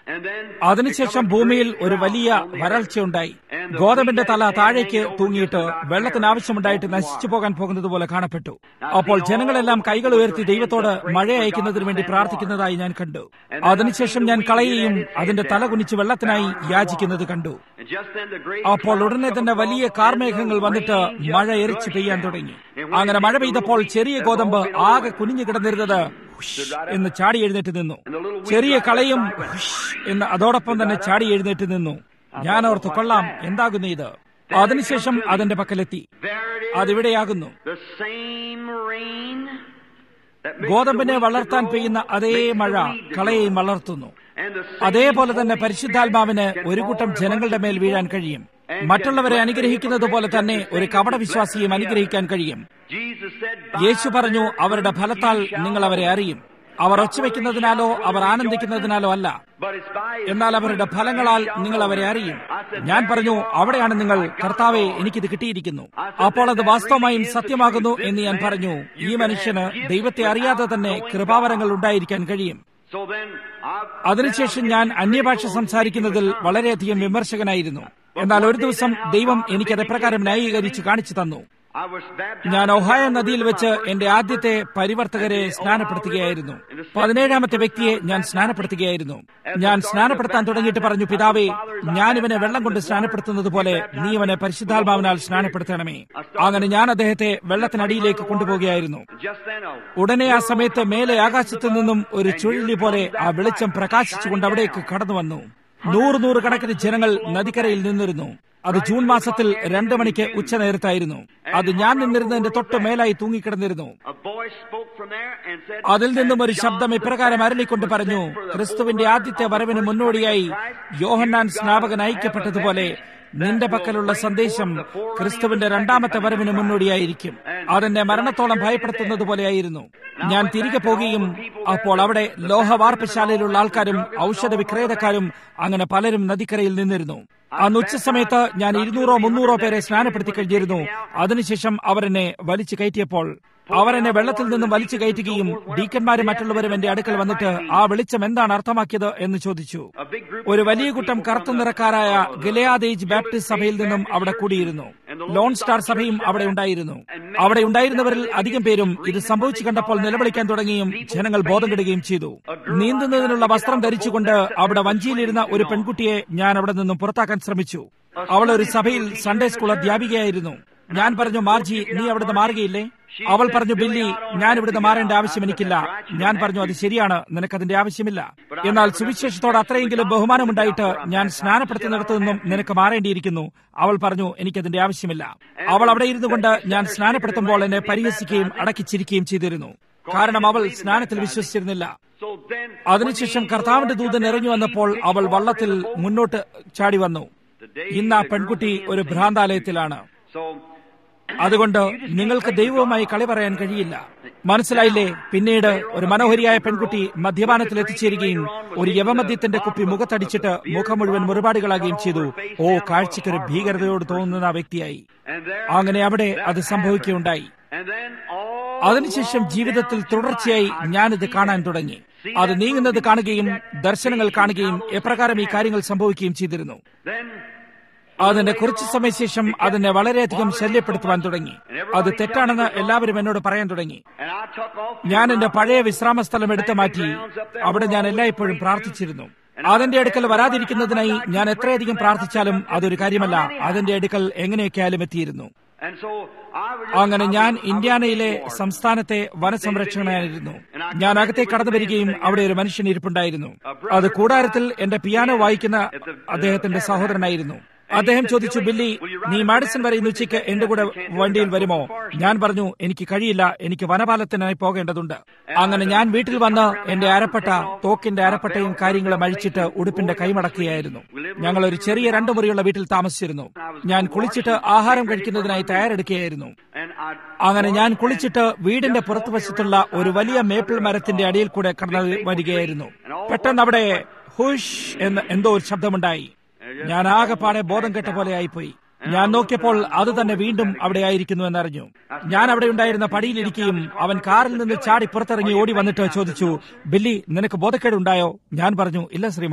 And then അതിനുശേഷം ഭൂമിയിൽ ഒരു വലിയ വരൾച്ചയുണ്ടായി ഗോതമ്പിന്റെ തല താഴേക്ക് തൂങ്ങിയിട്ട് വെള്ളത്തിന് ആവശ്യമുണ്ടായിട്ട് നശിച്ചു പോകാൻ പോകുന്നത് പോലെ കാണപ്പെട്ടു അപ്പോൾ ജനങ്ങളെല്ലാം കൈകൾ ഉയർത്തി ദൈവത്തോട് മഴ അയക്കുന്നതിന് വേണ്ടി പ്രാർത്ഥിക്കുന്നതായി ഞാൻ കണ്ടു അതിനുശേഷം ഞാൻ കളയെയും അതിന്റെ തല കുനിച്ച് വെള്ളത്തിനായി യാചിക്കുന്നത് കണ്ടു and just then the great അപ്പോൾ ഉടനെ തന്നെ വലിയ കാർമേഘങ്ങൾ വന്നിട്ട് മഴ എരിച്ചു പെയ്യാൻ തുടങ്ങി അങ്ങനെ മഴ പെയ്തപ്പോൾ ചെറിയ ഗോതമ്പ് ആകെ കുനിഞ്ഞു കിടന്നിരുന്നത് ഹുഷ് എന്ന് ചാടി എഴുന്നേറ്റ് നിന്നു ചെറിയ കളയും ഹുഷ് എന്ന് അതോടൊപ്പം തന്നെ ചാടി എഴുന്നേറ്റ് നിന്നു ഞാൻ ഓർത്തു കൊള്ളാം എന്താകുന്നു ഇത് അതിനുശേഷം അതിന്റെ പക്കലെത്തി there it is, അതിവിടെയാകുന്നു the same rain that makes ഗോതമ്പിനെ the wheat വളർത്താൻ grow, പെയ്യുന്ന അതേ makes the മഴ wheat grow. കളയെയും വളർത്തുന്നു And the same അതേപോലെ തന്നെ Holy പരിശുദ്ധാത്മാവിന് Spirit can ഒരു fall കൂട്ടം on a ജനങ്ങളുടെ bunch മേൽ of വീഴാൻ people കഴിയും and മറ്റുള്ളവരെ can അനുഗ്രഹിക്കുന്നത് പോലെ തന്നെ ഒരു കപട വിശ്വാസിയും bless അനുഗ്രഹിക്കാൻ കഴിയും Jesus said, "By യേശു പറഞ്ഞു their അവരുടെ fruits ഫലത്താൽ you shall നിങ്ങൾ അവരെ know." അറിയും അവർ ഒച്ചവെക്കുന്നതിനാലോ അവർ ആനന്ദിക്കുന്നതിനാലോ അല്ല But it's by his എന്നാൽ അവരുടെ fruits ഫലങ്ങളാൽ you shall നിങ്ങൾ know അവരെ them. അറിയും I said, ഞാൻ "There പറഞ്ഞു you are. അവിടെയാണ് നിങ്ങൾ I got കർത്താവെ it all." എനിക്കിത് കിട്ടിയിരിക്കുന്നു I said, അപ്പോൾ അത് "That വാസ്തവമായും really is the സത്യമാകുന്നു truth. എന്ന് ഞാൻ This man, പറഞ്ഞു you ഈ can മനുഷ്യന് have gifts ദൈവത്തെ അറിയാതെ without തന്നെ knowing കൃപാവരങ്ങൾ God. ഉണ്ടായിരിക്കാൻ കഴിയും So then, I- അതിനുശേഷം then I ഞാൻ was getting അന്യഭാഷ critical സംസാരിക്കുന്നതിൽ speaking with വളരെയധികം വിമർശകനായിരുന്നു എന്നാൽ ഒരു ദിവസം ദൈവം എനിക്കത് എപ്രകാരം ന്യായീകരിച്ച് കാണിച്ചു തന്നു I was baptized ഞാൻ in ഒഹായോ the നദിയിൽ river, വെച്ച് my first എന്റെ convert. ആദ്യത്തെ പരിവർത്തകരെ സ്നാനപ്പെടുത്തുകയായിരുന്നു പതിനേഴാമത്തെ വ്യക്തിയെ ഞാൻ സ്നാനപ്പെടുത്തുകയായിരുന്നു ഞാൻ സ്നാനപ്പെടുത്താൻ തുടങ്ങിയിട്ട് പറഞ്ഞു പിതാവേ ഞാൻ ഇവനെ വെള്ളം കൊണ്ട് സ്നാനപ്പെടുത്തുന്നത് പോലെ നീ ഇവനെ പരിശുദ്ധാത്മാവിനാൽ സ്നാനപ്പെടുത്തണമേ അങ്ങനെ ഞാൻ അദ്ദേഹത്തെ വെള്ളത്തിനടിയിലേക്ക് കൊണ്ടുപോവുകയായിരുന്നു Just then, a ഉടനെ ആ സമയത്ത് മേലെ ആകാശത്തു നിന്നും ഒരു ചുഴലി പോലെ ആ വെളിച്ചം പ്രകാശിച്ചുകൊണ്ട് അവിടേക്ക് കടന്നു വന്നു നൂറ് നൂറ് കണക്കിന് ജനങ്ങൾ നദിക്കരയിൽ നിന്നിരുന്നു അത് ജൂൺ മാസത്തിൽ രണ്ടു മണിക്ക് ഉച്ചനേരത്തായിരുന്നു അത് ഞാൻ നിന്നിരുന്നതിന്റെ തൊട്ട് മേലായി തൂങ്ങിക്കിടന്നിരുന്നു a voice spoke from there and said, അതിൽ നിന്നും ഒരു "As ശബ്ദം John the ഇപ്രകാരം Baptist അരളിക്കൊണ്ട് was പറഞ്ഞു sent for the ക്രിസ്തുവിന്റെ fulfillment ആദ്യത്തെ of the വരവിന് first മുന്നോടിയായി coming of Christ, Yohannan you've got സ്നാപകൻ to have a അയക്കപ്പെട്ടതുപോലെ message നിന്റെ that പക്കലുള്ള will സന്ദേശം bring forth the forerunning ക്രിസ്തുവിന്റെ of the രണ്ടാമത്തെ second വരവിന് coming of മുന്നോടിയായിരിക്കും Christ. അതെന്നെ മരണത്തോളം ഭയപ്പെടുത്തുന്നത് പോലെയായിരുന്നു ഞാൻ തിരികെ പോകുകയും അപ്പോൾ അവിടെ ലോഹവാർപ്പശാലയിലുള്ള ആൾക്കാരും ഔഷധ വിക്രേതക്കാരും അങ്ങനെ പലരും നദിക്കരയിൽ നിന്നിരുന്നു അന്ന് ഉച്ച സമയത്ത് ഞാൻ ഇരുന്നൂറോ മുന്നൂറോ പേരെ സ്നാനപ്പെടുത്തി കഴിഞ്ഞിരുന്നു അതിനുശേഷം അവരെന്നെ വലിച്ചു കയറ്റിയപ്പോൾ അവർ എന്നെ വെള്ളത്തിൽ നിന്നും വലിച്ചു കയറ്റുകയും ഡീക്കന്മാരും മറ്റുള്ളവരും എന്റെ അടുക്കൽ വന്നിട്ട് ആ വെളിച്ചം എന്താണ് അർത്ഥമാക്കിയത് എന്ന് ചോദിച്ചു A big group ഒരു of വലിയ colored കൂട്ടം people കറുത്ത from the- നിറക്കാരായ uh, ഗലയാദേജ് ബാപ്റ്റിസ്റ്റ് സഭയിൽ നിന്നും അവിടെ കൂടിയിരുന്നു ലോൺ സ്റ്റാർ സഭയും അവിടെ ഉണ്ടായിരുന്നു അവിടെ ഉണ്ടായിരുന്നവരിൽ അധികം പേരും ഇത് സംഭവിച്ചു കണ്ടപ്പോൾ നിലവിളിക്കാൻ തുടങ്ങുകയും ജനങ്ങൾ ബോധം കെടുകയും ചെയ്തു നീന്തുന്നതിനുള്ള വസ്ത്രം ധരിച്ചുകൊണ്ട് അവിടെ വഞ്ചിയിലിരുന്ന ഒരു പെൺകുട്ടിയെ ഞാൻ അവിടെ നിന്നും പുറത്താക്കാൻ ശ്രമിച്ചു അവൾ ഒരു സഭയിൽ സൺഡേ സ്കൂൾ അധ്യാപികയായിരുന്നു ഞാൻ പറഞ്ഞു മാർജി നീ അവിടുന്ന് മാറുകയില്ലേ അവൾ പറഞ്ഞു ബില്ലി ഞാൻ ഇവിടുന്ന് മാറേണ്ട ആവശ്യം എനിക്കില്ല ഞാൻ പറഞ്ഞു അത് ശരിയാണ് നിനക്കതിന്റെ ആവശ്യമില്ല എന്നാൽ സുവിശേഷത്തോട് അത്രയെങ്കിലും ബഹുമാനമുണ്ടായിട്ട് ഞാൻ സ്നാനപ്പെടുത്തുന്നിടത്തു നിന്നും നിനക്ക് മാറേണ്ടിയിരിക്കുന്നു അവൾ പറഞ്ഞു എനിക്കതിന്റെ ആവശ്യമില്ല അവൾ അവിടെ ഇരുന്നു കൊണ്ട് ഞാൻ സ്നാനപ്പെടുത്തുമ്പോൾ എന്നെ പരിഹസിക്കുകയും അടക്കിച്ചിരിക്കുകയും ചെയ്തിരുന്നു കാരണം അവൾ സ്നാനത്തിൽ വിശ്വസിച്ചിരുന്നില്ല So then, അതിനുശേഷം കർത്താവിന്റെ ദൂതൻ ഇറങ്ങി വന്നപ്പോൾ അവൾ വള്ളത്തിൽ മുന്നോട്ട് ചാടി വന്നു ഇന്ന് ആ പെൺകുട്ടി ഒരു ഭ്രാന്താലയത്തിലാണ് so അതുകൊണ്ട് നിങ്ങൾക്ക് ദൈവവുമായി കളി പറയാൻ കഴിയില്ല മനസ്സിലായില്ലേ പിന്നീട് ഒരു മനോഹരിയായ പെൺകുട്ടി മദ്യപാനത്തിൽ എത്തിച്ചേരുകയും ഒരു യവമദ്യത്തിന്റെ കുപ്പി മുഖത്തടിച്ചിട്ട് മുഖം മുഴുവൻ മുറിപാടുകളാകുകയും ചെയ്തു ഓ കാഴ്ചയ്ക്കൊരു ഭീകരതയോട് തോന്നുന്ന ആ വ്യക്തിയായി and there അങ്ങനെ അവിടെ അത് സംഭവിക്കുകയുണ്ടായി and then all അതിനുശേഷം ജീവിതത്തിൽ തുടർച്ചയായി ഞാനിത് കാണാൻ തുടങ്ങി അത് നീങ്ങുന്നത് കാണുകയും ദർശനങ്ങൾ കാണുകയും എപ്രകാരം ഈ കാര്യങ്ങൾ സംഭവിക്കുകയും ചെയ്തിരുന്നു then അതിന്റെ കുറച്ചു സമയശേഷം അതിനെ വളരെയധികം ശല്യപ്പെടുത്തുവാൻ തുടങ്ങി അത് തെറ്റാണെന്ന് എല്ലാവരും എന്നോട് പറയാൻ തുടങ്ങി and I took off ഞാൻ എന്റെ പഴയ വിശ്രാമ സ്ഥലം എടുത്തു മാറ്റി അവിടെ ഞാൻ എല്ലായ്പ്പോഴും പ്രാർത്ഥിച്ചിരുന്നു അതിന്റെ അടുക്കൽ വരാതിരിക്കുന്നതിനായി ഞാൻ എത്രയധികം പ്രാർത്ഥിച്ചാലും അതൊരു കാര്യമല്ല അതിന്റെ അടുക്കൽ എങ്ങനെയൊക്കെയാലും എത്തിയിരുന്നു and so I was അങ്ങനെ ഞാൻ ഇന്ത്യാനയിലെ സംസ്ഥാനത്തെ വനസംരക്ഷകനായിരുന്നു ഞാൻ അകത്തേക്ക് കടന്നു വരികയും അവിടെ ഒരു മനുഷ്യൻ ഇരിപ്പുണ്ടായിരുന്നു അത് കൂടാരത്തിൽ എന്റെ പിയാനോ വായിക്കുന്ന അദ്ദേഹത്തിന്റെ സഹോദരനായിരുന്നു അദ്ദേഹം ചോദിച്ചു ബില്ലി നീ മാഡിസൺ വരെ ഇന്ന് ഉച്ചയ്ക്ക് എന്റെ കൂടെ വണ്ടിയിൽ വരുമോ ഞാൻ പറഞ്ഞു എനിക്ക് കഴിയില്ല എനിക്ക് വനപാലത്തിനായി പോകേണ്ടതുണ്ട് അങ്ങനെ ഞാൻ വീട്ടിൽ വന്ന് എന്റെ അരപ്പട്ട തോക്കിന്റെ അരപ്പട്ടയും കാര്യങ്ങളും അഴിച്ചിട്ട് ഉടുപ്പിന്റെ കൈമടക്കുകയായിരുന്നു ഞങ്ങൾ ഒരു ചെറിയ രണ്ടു മുറിയുള്ള വീട്ടിൽ താമസിച്ചിരുന്നു ഞാൻ കുളിച്ചിട്ട് ആഹാരം കഴിക്കുന്നതിനായി തയ്യാറെടുക്കുകയായിരുന്നു and I അങ്ങനെ ഞാൻ കുളിച്ചിട്ട് വീടിന്റെ പുറത്തുവശത്തുള്ള ഒരു വലിയ മേപ്പിൾ മരത്തിന്റെ അടിയിൽ കൂടെ കടന്നു വരികയായിരുന്നു പെട്ടെന്ന് അവിടെ ഹുഷ് എന്ന് എന്തോ ഒരു ശബ്ദമുണ്ടായി ഞാൻ ആകെപ്പാടെ ബോധം കെട്ട പോലെ ആയിപ്പോയി ഞാൻ നോക്കിയപ്പോൾ അത് തന്നെ വീണ്ടും അവിടെ ആയിരിക്കുന്നു എന്നറിഞ്ഞു ഞാൻ അവിടെ ഉണ്ടായിരുന്ന പടിയിലിരിക്കുകയും അവൻ കാറിൽ നിന്ന് ചാടി പുറത്തിറങ്ങി ഓടി വന്നിട്ട് ചോദിച്ചു ബില്ലി നിനക്ക് ബോധക്കേടുണ്ടായോ ഞാൻ പറഞ്ഞു ഇല്ല ശ്രീമാൻ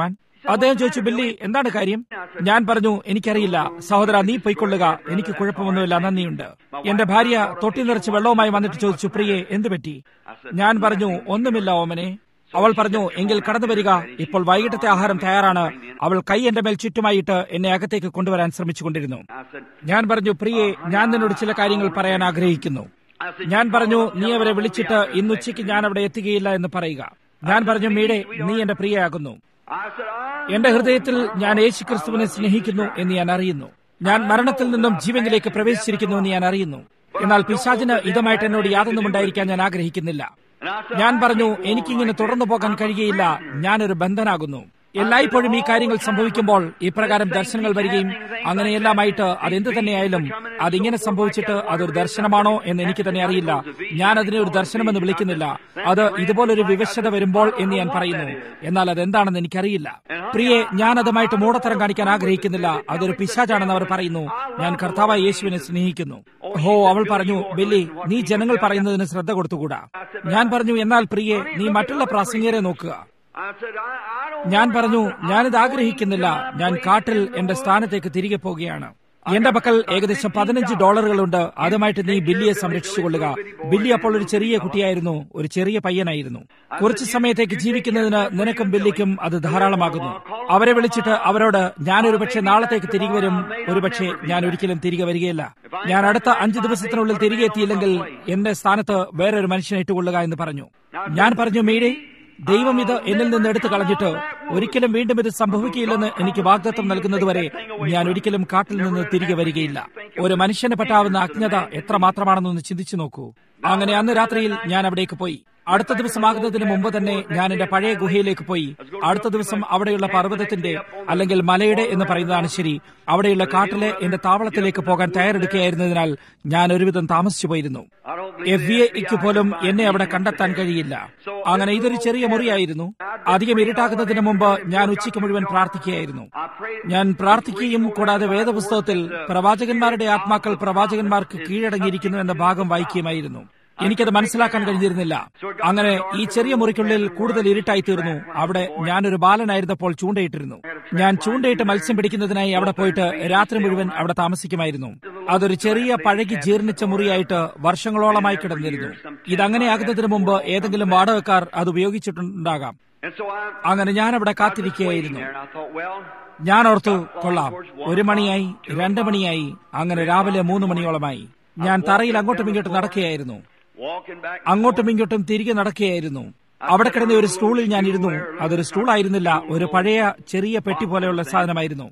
അദ്ദേഹം ചോദിച്ചു ബില്ലി എന്താണ് കാര്യം ഞാൻ പറഞ്ഞു എനിക്കറിയില്ല സഹോദര നീ പൊയ്ക്കൊള്ളുക എനിക്ക് കുഴപ്പമൊന്നുമില്ല നന്ദിയുണ്ട് എന്റെ ഭാര്യ തൊട്ടി നിറച്ച് വെള്ളവുമായി വന്നിട്ട് ചോദിച്ചു പ്രിയെ എന്തു പറ്റി ഞാൻ പറഞ്ഞു ഒന്നുമില്ല ഓമനെ അവൾ പറഞ്ഞു എങ്കിൽ കടന്നു വരിക ഇപ്പോൾ വൈകിട്ടത്തെ ആഹാരം തയ്യാറാണ് അവൾ കൈ എന്റെ മേൽ ചുറ്റുമായിട്ട് എന്നെ അകത്തേക്ക് കൊണ്ടുവരാൻ ശ്രമിച്ചുകൊണ്ടിരുന്നു ഞാൻ പറഞ്ഞു പ്രിയെ ഞാൻ നിന്നോട് ചില കാര്യങ്ങൾ പറയാൻ ആഗ്രഹിക്കുന്നു ഞാൻ പറഞ്ഞു നീ അവരെ വിളിച്ചിട്ട് ഇന്ന് ഉച്ചയ്ക്ക് ഞാൻ അവിടെ എത്തുകയില്ല എന്ന് പറയുക ഞാൻ പറഞ്ഞു മീടെ നീ എന്റെ പ്രിയയാകുന്നു എന്റെ ഹൃദയത്തിൽ ഞാൻ യേശു ക്രിസ്തുവിനെ സ്നേഹിക്കുന്നു എന്ന് ഞാൻ അറിയുന്നു ഞാൻ മരണത്തിൽ നിന്നും ജീവനിലേക്ക് പ്രവേശിച്ചിരിക്കുന്നു എന്ന് ഞാൻ അറിയുന്നു എന്നാൽ പിശാചിന് ഇതുമായിട്ട് എന്നോട് യാതൊന്നും ഉണ്ടായിരിക്കാൻ ഞാൻ ആഗ്രഹിക്കുന്നില്ല ഞാൻ പറഞ്ഞു എനിക്കിങ്ങനെ തുടർന്നു പോകാൻ കഴിയുകയില്ല ഞാനൊരു ബന്ധനാകുന്നു എല്ലായ്പ്പോഴും ഈ കാര്യങ്ങൾ സംഭവിക്കുമ്പോൾ ഇപ്രകാരം ദർശനങ്ങൾ വരികയും അങ്ങനെയെല്ലാമായിട്ട് അതെന്ത് തന്നെയായാലും അതിങ്ങനെ സംഭവിച്ചിട്ട് അതൊരു ദർശനമാണോ എന്ന് എനിക്ക് തന്നെ അറിയില്ല ഞാൻ അതിനെ ഒരു ദർശനമെന്ന് വിളിക്കുന്നില്ല അത് ഇതുപോലൊരു വിവശത വരുമ്പോൾ എന്ന് ഞാൻ പറയുന്നു എന്നാൽ അതെന്താണെന്ന് എനിക്കറിയില്ല പ്രിയെ ഞാൻ അതുമായിട്ട് മൂടത്തരം കാണിക്കാൻ ആഗ്രഹിക്കുന്നില്ല അതൊരു പിശാചാണെന്ന് അവർ പറയുന്നു ഞാൻ കർത്താവായ യേശുവിനെ സ്നേഹിക്കുന്നു ഹോ അവൾ പറഞ്ഞു ബെല്ലി നീ ജനങ്ങൾ പറയുന്നതിന് ശ്രദ്ധ കൊടുത്തുകൂടാ ഞാൻ പറഞ്ഞു എന്നാൽ പ്രിയെ നീ മറ്റുള്ള പ്രാസംഗികരെ നോക്കുക ഞാൻ പറഞ്ഞു ഞാനിത് ആഗ്രഹിക്കുന്നില്ല ഞാൻ കാട്ടിൽ എന്റെ സ്ഥാനത്തേക്ക് തിരികെ പോവുകയാണ് എന്റെ പക്കൽ ഏകദേശം പതിനഞ്ച് ഡോളറുകളുണ്ട് അതുമായിട്ട് നീ ബില്ലിയെ സംരക്ഷിച്ചുകൊള്ളുക ബില്ലി അപ്പോൾ ഒരു ചെറിയ കുട്ടിയായിരുന്നു ഒരു ചെറിയ പയ്യനായിരുന്നു കുറച്ചു സമയത്തേക്ക് ജീവിക്കുന്നതിന് നിനക്കും ബില്ലിക്കും അത് ധാരാളമാകുന്നു അവരെ വിളിച്ചിട്ട് അവരോട് ഞാൻ ഒരുപക്ഷെ നാളത്തേക്ക് തിരികെ വരും ഒരുപക്ഷെ ഞാൻ ഒരിക്കലും തിരികെ വരികയില്ല ഞാൻ അടുത്ത അഞ്ചു ദിവസത്തിനുള്ളിൽ തിരികെ എത്തിയില്ലെങ്കിൽ എന്റെ സ്ഥാനത്ത് വേറൊരു മനുഷ്യനെ ഇട്ടുകൊള്ളുക എന്ന് പറഞ്ഞു ഞാൻ പറഞ്ഞു മീഡേ ദൈവം ഇത് എന്നിൽ നിന്ന് എടുത്തു കളഞ്ഞിട്ട് ഒരിക്കലും വീണ്ടും ഇത് സംഭവിക്കില്ലെന്ന് എനിക്ക് വാഗ്ദത്വം നൽകുന്നതുവരെ ഞാൻ ഒരിക്കലും കാട്ടിൽ നിന്ന് തിരികെ വരികയില്ല ഒരു മനുഷ്യന് പറ്റാവുന്ന അജ്ഞത എത്ര മാത്രമാണെന്നൊന്ന് ചിന്തിച്ചു നോക്കൂ അങ്ങനെ അന്ന് രാത്രിയിൽ ഞാൻ അവിടേക്ക് പോയി അടുത്ത ദിവസം ആകുന്നതിന് മുമ്പ് തന്നെ ഞാൻ എന്റെ പഴയ ഗുഹയിലേക്ക് പോയി അടുത്ത ദിവസം അവിടെയുള്ള പർവ്വതത്തിന്റെ അല്ലെങ്കിൽ മലയുടെ എന്ന് പറയുന്നതാണ് ശരി അവിടെയുള്ള കാട്ടിലെ എന്റെ താവളത്തിലേക്ക് പോകാൻ തയ്യാറെടുക്കുകയായിരുന്നതിനാൽ ഞാൻ ഒരുവിധം താമസിച്ചു പോയിരുന്നു എഫ് ബി ഐക്ക് പോലും എന്നെ അവിടെ കണ്ടെത്താൻ കഴിയില്ല അങ്ങനെ ഇതൊരു ചെറിയ മുറിയായിരുന്നു അധികം ഇരുട്ടാക്കുന്നതിന് മുമ്പ് ഞാൻ ഉച്ചയ്ക്ക് മുഴുവൻ പ്രാർത്ഥിക്കുകയായിരുന്നു ഞാൻ പ്രാർത്ഥിക്കുകയും കൂടാതെ വേദപുസ്തകത്തിൽ പ്രവാചകന്മാരുടെ ആത്മാക്കൾ പ്രവാചകന്മാർക്ക് കീഴടങ്ങിയിരിക്കുന്നു എന്ന ഭാഗം വായിക്കുകയുമായിരുന്നു എനിക്കത് മനസ്സിലാക്കാൻ കഴിഞ്ഞിരുന്നില്ല അങ്ങനെ ഈ ചെറിയ മുറിക്കുള്ളിൽ കൂടുതൽ ഇരുട്ടായി തീർന്നു അവിടെ ഞാനൊരു ബാലനായിരുന്നപ്പോൾ ചൂണ്ടയിട്ടിരുന്നു ഞാൻ ചൂണ്ടയിട്ട് മത്സ്യം പിടിക്കുന്നതിനായി അവിടെ പോയിട്ട് രാത്രി മുഴുവൻ അവിടെ താമസിക്കുമായിരുന്നു അതൊരു ചെറിയ പഴകി ജീർണിച്ച മുറിയായിട്ട് വർഷങ്ങളോളമായി കിടന്നിരുന്നു ഇതങ്ങനെയാകുന്നതിന് മുമ്പ് ഏതെങ്കിലും വാടകക്കാർ അത് ഉപയോഗിച്ചിട്ടുണ്ടാകാം അങ്ങനെ ഞാൻ അവിടെ കാത്തിരിക്കുകയായിരുന്നു ഞാൻ ഓർത്തു കൊള്ളാം ഒരു മണിയായി രണ്ടു മണിയായി അങ്ങനെ രാവിലെ മൂന്ന് മണിയോളമായി ഞാൻ തറയിൽ അങ്ങോട്ടും ഇങ്ങോട്ടും നടക്കുകയായിരുന്നു അങ്ങോട്ടും ഇങ്ങോട്ടും തിരികെ നടക്കുകയായിരുന്നു അവിടെ കിടന്ന ഒരു സ്റ്റൂളിൽ ഞാൻ ഇരുന്നു അതൊരു സ്റ്റൂൾ ആയിരുന്നില്ല ഒരു പഴയ ചെറിയ പെട്ടി പോലെയുള്ള സാധനമായിരുന്നു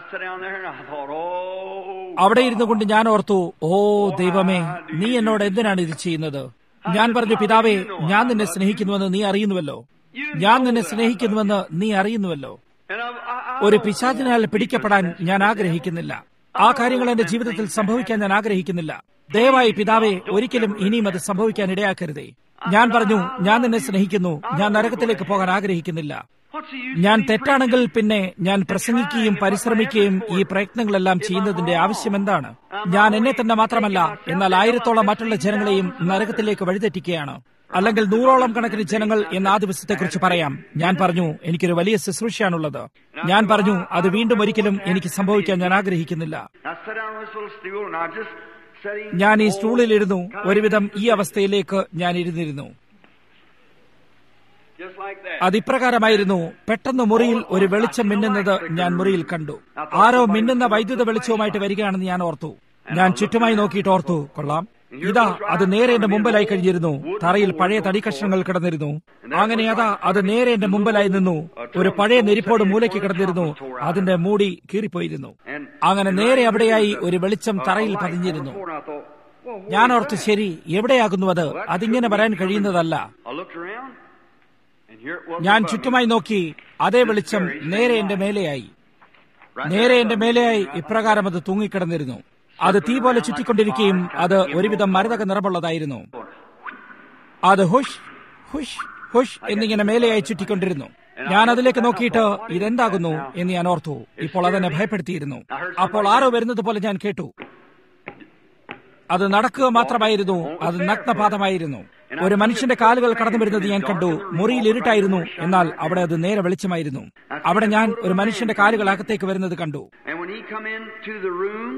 അവിടെ ഇരുന്നു കൊണ്ട് ഞാൻ ഓർത്തു ഓ ദൈവമേ നീ എന്നോട് എന്തിനാണ് ഇത് ചെയ്യുന്നത് ഞാൻ പറഞ്ഞു പിതാവേ ഞാൻ നിന്നെ സ്നേഹിക്കുന്നുവെന്ന് നീ അറിയുന്നുവല്ലോ ഞാൻ നിന്നെ സ്നേഹിക്കുന്നുവെന്ന് നീ അറിയുന്നുവല്ലോ ഒരു പിശാചിനാൽ പിടിക്കപ്പെടാൻ ഞാൻ ആഗ്രഹിക്കുന്നില്ല ആ കാര്യങ്ങൾ എന്റെ ജീവിതത്തിൽ സംഭവിക്കാൻ ഞാൻ ആഗ്രഹിക്കുന്നില്ല ദയവായി പിതാവെ ഒരിക്കലും ഇനിയും അത് സംഭവിക്കാൻ ഇടയാക്കരുതേ ഞാൻ പറഞ്ഞു ഞാൻ നിന്നെ സ്നേഹിക്കുന്നു ഞാൻ നരകത്തിലേക്ക് പോകാൻ ആഗ്രഹിക്കുന്നില്ല ഞാൻ തെറ്റാണെങ്കിൽ പിന്നെ ഞാൻ പ്രസംഗിക്കുകയും പരിശ്രമിക്കുകയും ഈ പ്രയത്നങ്ങളെല്ലാം ചെയ്യുന്നതിന്റെ ആവശ്യം എന്താണ് ഞാൻ എന്നെ തന്നെ മാത്രമല്ല എന്നാൽ ആയിരത്തോളം മറ്റുള്ള ജനങ്ങളെയും നരകത്തിലേക്ക് വഴിതെറ്റിക്കുകയാണ് അല്ലെങ്കിൽ നൂറോളം കണക്കിന് ജനങ്ങൾ എന്ന ആ ദിവസത്തെക്കുറിച്ച് പറയാം ഞാൻ പറഞ്ഞു എനിക്കൊരു വലിയ ശുശ്രൂഷയാണുള്ളത് ഞാൻ പറഞ്ഞു അത് വീണ്ടും ഒരിക്കലും എനിക്ക് സംഭവിക്കാൻ ഞാൻ ആഗ്രഹിക്കുന്നില്ല ഞാൻ ഈ സ്റ്റൂളിലിരുന്നു ഒരുവിധം ഈ അവസ്ഥയിലേക്ക് ഞാൻ ഇരുന്നിരുന്നു അതിപ്രകാരമായിരുന്നു പെട്ടെന്ന് മുറിയിൽ ഒരു വെളിച്ചം മിന്നുന്നത് ഞാൻ മുറിയിൽ കണ്ടു ആരോ മിന്നുന്ന വൈദ്യുത വെളിച്ചവുമായിട്ട് വരികയാണെന്ന് ഞാൻ ഓർത്തു ഞാൻ ചുറ്റുമായി നോക്കിയിട്ട് ഓർത്തു കൊള്ളാം ഇതാ അത് നേരെ എന്റെ മുമ്പിലായി കഴിഞ്ഞിരുന്നു തറയിൽ പഴയ തടി കഷ്ണങ്ങൾ കിടന്നിരുന്നു അങ്ങനെ അതാ അത് നേരെ എന്റെ മുമ്പിലായി നിന്നു ഒരു പഴയ നെരിപ്പോട് മൂലയ്ക്ക് കിടന്നിരുന്നു അതിന്റെ മൂടി കീറിപ്പോയിരുന്നു അങ്ങനെ നേരെ അവിടെയായി ഒരു വെളിച്ചം തറയിൽ പതിഞ്ഞിരുന്നു ഞാൻ ഓർത്തു ശരി എവിടെയാകുന്നു അത് അതിങ്ങനെ വരാൻ കഴിയുന്നതല്ല ഞാൻ ചുറ്റുമായി നോക്കി അതേ വെളിച്ചം നേരെ എന്റെ മേലെയായി നേരെ എന്റെ മേലെയായി ഇപ്രകാരം അത് തൂങ്ങിക്കിടന്നിരുന്നു അത് തീ പോലെ ചുറ്റിക്കൊണ്ടിരിക്കുകയും അത് ഒരുവിധം മരുതക നിറമുള്ളതായിരുന്നു അത് ഹുഷ് ഹുഷ് ഹുഷ് എന്നിങ്ങനെ മേലെയായി ചുറ്റിക്കൊണ്ടിരുന്നു ഞാൻ അതിലേക്ക് നോക്കിയിട്ട് ഇതെന്താകുന്നു എന്ന് ഞാൻ ഓർത്തു ഇപ്പോൾ അതെന്നെ ഭയപ്പെടുത്തിയിരുന്നു അപ്പോൾ ആരോ വരുന്നത് പോലെ ഞാൻ കേട്ടു അത് നടക്കുക മാത്രമായിരുന്നു അത് നഗ്നപാതമായിരുന്നു ഒരു മനുഷ്യന്റെ കാലുകൾ കടന്നു വരുന്നത് ഞാൻ കണ്ടു മുറിയിൽ ഇരുട്ടായിരുന്നു എന്നാൽ അവിടെ അത് നേരെ വെളിച്ചമായിരുന്നു അവിടെ ഞാൻ ഒരു മനുഷ്യന്റെ കാലുകൾ അകത്തേക്ക് വരുന്നത് കണ്ടു And when he come into the room,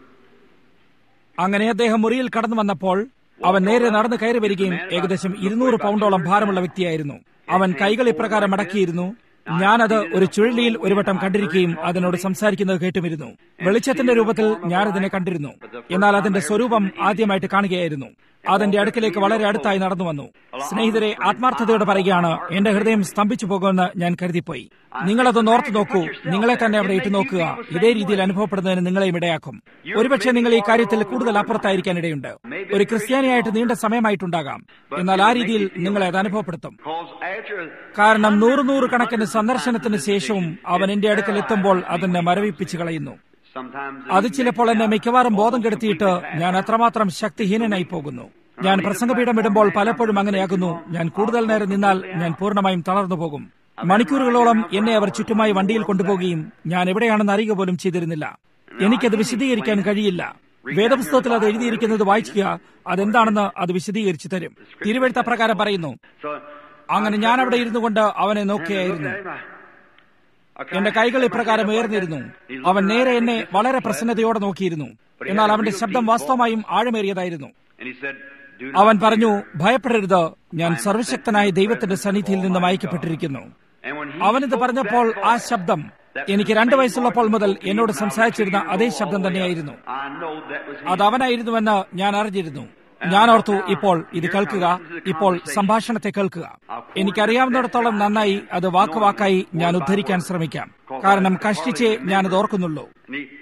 അങ്ങനെ അദ്ദേഹം മുറിയിൽ കടന്നു വന്നപ്പോൾ അവൻ നേരെ നടന്നു കയറി വരികയും ഏകദേശം ഇരുന്നൂറ് പൗണ്ടോളം ഭാരമുള്ള വ്യക്തിയായിരുന്നു അവൻ കൈകൾ ഇപ്രകാരം മടക്കിയിരുന്നു ഞാനത് ഒരു ചുഴലിയിൽ ഒരു വട്ടം കണ്ടിരിക്കുകയും അതിനോട് സംസാരിക്കുന്നത് കേട്ടുമിരുന്നു വെളിച്ചത്തിന്റെ രൂപത്തിൽ ഞാനതിനെ കണ്ടിരുന്നു എന്നാൽ അതിന്റെ സ്വരൂപം ആദ്യമായിട്ട് കാണുകയായിരുന്നു അതിന്റെ അടുക്കിലേക്ക് വളരെ അടുത്തായി നടന്നു വന്നു സ്നേഹിതരെ ആത്മാർത്ഥതയോടെ പറയുകയാണ് എന്റെ ഹൃദയം സ്തംഭിച്ചു പോകുമെന്ന് ഞാൻ കരുതിപ്പോയി നിങ്ങളതൊന്ന് ഓർത്തു നോക്കൂ നിങ്ങളെ തന്നെ അവിടെ ഇട്ടു നോക്കുക ഇതേ രീതിയിൽ അനുഭവപ്പെടുന്നതിന് നിങ്ങളെയും ഇടയാക്കും ഒരുപക്ഷെ നിങ്ങൾ ഈ കാര്യത്തിൽ കൂടുതൽ അപ്പുറത്തായിരിക്കാൻ ഇടയുണ്ട് ഒരു ക്രിസ്ത്യാനിയായിട്ട് നീണ്ട സമയമായിട്ടുണ്ടാകാം എന്നാൽ ആ രീതിയിൽ നിങ്ങളെ അത് അനുഭവപ്പെടുത്തും because after കാരണം നൂറ് നൂറ് കണക്കിന് സന്ദർശനത്തിന് ശേഷവും അവൻ എന്റെ അടുക്കൽ എത്തുമ്പോൾ അതെന്നെ മരവിപ്പിച്ചു കളയുന്നു sometimes അത് ചിലപ്പോൾ എന്നെ മിക്കവാറും ബോധം കെടുത്തിയിട്ട് ഞാൻ അത്രമാത്രം ശക്തിഹീനനായി പോകുന്നു ഞാൻ പ്രസംഗപീഠം ഇടുമ്പോൾ പലപ്പോഴും അങ്ങനെയാകുന്നു ഞാൻ കൂടുതൽ നേരം നിന്നാൽ ഞാൻ പൂർണ്ണമായും തളർന്നു പോകും മണിക്കൂറുകളോളം എന്നെ അവർ ചുറ്റുമായി വണ്ടിയിൽ കൊണ്ടുപോകുകയും ഞാൻ എവിടെയാണെന്ന് അറിയുക പോലും ചെയ്തിരുന്നില്ല എനിക്കത് വിശദീകരിക്കാൻ കഴിയില്ല വേദപുസ്തകത്തിൽ അത് എഴുതിയിരിക്കുന്നത് വായിക്കുക അതെന്താണെന്ന് അത് വിശദീകരിച്ചു തരും തിരുവഴുത്ത പ്രകാരം പറയുന്നു so അങ്ങനെ ഞാൻ അവിടെ ഇരുന്നു കൊണ്ട് അവനെ നോക്കിയായിരുന്നു എന്റെ കൈകൾ ഇപ്രകാരം ഉയർന്നിരുന്നു അവൻ നേരെ എന്നെ വളരെ പ്രസന്നതയോടെ നോക്കിയിരുന്നു എന്നാൽ അവന്റെ ശബ്ദം വാസ്തവമായും ആഴമേറിയതായിരുന്നു and he said, "Do not അവൻ പറഞ്ഞു ഭയപ്പെടരുത് ഞാൻ സർവശക്തനായ ദൈവത്തിന്റെ സന്നിധിയിൽ നിന്ന് അയക്കപ്പെട്ടിരിക്കുന്നു And when he അവനിത് പറഞ്ഞപ്പോൾ ആ ശബ്ദം എനിക്ക് രണ്ടു വയസ്സുള്ളപ്പോൾ മുതൽ എന്നോട് സംസാരിച്ചിരുന്ന അതേ ശബ്ദം തന്നെയായിരുന്നു I know that was അത് അവനായിരുന്നുവെന്ന് ഞാൻ അറിഞ്ഞിരുന്നു ഞാൻ ഓർത്തു ഇപ്പോൾ ഇത് കേൾക്കുക ഇപ്പോൾ സംഭാഷണത്തെ കേൾക്കുക എനിക്കറിയാവുന്നിടത്തോളം നന്നായി അത് വാക്കുവാക്കായി ഞാൻ ഉദ്ധരിക്കാൻ ശ്രമിക്കാം കാരണം കഷ്ടിച്ചേ ഞാനത് ഓർക്കുന്നുള്ളൂ And he,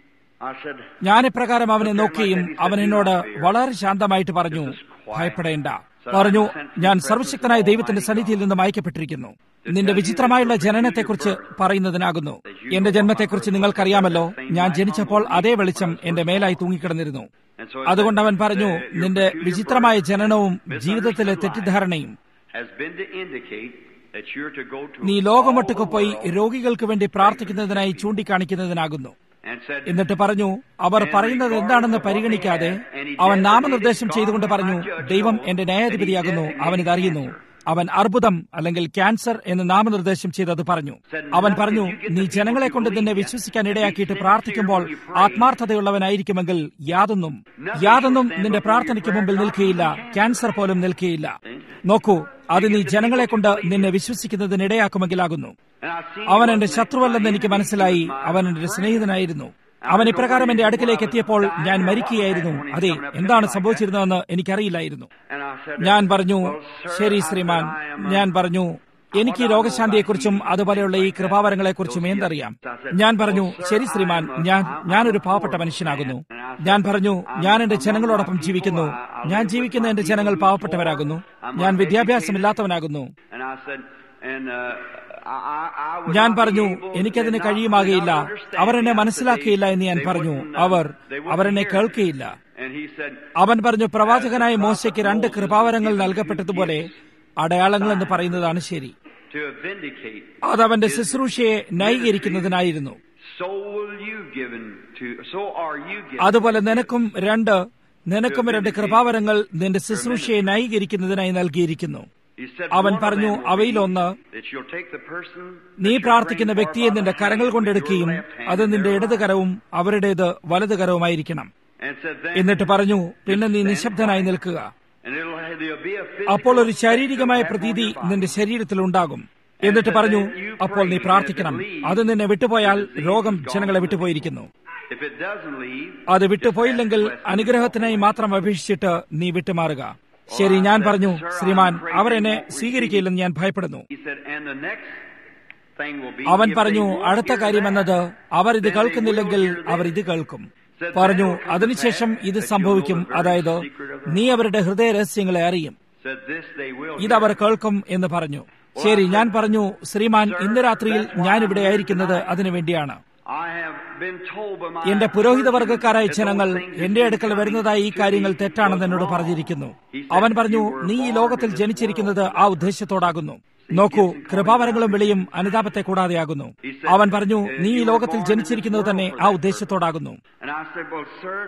I said, ഞാൻ ഇപ്രകാരം അവനെ നോക്കുകയും അവൻ എന്നോട് വളരെ ശാന്തമായിട്ട് പറഞ്ഞു ഭയപ്പെടേണ്ട പറഞ്ഞു ഞാൻ സർവശക്തനായ ദൈവത്തിന്റെ സന്നിധിയിൽ നിന്നും അയക്കപ്പെട്ടിരിക്കുന്നു നിന്റെ വിചിത്രമായുള്ള ജനനത്തെക്കുറിച്ച് പറയുന്നതിനാകുന്നു എന്റെ ജന്മത്തെക്കുറിച്ച് നിങ്ങൾക്കറിയാമല്ലോ ഞാൻ ജനിച്ചപ്പോൾ അതേ വെളിച്ചം എന്റെ മേലായി തൂങ്ങിക്കിടന്നിരുന്നു and so അതുകൊണ്ട് അവൻ പറഞ്ഞു നിന്റെ വിചിത്രമായ ജനനവും ജീവിതത്തിലെ തെറ്റിദ്ധാരണയും has been to indicate that you're to go to നീ ലോകമൊട്ടുക്ക് പോയി രോഗികൾക്ക് വേണ്ടി പ്രാർത്ഥിക്കുന്നതിനായി ചൂണ്ടിക്കാണിക്കുന്നതിനാകുന്നു and said, എന്നിട്ട് പറഞ്ഞു അവർ പറയുന്നത് എന്താണെന്ന് പരിഗണിക്കാതെ അവൻ നാമനിർദ്ദേശം ചെയ്തുകൊണ്ട് പറഞ്ഞു ദൈവം എന്റെ ന്യായാധിപതിയാകുന്നു അവനിത് അറിയുന്നു അവൻ അർബുദം അല്ലെങ്കിൽ ക്യാൻസർ എന്ന് നാമനിർദ്ദേശം ചെയ്തത് പറഞ്ഞു അവൻ പറഞ്ഞു നീ ജനങ്ങളെ കൊണ്ട് നിന്നെ വിശ്വസിക്കാൻ ഇടയാക്കിയിട്ട് പ്രാർത്ഥിക്കുമ്പോൾ ആത്മാർത്ഥതയുള്ളവനായിരിക്കുമെങ്കിൽ യാതൊന്നും യാതൊന്നും നിന്റെ പ്രാർത്ഥനയ്ക്ക് മുമ്പിൽ നിൽക്കുകയില്ല ക്യാൻസർ പോലും നിൽക്കുകയില്ല നോക്കൂ അത് നീ ജനങ്ങളെ കൊണ്ട് നിന്നെ വിശ്വസിക്കുന്നതിനിടയാക്കുമെങ്കിലാകുന്നു and I seen അവൻ എന്റെ ശത്രുവല്ലെന്ന് എനിക്ക് മനസ്സിലായി അവൻ എന്റെ സ്നേഹിതനായിരുന്നു അവൻ ഇപ്രകാരം എന്റെ അടുക്കിലേക്ക് എത്തിയപ്പോൾ ഞാൻ മരിക്കുകയായിരുന്നു അതെ എന്താണ് സംഭവിച്ചിരുന്നതെന്ന് എനിക്കറിയില്ലായിരുന്നു and I said, ഞാൻ പറഞ്ഞു ശരി ശ്രീമാൻ ഞാൻ പറഞ്ഞു എനിക്ക് ഈ രോഗശാന്തിയെക്കുറിച്ചും അതുപോലെയുള്ള ഈ കൃപാവരങ്ങളെക്കുറിച്ചും എന്തറിയാം ഞാൻ പറഞ്ഞു ശരി ശ്രീമാൻ ഞാൻ ഞാനൊരു പാവപ്പെട്ട മനുഷ്യനാകുന്നു ഞാൻ പറഞ്ഞു ഞാൻ എന്റെ ജനങ്ങളോടൊപ്പം ജീവിക്കുന്നു ഞാൻ ജീവിക്കുന്ന എന്റെ ജനങ്ങൾ പാവപ്പെട്ടവരാകുന്നു ഞാൻ വിദ്യാഭ്യാസമില്ലാത്തവനാകുന്നു and I said, and uh, I, I, I would ഞാൻ not പറഞ്ഞു be able എനിക്കതിന് to not- കഴിയുമാകയില്ല not understand അവർ എന്നെ me. I said, മനസ്സിലാക്കിയില്ല എന്ന് ഞാൻ they പറഞ്ഞു wouldn't, uh, our they wouldn't അവരെന്നെ hear. കേൾക്കുകയില്ല And he said, അവൻ പറഞ്ഞു പ്രവാചകനായ മോശയ്ക്ക് രണ്ട് കൃപാവരങ്ങൾ നൽകപ്പെട്ടതുപോലെ അടയാളങ്ങൾ എന്ന് പറയുന്നതാണ് ശരി to vindicate, അതവന്റെ ശുശ്രൂഷയെ ന്യായീകരിക്കുന്നതിനായിരുന്നു so will you given to, so are you given. അതുപോലെ നിനക്കും രണ്ട് നിനക്കും രണ്ട് കൃപാവരങ്ങൾ നിന്റെ ശുശ്രൂഷയെ ന്യായീകരിക്കുന്നതിനായി നൽകിയിരിക്കുന്നു He said, അവൻ one of പറഞ്ഞു them will be അവയിലൊന്ന് that you'll take the person നീ that you're പ്രാർത്ഥിക്കുന്ന praying for വ്യക്തിയെ by നിന്റെ the കരങ്ങൾ hand കൊണ്ട് with your എടുക്കുകയും left hand അത് in നിന്റെ their ഇടത് eye. കരവും അവരുടേത് വലത് കരവുമായിരിക്കണം And said, then എന്നിട്ട് പറഞ്ഞു പിന്നെ നീ നിശബ്ദനായി നിൽക്കുക And it'll, there'll be a അപ്പോൾ physical ഒരു ശാരീരികമായ effect on പ്രതീതി your body. നിന്റെ ശരീരത്തിൽ ഉണ്ടാകും എന്നിട്ട് പറഞ്ഞു അപ്പോൾ നീ പ്രാർത്ഥിക്കണം അത് നിന്നെ വിട്ടുപോയാൽ രോഗം ജനങ്ങളെ വിട്ടുപോയിരിക്കുന്നു If it doesn't leave, അത് വിട്ടുപോയില്ലെങ്കിൽ അനുഗ്രഹത്തിനായി മാത്രം അപേക്ഷിച്ചിട്ട് നീ വിട്ടുമാറുക ശരി ഞാൻ പറഞ്ഞു ശ്രീമാൻ അവർ എന്നെ സ്വീകരിക്കില്ലെന്ന് ഞാൻ ഭയപ്പെടുന്നു he said, and the next thing will be അവൻ if പറഞ്ഞു they won't അടുത്ത hear കാര്യം that, എന്നത് അവർ ഇത് then they കേൾക്കുന്നില്ലെങ്കിൽ will hear this. അവർ ഇത് കേൾക്കും പറഞ്ഞു അതിനുശേഷം ഇത് സംഭവിക്കും അതായത് നീ അവരുടെ ഹൃദയ രഹസ്യങ്ങളെ അറിയും said this they will ഇത് അവർ കേൾക്കും എന്ന് പറഞ്ഞു ശരി ഞാൻ പറഞ്ഞു ശ്രീമാൻ ഇന്ന് രാത്രിയിൽ ഞാൻ ഇവിടെ ആയിരിക്കുന്നത് അതിനു വേണ്ടിയാണ് I have been told by my എന്റെ പുരോഹിതവർഗക്കാരായ that ജനങ്ങൾ those things എന്റെ that അടുക്കൽ you വരുന്നതായി ഈ come കാര്യങ്ങൾ to തെറ്റാണെന്ന് was എന്നോട് wrong. പറഞ്ഞിരിക്കുന്നു He said, അവൻ പറഞ്ഞു "You were നീ ഈ born ലോകത്തിൽ in this ജനിച്ചിരിക്കുന്നത് world." ആ ഉദ്ദേശത്തോടാകുന്നു നോക്കൂ കൃപാവരങ്ങളും വിളിയും അനുതാപത്തെ കൂടാതെയാകുന്നു അവൻ പറഞ്ഞു നീ ഈ ലോകത്തിൽ ജനിച്ചിരിക്കുന്നത് തന്നെ ആ ഉദ്ദേശത്തോടാകുന്നു And I said, well, sir,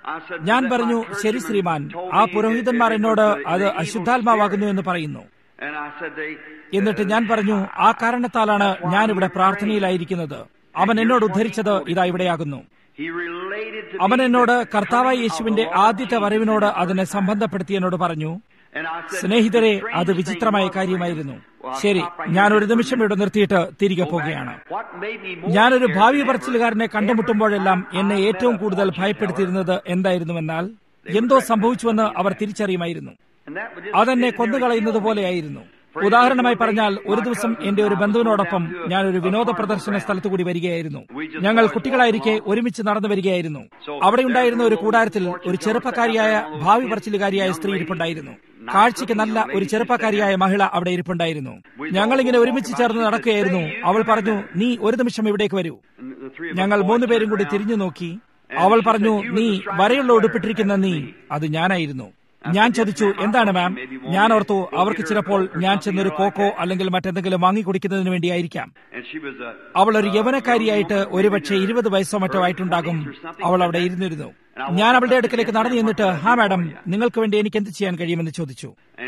ഞാൻ പറഞ്ഞു ശരി ശ്രീമാൻ ആ പുരോഹിതന്മാർ എന്നോട് അത് അശുദ്ധാത്മാവാകുന്നു എന്ന് പറയുന്നു എന്നിട്ട് ഞാൻ പറഞ്ഞു ആ കാരണത്താലാണ് ഞാൻ ഇവിടെ പ്രാർത്ഥനയിലായിരിക്കുന്നത് അവൻ എന്നോട് ഉദ്ധരിച്ചത് ഇതാ ഇവിടെയാകുന്നു അവൻ എന്നോട് കർത്താവായ യേശുവിന്റെ ആദ്യത്തെ വരവിനോട് അതിനെ സംബന്ധപ്പെടുത്തി എന്നോട് പറഞ്ഞു സ്നേഹിതരെ അത് വിചിത്രമായ കാര്യമായിരുന്നു ശരി ഞാൻ ഒരു നിമിഷം ഇവിടെ നിർത്തിയിട്ട് തിരികെ പോവുകയാണ് ഞാനൊരു ഭാവി പറച്ചിലുകാരനെ കണ്ടുമുട്ടുമ്പോഴെല്ലാം എന്നെ ഏറ്റവും കൂടുതൽ ഭയപ്പെടുത്തിയിരുന്നത് എന്തായിരുന്നുവെന്നാൽ എന്തോ സംഭവിച്ചുവെന്ന് അവർ തിരിച്ചറിയുമായിരുന്നു അതെന്നെ കൊന്നുകളയുന്നത് പോലെയായിരുന്നു ഉദാഹരണമായി പറഞ്ഞാൽ ഒരു ദിവസം എന്റെ ഒരു ബന്ധുവിനോടൊപ്പം ഞാൻ ഒരു വിനോദ പ്രദർശന സ്ഥലത്തു കൂടി വരികയായിരുന്നു ഞങ്ങൾ കുട്ടികളായിരിക്കെ ഒരുമിച്ച് നടന്നു വരികയായിരുന്നു അവിടെ ഉണ്ടായിരുന്ന ഒരു കൂടാരത്തിൽ ഒരു ചെറുപ്പക്കാരിയായ ഭാവി പറച്ചിലുകാരിയായ സ്ത്രീ ഇരിപ്പുണ്ടായിരുന്നു കാഴ്ചയ്ക്ക് നല്ല ഒരു ചെറുപ്പക്കാരിയായ മഹിള അവിടെ ഇരിപ്പുണ്ടായിരുന്നു ഞങ്ങളിങ്ങനെ ഒരുമിച്ച് ചേർന്ന് നടക്കുകയായിരുന്നു അവൾ പറഞ്ഞു നീ ഒരു നിമിഷം ഇവിടേക്ക് വരൂ ഞങ്ങൾ മൂന്നുപേരും കൂടി തിരിഞ്ഞു നോക്കി അവൾ പറഞ്ഞു നീ വരയുള്ള ഉടുപ്പിട്ടിരിക്കുന്ന നീ അത് ഞാനായിരുന്നു ഞാൻ ചോദിച്ചു എന്താണ് മാം ഞാൻ ഓർത്തു അവർക്ക് ചിലപ്പോൾ ഞാൻ ചെന്നൊരു കോക്കോ അല്ലെങ്കിൽ മറ്റെന്തെങ്കിലും വാങ്ങി കുടിക്കുന്നതിന് വേണ്ടിയായിരിക്കാം അവൾ ഒരു യവനക്കാരിയായിട്ട് ഒരുപക്ഷെ ഇരുപത് വയസ്സോ മറ്റോ ആയിട്ടുണ്ടാകും അവൾ അവിടെ ഇരുന്നിരുന്നു ഞാൻ അവളുടെ അടുക്കലേക്ക് നടന്നു ചെന്നിട്ട് ഹാ മാഡം നിങ്ങൾക്ക് വേണ്ടി എനിക്ക് എന്ത് ചെയ്യാൻ കഴിയുമെന്ന് ചോദിച്ചു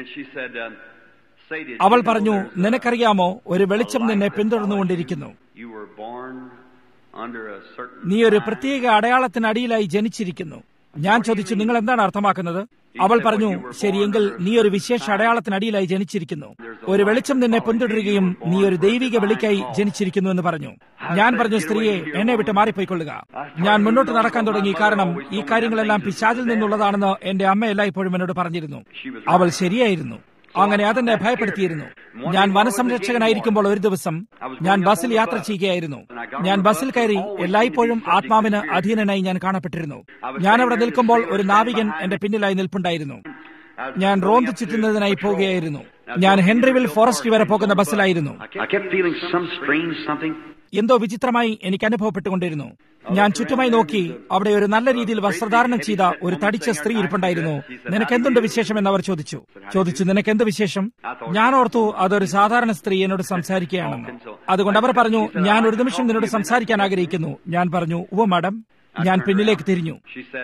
അവൾ പറഞ്ഞു നിനക്കറിയാമോ ഒരു വെളിച്ചം നിന്നെ പിന്തുടർന്നുകൊണ്ടിരിക്കുന്നു നീ ഒരു പ്രത്യേക അടയാളത്തിനടിയിലായി ജനിച്ചിരിക്കുന്നു ഞാൻ ചോദിച്ചു നിങ്ങൾ എന്താണ് അർത്ഥമാക്കുന്നത് അവൾ പറഞ്ഞു ശരിയെങ്കിൽ നീ ഒരു വിശേഷ അടയാളത്തിനടിയിലായി ജനിച്ചിരിക്കുന്നു ഒരു വെളിച്ചം നിന്നെ പിന്തുടരുകയും നീ ഒരു ദൈവിക വെളിക്കായി ജനിച്ചിരിക്കുന്നു എന്ന് പറഞ്ഞു ഞാൻ പറഞ്ഞു സ്ത്രീയെ എന്നെ വിട്ട് മാറിപ്പോയിക്കൊള്ളുക ഞാൻ മുന്നോട്ട് നടക്കാൻ തുടങ്ങി കാരണം ഈ കാര്യങ്ങളെല്ലാം പിശാചിൽ നിന്നുള്ളതാണെന്ന് എന്റെ അമ്മ എല്ലായ്പ്പോഴും എന്നോട് പറഞ്ഞിരുന്നു അവൾ ശരിയായിരുന്നു അങ്ങനെ അതെന്നെ ഭയപ്പെടുത്തിയിരുന്നു ഞാൻ വനസംരക്ഷകനായിരിക്കുമ്പോൾ ഒരു ദിവസം ഞാൻ ബസ്സിൽ യാത്ര ചെയ്യുകയായിരുന്നു ഞാൻ ബസ്സിൽ കയറി എല്ലായ്പ്പോഴും ആത്മാവിന് അധീനനായി ഞാൻ കാണപ്പെട്ടിരുന്നു ഞാൻ അവിടെ നിൽക്കുമ്പോൾ ഒരു നാവികൻ എന്റെ പിന്നിലായി നിൽപ്പുണ്ടായിരുന്നു ഞാൻ റോന്ത് ചുറ്റുന്നതിനായി പോവുകയായിരുന്നു ഞാൻ ഹെൻറിവിൽ ഫോറസ്റ്റ് വരെ പോകുന്ന ബസ്സിലായിരുന്നു എന്തോ വിചിത്രമായി എനിക്ക് അനുഭവപ്പെട്ടുകൊണ്ടിരുന്നു ഞാൻ ചുറ്റുമായി നോക്കി അവിടെ ഒരു നല്ല രീതിയിൽ വസ്ത്രധാരണം ചെയ്ത ഒരു തടിച്ച സ്ത്രീ ഇരിപ്പുണ്ടായിരുന്നു നിനക്ക് എന്തുണ്ട് വിശേഷം എന്ന് അവർ ചോദിച്ചു ചോദിച്ചു നിനക്ക് എന്ത് വിശേഷം ഞാൻ ഓർത്തു അതൊരു സാധാരണ സ്ത്രീ എന്നോട് സംസാരിക്കുകയാണെന്ന് അതുകൊണ്ട് അവർ പറഞ്ഞു ഞാൻ ഒരു നിമിഷം നിന്നോട് സംസാരിക്കാൻ ആഗ്രഹിക്കുന്നു ഞാൻ പറഞ്ഞു ഉവ മാഡം ഞാൻ പിന്നിലേക്ക് തിരിഞ്ഞു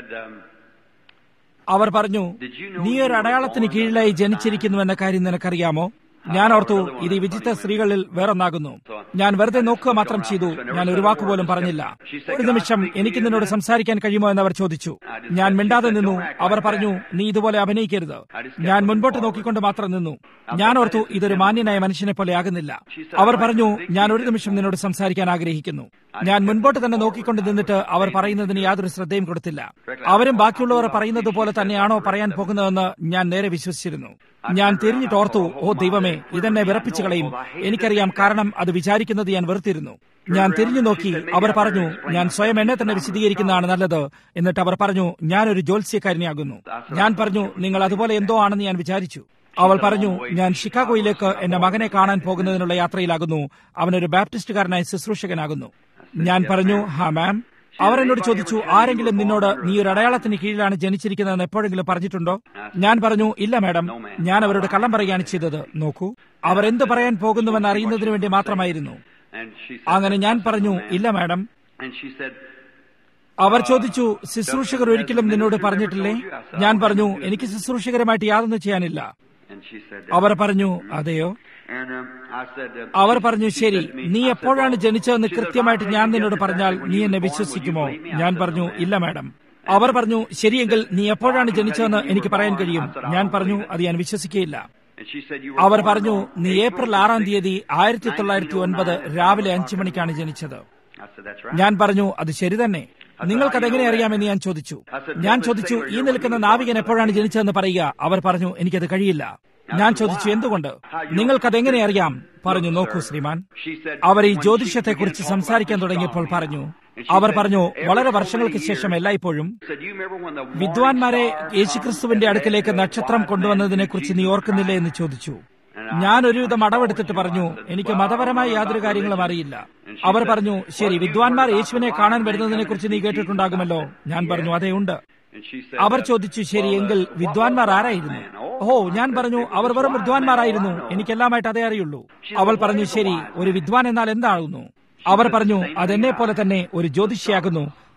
അവർ പറഞ്ഞു നീ ഒരു അടയാളത്തിന് കീഴിലായി ജനിച്ചിരിക്കുന്നു എന്ന കാര്യം നിനക്കറിയാമോ ഞാൻ ഓർത്തു ഇത് ഈ വിചിത്ര സ്ത്രീകളിൽ വേറൊന്നാകുന്നു ഞാൻ വെറുതെ നോക്കുക മാത്രം ചെയ്തു ഞാൻ ഒരു വാക്കുപോലും പറഞ്ഞില്ല ഒരു നിമിഷം എനിക്ക് നിന്നോട് സംസാരിക്കാൻ കഴിയുമോ എന്ന് അവർ ചോദിച്ചു ഞാൻ മിണ്ടാതെ നിന്നു അവർ പറഞ്ഞു നീ ഇതുപോലെ അഭിനയിക്കരുത് ഞാൻ മുൻപോട്ട് നോക്കിക്കൊണ്ട് മാത്രം നിന്നു ഞാൻ ഓർത്തു ഇതൊരു മാന്യനായ മനുഷ്യനെ പോലെ ആകുന്നില്ല അവർ പറഞ്ഞു ഞാൻ ഒരു നിമിഷം നിന്നോട് സംസാരിക്കാൻ ആഗ്രഹിക്കുന്നു ഞാൻ മുൻപോട്ട് തന്നെ നോക്കിക്കൊണ്ട് നിന്നിട്ട് അവർ പറയുന്നതിന് യാതൊരു ശ്രദ്ധയും കൊടുത്തില്ല അവരും ബാക്കിയുള്ളവർ പറയുന്നത് പോലെ തന്നെയാണോ പറയാൻ പോകുന്നതെന്ന് ഞാൻ നേരെ വിശ്വസിച്ചിരുന്നു ഞാൻ തിരിഞ്ഞിട്ട് ഓർത്തു ഓ ദൈവമേ ഇതെന്നെ വിറപ്പിച്ചു കളയും എനിക്കറിയാം കാരണം അത് വിചാരിക്കുന്നത് ഞാൻ വെറുത്തിരുന്നു ഞാൻ തിരിഞ്ഞു നോക്കി അവർ പറഞ്ഞു ഞാൻ സ്വയം എന്നെ തന്നെ വിശദീകരിക്കുന്നതാണ് നല്ലത് എന്നിട്ട് അവർ പറഞ്ഞു ഞാനൊരു ജ്യോത്സ്യക്കാരനെയാകുന്നു ഞാൻ പറഞ്ഞു നിങ്ങൾ അതുപോലെ എന്തോ ആണെന്ന് ഞാൻ വിചാരിച്ചു അവൾ പറഞ്ഞു ഞാൻ ഷിക്കാഗോയിലേക്ക് എന്റെ മകനെ കാണാൻ പോകുന്നതിനുള്ള യാത്രയിലാകുന്നു അവനൊരു ബാപ്റ്റിസ്റ്റുകാരനായ ശുശ്രൂഷകനാകുന്നു ഞാൻ പറഞ്ഞു ഹാ മാം അവർ എന്നോട് ചോദിച്ചു ആരെങ്കിലും നിന്നോട് നീ ഒരു അടയാളത്തിന് കീഴിലാണ് ജനിച്ചിരിക്കുന്നതെന്ന് എപ്പോഴെങ്കിലും പറഞ്ഞിട്ടുണ്ടോ ഞാൻ പറഞ്ഞു ഇല്ല മാഡം ഞാൻ അവരോട് കള്ളം പറയുകയാണ് ചെയ്തത് നോക്കൂ അവർ എന്ത് പറയാൻ പോകുന്നുവെന്ന് അറിയുന്നതിന് വേണ്ടി മാത്രമായിരുന്നു അങ്ങനെ ഞാൻ പറഞ്ഞു ഇല്ല മാഡം അവർ ചോദിച്ചു ശുശ്രൂഷകർ ഒരിക്കലും നിന്നോട് പറഞ്ഞിട്ടില്ലേ ഞാൻ പറഞ്ഞു എനിക്ക് ശുശ്രൂഷകരുമായിട്ട് യാതൊന്നും ചെയ്യാനില്ല അവർ പറഞ്ഞു അതെയോ അവർ പറഞ്ഞു ശരി നീ എപ്പോഴാണ് ജനിച്ചതെന്ന് കൃത്യമായിട്ട് ഞാൻ നിന്നോട് പറഞ്ഞാൽ നീ എന്നെ വിശ്വസിക്കുമോ ഞാൻ പറഞ്ഞു ഇല്ല മാഡം അവർ പറഞ്ഞു ശരിയെങ്കിൽ നീ എപ്പോഴാണ് ജനിച്ചതെന്ന് എനിക്ക് പറയാൻ കഴിയും ഞാൻ പറഞ്ഞു അത് ഞാൻ വിശ്വസിക്കുകയില്ല അവർ പറഞ്ഞു നീ ഏപ്രിൽ ആറാം തീയതി ആയിരത്തി തൊള്ളായിരത്തി ഒൻപത് രാവിലെ അഞ്ചു മണിക്കാണ് ജനിച്ചത് ഞാൻ പറഞ്ഞു അത് ശരി തന്നെ നിങ്ങൾക്കതെങ്ങനെ അറിയാമെന്ന് ഞാൻ ചോദിച്ചു ഞാൻ ചോദിച്ചു ഈ നിൽക്കുന്ന നാവികൻ എപ്പോഴാണ് ജനിച്ചതെന്ന് പറയുക അവർ പറഞ്ഞു എനിക്കത് കഴിയില്ല ഞാൻ ചോദിച്ചു എന്തുകൊണ്ട് നിങ്ങൾക്കതെങ്ങനെ അറിയാം പറഞ്ഞു നോക്കൂ ശ്രീമാൻ അവർ ഈ ജ്യോതിഷത്തെക്കുറിച്ച് സംസാരിക്കാൻ തുടങ്ങിയപ്പോൾ പറഞ്ഞു അവർ പറഞ്ഞു വളരെ വർഷങ്ങൾക്ക് ശേഷം എല്ലായ്പ്പോഴും വിദ്വാൻമാരെ യേശുക്രിസ്തുവിന്റെ അടുക്കലേക്ക് നക്ഷത്രം കൊണ്ടുവന്നതിനെ കുറിച്ച് നീ ഓർക്കുന്നില്ലേ എന്ന് ചോദിച്ചു ഞാൻ ഒരുവിധം അടവെടുത്തിട്ട് പറഞ്ഞു എനിക്ക് മതപരമായ യാതൊരു കാര്യങ്ങളും അറിയില്ല അവർ പറഞ്ഞു ശരി വിദ്വാൻമാർ യേശുവിനെ കാണാൻ വരുന്നതിനെ കുറിച്ച് നീ കേട്ടിട്ടുണ്ടാകുമല്ലോ ഞാൻ പറഞ്ഞു അതേ ഉണ്ട് അവർ ചോദിച്ചു ശരി എങ്കിൽ വിദ്വാൻമാർ ആരായിരുന്നു ഓ ഞാൻ പറഞ്ഞു അവർ വെറും വിദ്വാൻമാരായിരുന്നു എനിക്കെല്ലാമായിട്ട് അതേ അറിയുള്ളൂ അവൾ പറഞ്ഞു ശരി ഒരു വിദ്വാൻ എന്നാൽ എന്താകുന്നു അവർ പറഞ്ഞു അതെന്നെ പോലെ തന്നെ ഒരു ജ്യോതിഷിയാകുന്നു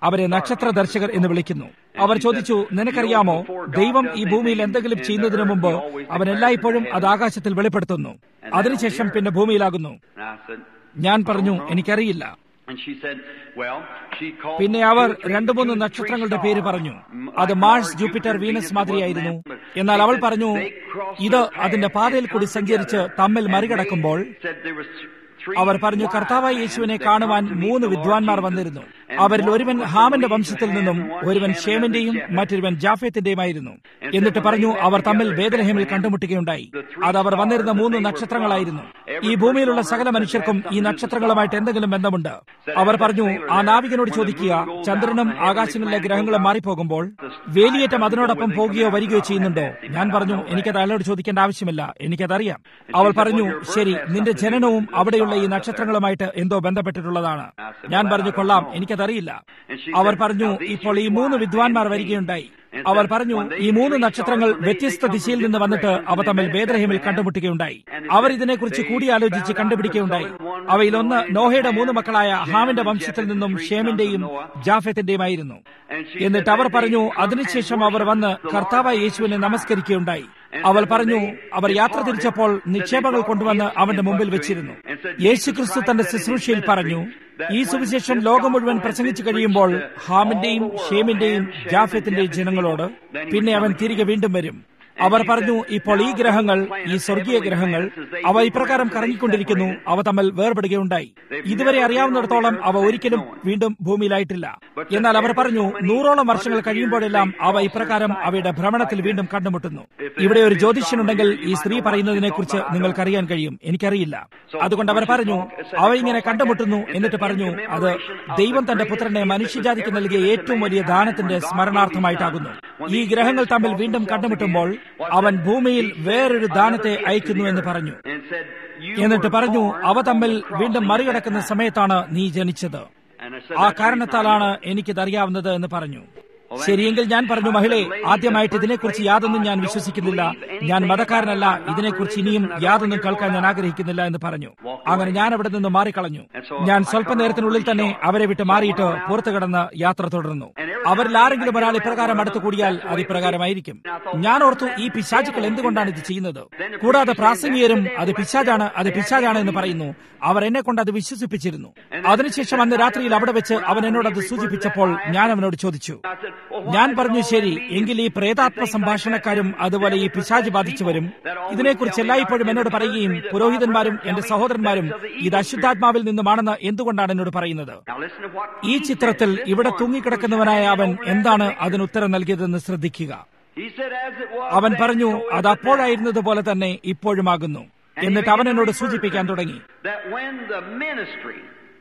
അവരെ നക്ഷത്ര ദർശകർ എന്ന് വിളിക്കുന്നു അവർ ചോദിച്ചു നിനക്കറിയാമോ ദൈവം ഈ ഭൂമിയിൽ എന്തെങ്കിലും ചെയ്യുന്നതിന് മുമ്പ് അവൻ എല്ലായ്പ്പോഴും അത് ആകാശത്തിൽ വെളിപ്പെടുത്തുന്നു അതിനുശേഷം പിന്നെ ഭൂമിയിലാകുന്നു And I said, ഞാൻ പറഞ്ഞു എനിക്കറിയില്ല and she said, well, she called പിന്നെ അവർ two or three- രണ്ടു മൂന്ന് two or three നക്ഷത്രങ്ങളുടെ പേര് stars. പറഞ്ഞു Mm, അത് like Mars Mars, Jupiter Jupiter, Venus Venus, മാതിരിയായിരുന്നു wasn't that? എന്നാൽ They അവൾ said പറഞ്ഞു they crossed ഇത് their അതിന്റെ paths പാതയിൽ and കൂടി come സഞ്ചരിച്ച് together. തമ്മിൽ And മറികടക്കുമ്പോൾ they said there was three അവർ പറഞ്ഞു wise കർത്താവായ men യേശുവിനെ that കാണുവാൻ come to meet മൂന്ന് the Lord വിദ്വാൻമാർ Jesus. വന്നിരുന്നു And അവരിൽ one ഒരുവൻ was ഹാമിന്റെ from വംശത്തിൽ Ham, നിന്നും and one ഒരുവൻ Shem, and ഷേമിന്റെയും another Japheth. മറ്റൊരുവൻ ജാഫേത്തിന്റെയുമായിരുന്നു എന്നിട്ട് പറഞ്ഞു അവർ തമ്മിൽ ബേദലഹേമിൽ കണ്ടുമുട്ടുകയുണ്ടായി അത് അവർ വന്നിരുന്ന മൂന്ന് നക്ഷത്രങ്ങളായിരുന്നു ഈ ഭൂമിയിലുള്ള സകല മനുഷ്യർക്കും ഈ നക്ഷത്രങ്ങളുമായിട്ട് എന്തെങ്കിലും ബന്ധമുണ്ട് അവർ പറഞ്ഞു ആ നാവികനോട് ചോദിക്കുക ചന്ദ്രനും ആകാശങ്ങളിലെ ഗ്രഹങ്ങളും മാറിപ്പോകുമ്പോൾ വേലിയേറ്റം അതിനോടൊപ്പം പോകുകയോ വരികയോ ചെയ്യുന്നുണ്ടോ ഞാൻ പറഞ്ഞു എനിക്കത് അയാളോട് ചോദിക്കേണ്ട ആവശ്യമില്ല എനിക്കതറിയാം അവൾ പറഞ്ഞു ശരി നിന്റെ ജനനവും അവിടെയുള്ള ഈ നക്ഷത്രങ്ങളുമായിട്ട് എന്തോ ബന്ധപ്പെട്ടിട്ടുള്ളതാണ് ഞാൻ പറഞ്ഞു കൊള്ളാം എനിക്കതറിയില്ല അവർ പറഞ്ഞു ഇപ്പോൾ ഈ മൂന്ന് വിദ്വാൻമാർ വരികയുണ്ടായി അവർ പറഞ്ഞു ഈ മൂന്ന് നക്ഷത്രങ്ങൾ വ്യത്യസ്ത ദിശയിൽ നിന്ന് വന്നിട്ട് അവ തമ്മിൽ ബേദ്രഹിമിൽ കണ്ടുമുട്ടുകയുണ്ടായി അവർ ഇതിനെക്കുറിച്ച് കൂടിയാലോചിച്ച് കണ്ടുപിടിക്കുകയുണ്ടായി അവയിലൊന്ന് നോഹയുടെ മൂന്ന് മക്കളായ ഹാമിന്റെ വംശത്തിൽ നിന്നും ഷേമിന്റെയും ജാഫത്തിന്റെയുമായിരുന്നു എന്നിട്ട് അവർ പറഞ്ഞു അതിനുശേഷം അവർ വന്ന് കർത്താവായ യേശുവിനെ നമസ്കരിക്കുകയുണ്ടായി അവൾ പറഞ്ഞു അവർ യാത്ര തിരിച്ചപ്പോൾ നിക്ഷേപങ്ങൾ കൊണ്ടുവന്ന് അവന്റെ മുമ്പിൽ വെച്ചിരുന്നു യേശുക്രിസ്തു തന്റെ ശുശ്രൂഷയിൽ പറഞ്ഞു ഈ സുവിശേഷം ലോകം മുഴുവൻ പ്രസംഗിച്ചു കഴിയുമ്പോൾ ഹാമിന്റെയും ഷേമിന്റെയും ജാഫത്തിന്റെയും ജനങ്ങളോട് പിന്നെ അവൻ തിരികെ വീണ്ടും വരും അവർ പറഞ്ഞു ഇപ്പോൾ ഈ ഗ്രഹങ്ങൾ ഈ സ്വർഗീയ ഗ്രഹങ്ങൾ അവ ഇപ്രകാരം കറങ്ങിക്കൊണ്ടിരിക്കുന്നു അവ തമ്മിൽ വേർപെടുകയുണ്ടായി ഇതുവരെ അറിയാവുന്നിടത്തോളം അവ ഒരിക്കലും വീണ്ടും ഭൂമിയിലായിട്ടില്ല എന്നാൽ അവർ പറഞ്ഞു നൂറോളം വർഷങ്ങൾ കഴിയുമ്പോഴെല്ലാം അവ ഇപ്രകാരം അവയുടെ ഭ്രമണത്തിൽ വീണ്ടും കണ്ടുമുട്ടുന്നു ഇവിടെ ഒരു ജ്യോതിഷ്യനുണ്ടെങ്കിൽ ഈ സ്ത്രീ പറയുന്നതിനെ കുറിച്ച് നിങ്ങൾക്കറിയാൻ കഴിയും എനിക്കറിയില്ല അതുകൊണ്ട് അവർ പറഞ്ഞു അവ ഇങ്ങനെ കണ്ടുമുട്ടുന്നു എന്നിട്ട് പറഞ്ഞു അത് ദൈവം തന്റെ പുത്രനെ മനുഷ്യജാതിക്ക് നൽകിയ ഏറ്റവും വലിയ ദാനത്തിന്റെ സ്മരണാർത്ഥമായിട്ടാകുന്നു ഈ ഗ്രഹങ്ങൾ തമ്മിൽ വീണ്ടും കണ്ടുമുട്ടുമ്പോൾ അവൻ ഭൂമിയിൽ വേറൊരു ദാനത്തെ അയക്കുന്നു എന്ന് പറഞ്ഞു and said, "You എന്നിട്ട് were പറഞ്ഞു born അവ തമ്മിൽ in the വീണ്ടും promised മറികടക്കുന്ന land." സമയത്താണ് നീ ജനിച്ചത് And I said, ആ "That's കാരണത്താലാണ് the reason I എനിക്കിതറിയാവുന്നത് എന്ന് പറഞ്ഞു ശരിയെങ്കിൽ ഞാൻ പറഞ്ഞു മഹിളെ ആദ്യമായിട്ട് ഇതിനെക്കുറിച്ച് യാതൊന്നും ഞാൻ വിശ്വസിക്കുന്നില്ല ഞാൻ മതക്കാരനല്ല ഇതിനെക്കുറിച്ച് ഇനിയും യാതൊന്നും കേൾക്കാൻ ഞാൻ ആഗ്രഹിക്കുന്നില്ല എന്ന് പറഞ്ഞു അങ്ങനെ ഞാൻ അവിടെ നിന്ന് മാറിക്കളഞ്ഞു ഞാൻ സ്വല്പ നേരത്തിനുള്ളിൽ തന്നെ അവരെ വിട്ട് മാറിയിട്ട് പുറത്തു കിടന്ന് യാത്ര തുടർന്നു അവരിൽ ആരെങ്കിലും ഒരാൾ ഇപ്രകാരം അടുത്ത് കൂടിയാൽ അത് ഇപ്രകാരമായിരിക്കും ഞാൻ ഓർത്തു ഈ പിശാചുക്കൾ എന്തുകൊണ്ടാണ് ഇത് ചെയ്യുന്നത് കൂടാതെ പ്രാസംഗികരും അത് പിശാചാണ് അത് പിശാചാണ് എന്ന് പറയുന്നു അവർ എന്നെ കൊണ്ട് അത് വിശ്വസിപ്പിച്ചിരുന്നു അതിനുശേഷം അന്ന് രാത്രിയിൽ അവിടെ വെച്ച് അവൻ എന്നോട് അത് സൂചിപ്പിച്ചപ്പോൾ ഞാൻ അവനോട് ചോദിച്ചു I said, "Well, what ഞാൻ does it പറഞ്ഞു all ശരി mean? എങ്കിൽ ഈ പ്രേതാത്മ സംഭാഷണക്കാരും അതുപോലെ ഈ പിശാജ് ബാധിച്ചവരും ഇതിനെക്കുറിച്ച് എല്ലായ്പ്പോഴും എന്നോട് പറയുകയും പുരോഹിതന്മാരും എന്റെ സഹോദരന്മാരും ഇത് അശുദ്ധാത്മാവിൽ നിന്നുമാണെന്ന് എന്തുകൊണ്ടാണ് എന്നോട് പറയുന്നത് Now listen to what ഈ he ചിത്രത്തിൽ said. This ഇവിടെ one തൂങ്ങിക്കിടക്കുന്നവനായ അവൻ over എന്താണ് there. അതിന് ഉത്തരം നൽകിയതെന്ന് ശ്രദ്ധിക്കുക He said, "As it was അവൻ then, പറഞ്ഞു so is അത് it now." അപ്പോഴായിരുന്നതുപോലെ തന്നെ ഇപ്പോഴുമാകുന്നു And he എന്നിട്ട് അവൻ began to എന്നോട് refer സൂചിപ്പിക്കാൻ to തുടങ്ങി That when the ministry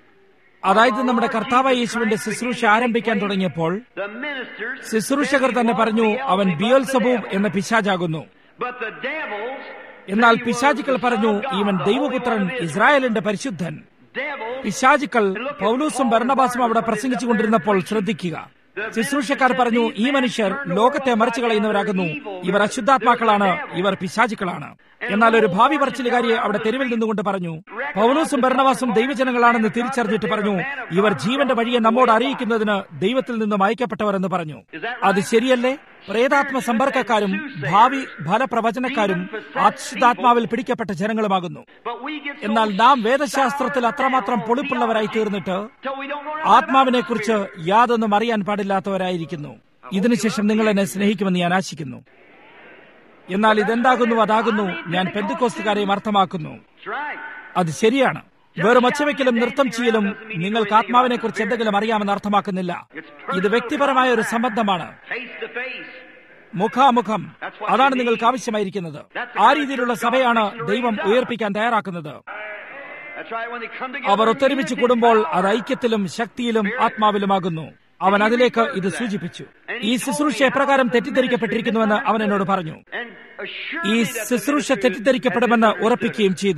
അതായത് നമ്മുടെ കർത്താവായ യേശുവിന്റെ ശുശ്രൂഷ ആരംഭിക്കാൻ തുടങ്ങിയപ്പോൾ the ministers ശുശ്രൂഷകർ said he തന്നെ was പറഞ്ഞു അവൻ Beelzebub ബിയോൽ the സബൂബ് devil. എന്ന പിശാചാകുന്നു But the devils എന്നാൽ said he was പിശാചുക്കൾ the Son പറഞ്ഞു of God, ഇവൻ the Holy ദൈവപുത്രൻ One of Israel. ഇസ്രായേലിന്റെ പരിശുദ്ധൻ Devils പിശാചുക്കൾ പൗലൂസും ഭരണബാസും അവിടെ പ്രസംഗിച്ചു കൊണ്ടിരുന്നപ്പോൾ ശ്രദ്ധിക്കുക ശുശ്രൂഷക്കാർ പറഞ്ഞു ഈ മനുഷ്യർ ലോകത്തെ മറിച്ചു കളയുന്നവരാകുന്നു ഇവർ അശുദ്ധാത്മാക്കളാണ് ഇവർ പിശാചുക്കളാണ് എന്നാൽ ഒരു ഭാവി പറച്ചിലുകാരിയെ അവിടെ തെരുവിൽ നിന്നുകൊണ്ട് പറഞ്ഞു പൗലോസും ഭരണവാസും ദൈവജനങ്ങളാണെന്ന് തിരിച്ചറിഞ്ഞിട്ട് പറഞ്ഞു ഇവർ ജീവന്റെ വഴിയെ നമ്മോട് അറിയിക്കുന്നതിന് ദൈവത്തിൽ നിന്നും അയക്കപ്പെട്ടവർ എന്ന് പറഞ്ഞു അത് ശരിയല്ലേ പ്രേതാത്മ സമ്പർക്കക്കാരും ഭാവി ഫലപ്രവചനക്കാരും അശുദ്ധാത്മാവിൽ പിടിക്കപ്പെട്ട ജനങ്ങളുമാകുന്നു But we get so എന്നാൽ നാം വേദശാസ്ത്രത്തിൽ അത്രമാത്രം പൊളിപ്പുള്ളവരായി തീർന്നിട്ട് till we don't know nothing ആത്മാവിനെ about the കുറിച്ച് Spirit. യാതൊന്നും അറിയാൻ പാടില്ലാത്തവരായിരിക്കുന്നു ഇതിനുശേഷം നിങ്ങൾ എന്നെ സ്നേഹിക്കുമെന്ന് ഞാൻ ആശിക്കുന്നു എന്നാൽ ഇതെന്താകുന്നു അതാകുന്നു ഞാൻ പെന്തുക്കോസ്തുകാരെയും അർത്ഥമാക്കുന്നു That's right. അത് ശരിയാണ് വെറും ഒച്ചവെക്കലും നൃത്തം ചെയ്യലും നിങ്ങൾക്ക് ആത്മാവിനെ കുറിച്ച് എന്തെങ്കിലും അറിയാമെന്ന് അർത്ഥമാക്കുന്നില്ല ഇത് വ്യക്തിപരമായ ഒരു സംബന്ധമാണ് Face to face. മുഖാമുഖം അതാണ് നിങ്ങൾക്ക് ആവശ്യമായിരിക്കുന്നത് ആ രീതിയിലുള്ള സഭയാണ് ദൈവം ഉയർപ്പിക്കാൻ തയ്യാറാക്കുന്നത് That's right. When they come together. Our in ഒത്തൊരുമിച്ച് unity, കൂടുമ്പോൾ power. അത് ഐക്യത്തിലും ശക്തിയിലും ആത്മാവിലുമാകുന്നു അവൻ അതിലേക്ക് ഇത് സൂചിപ്പിച്ചു ഈ ശുശ്രൂഷ എപ്രകാരം തെറ്റിദ്ധരിക്കപ്പെട്ടിരിക്കുന്നുവെന്ന് അവൻ എന്നോട് പറഞ്ഞു And ഈ assured me that the ശുശ്രൂഷ ministry is- തെറ്റിദ്ധരിക്കപ്പെടുമെന്ന് has been ഉറപ്പിക്കുകയും ചെയ്തു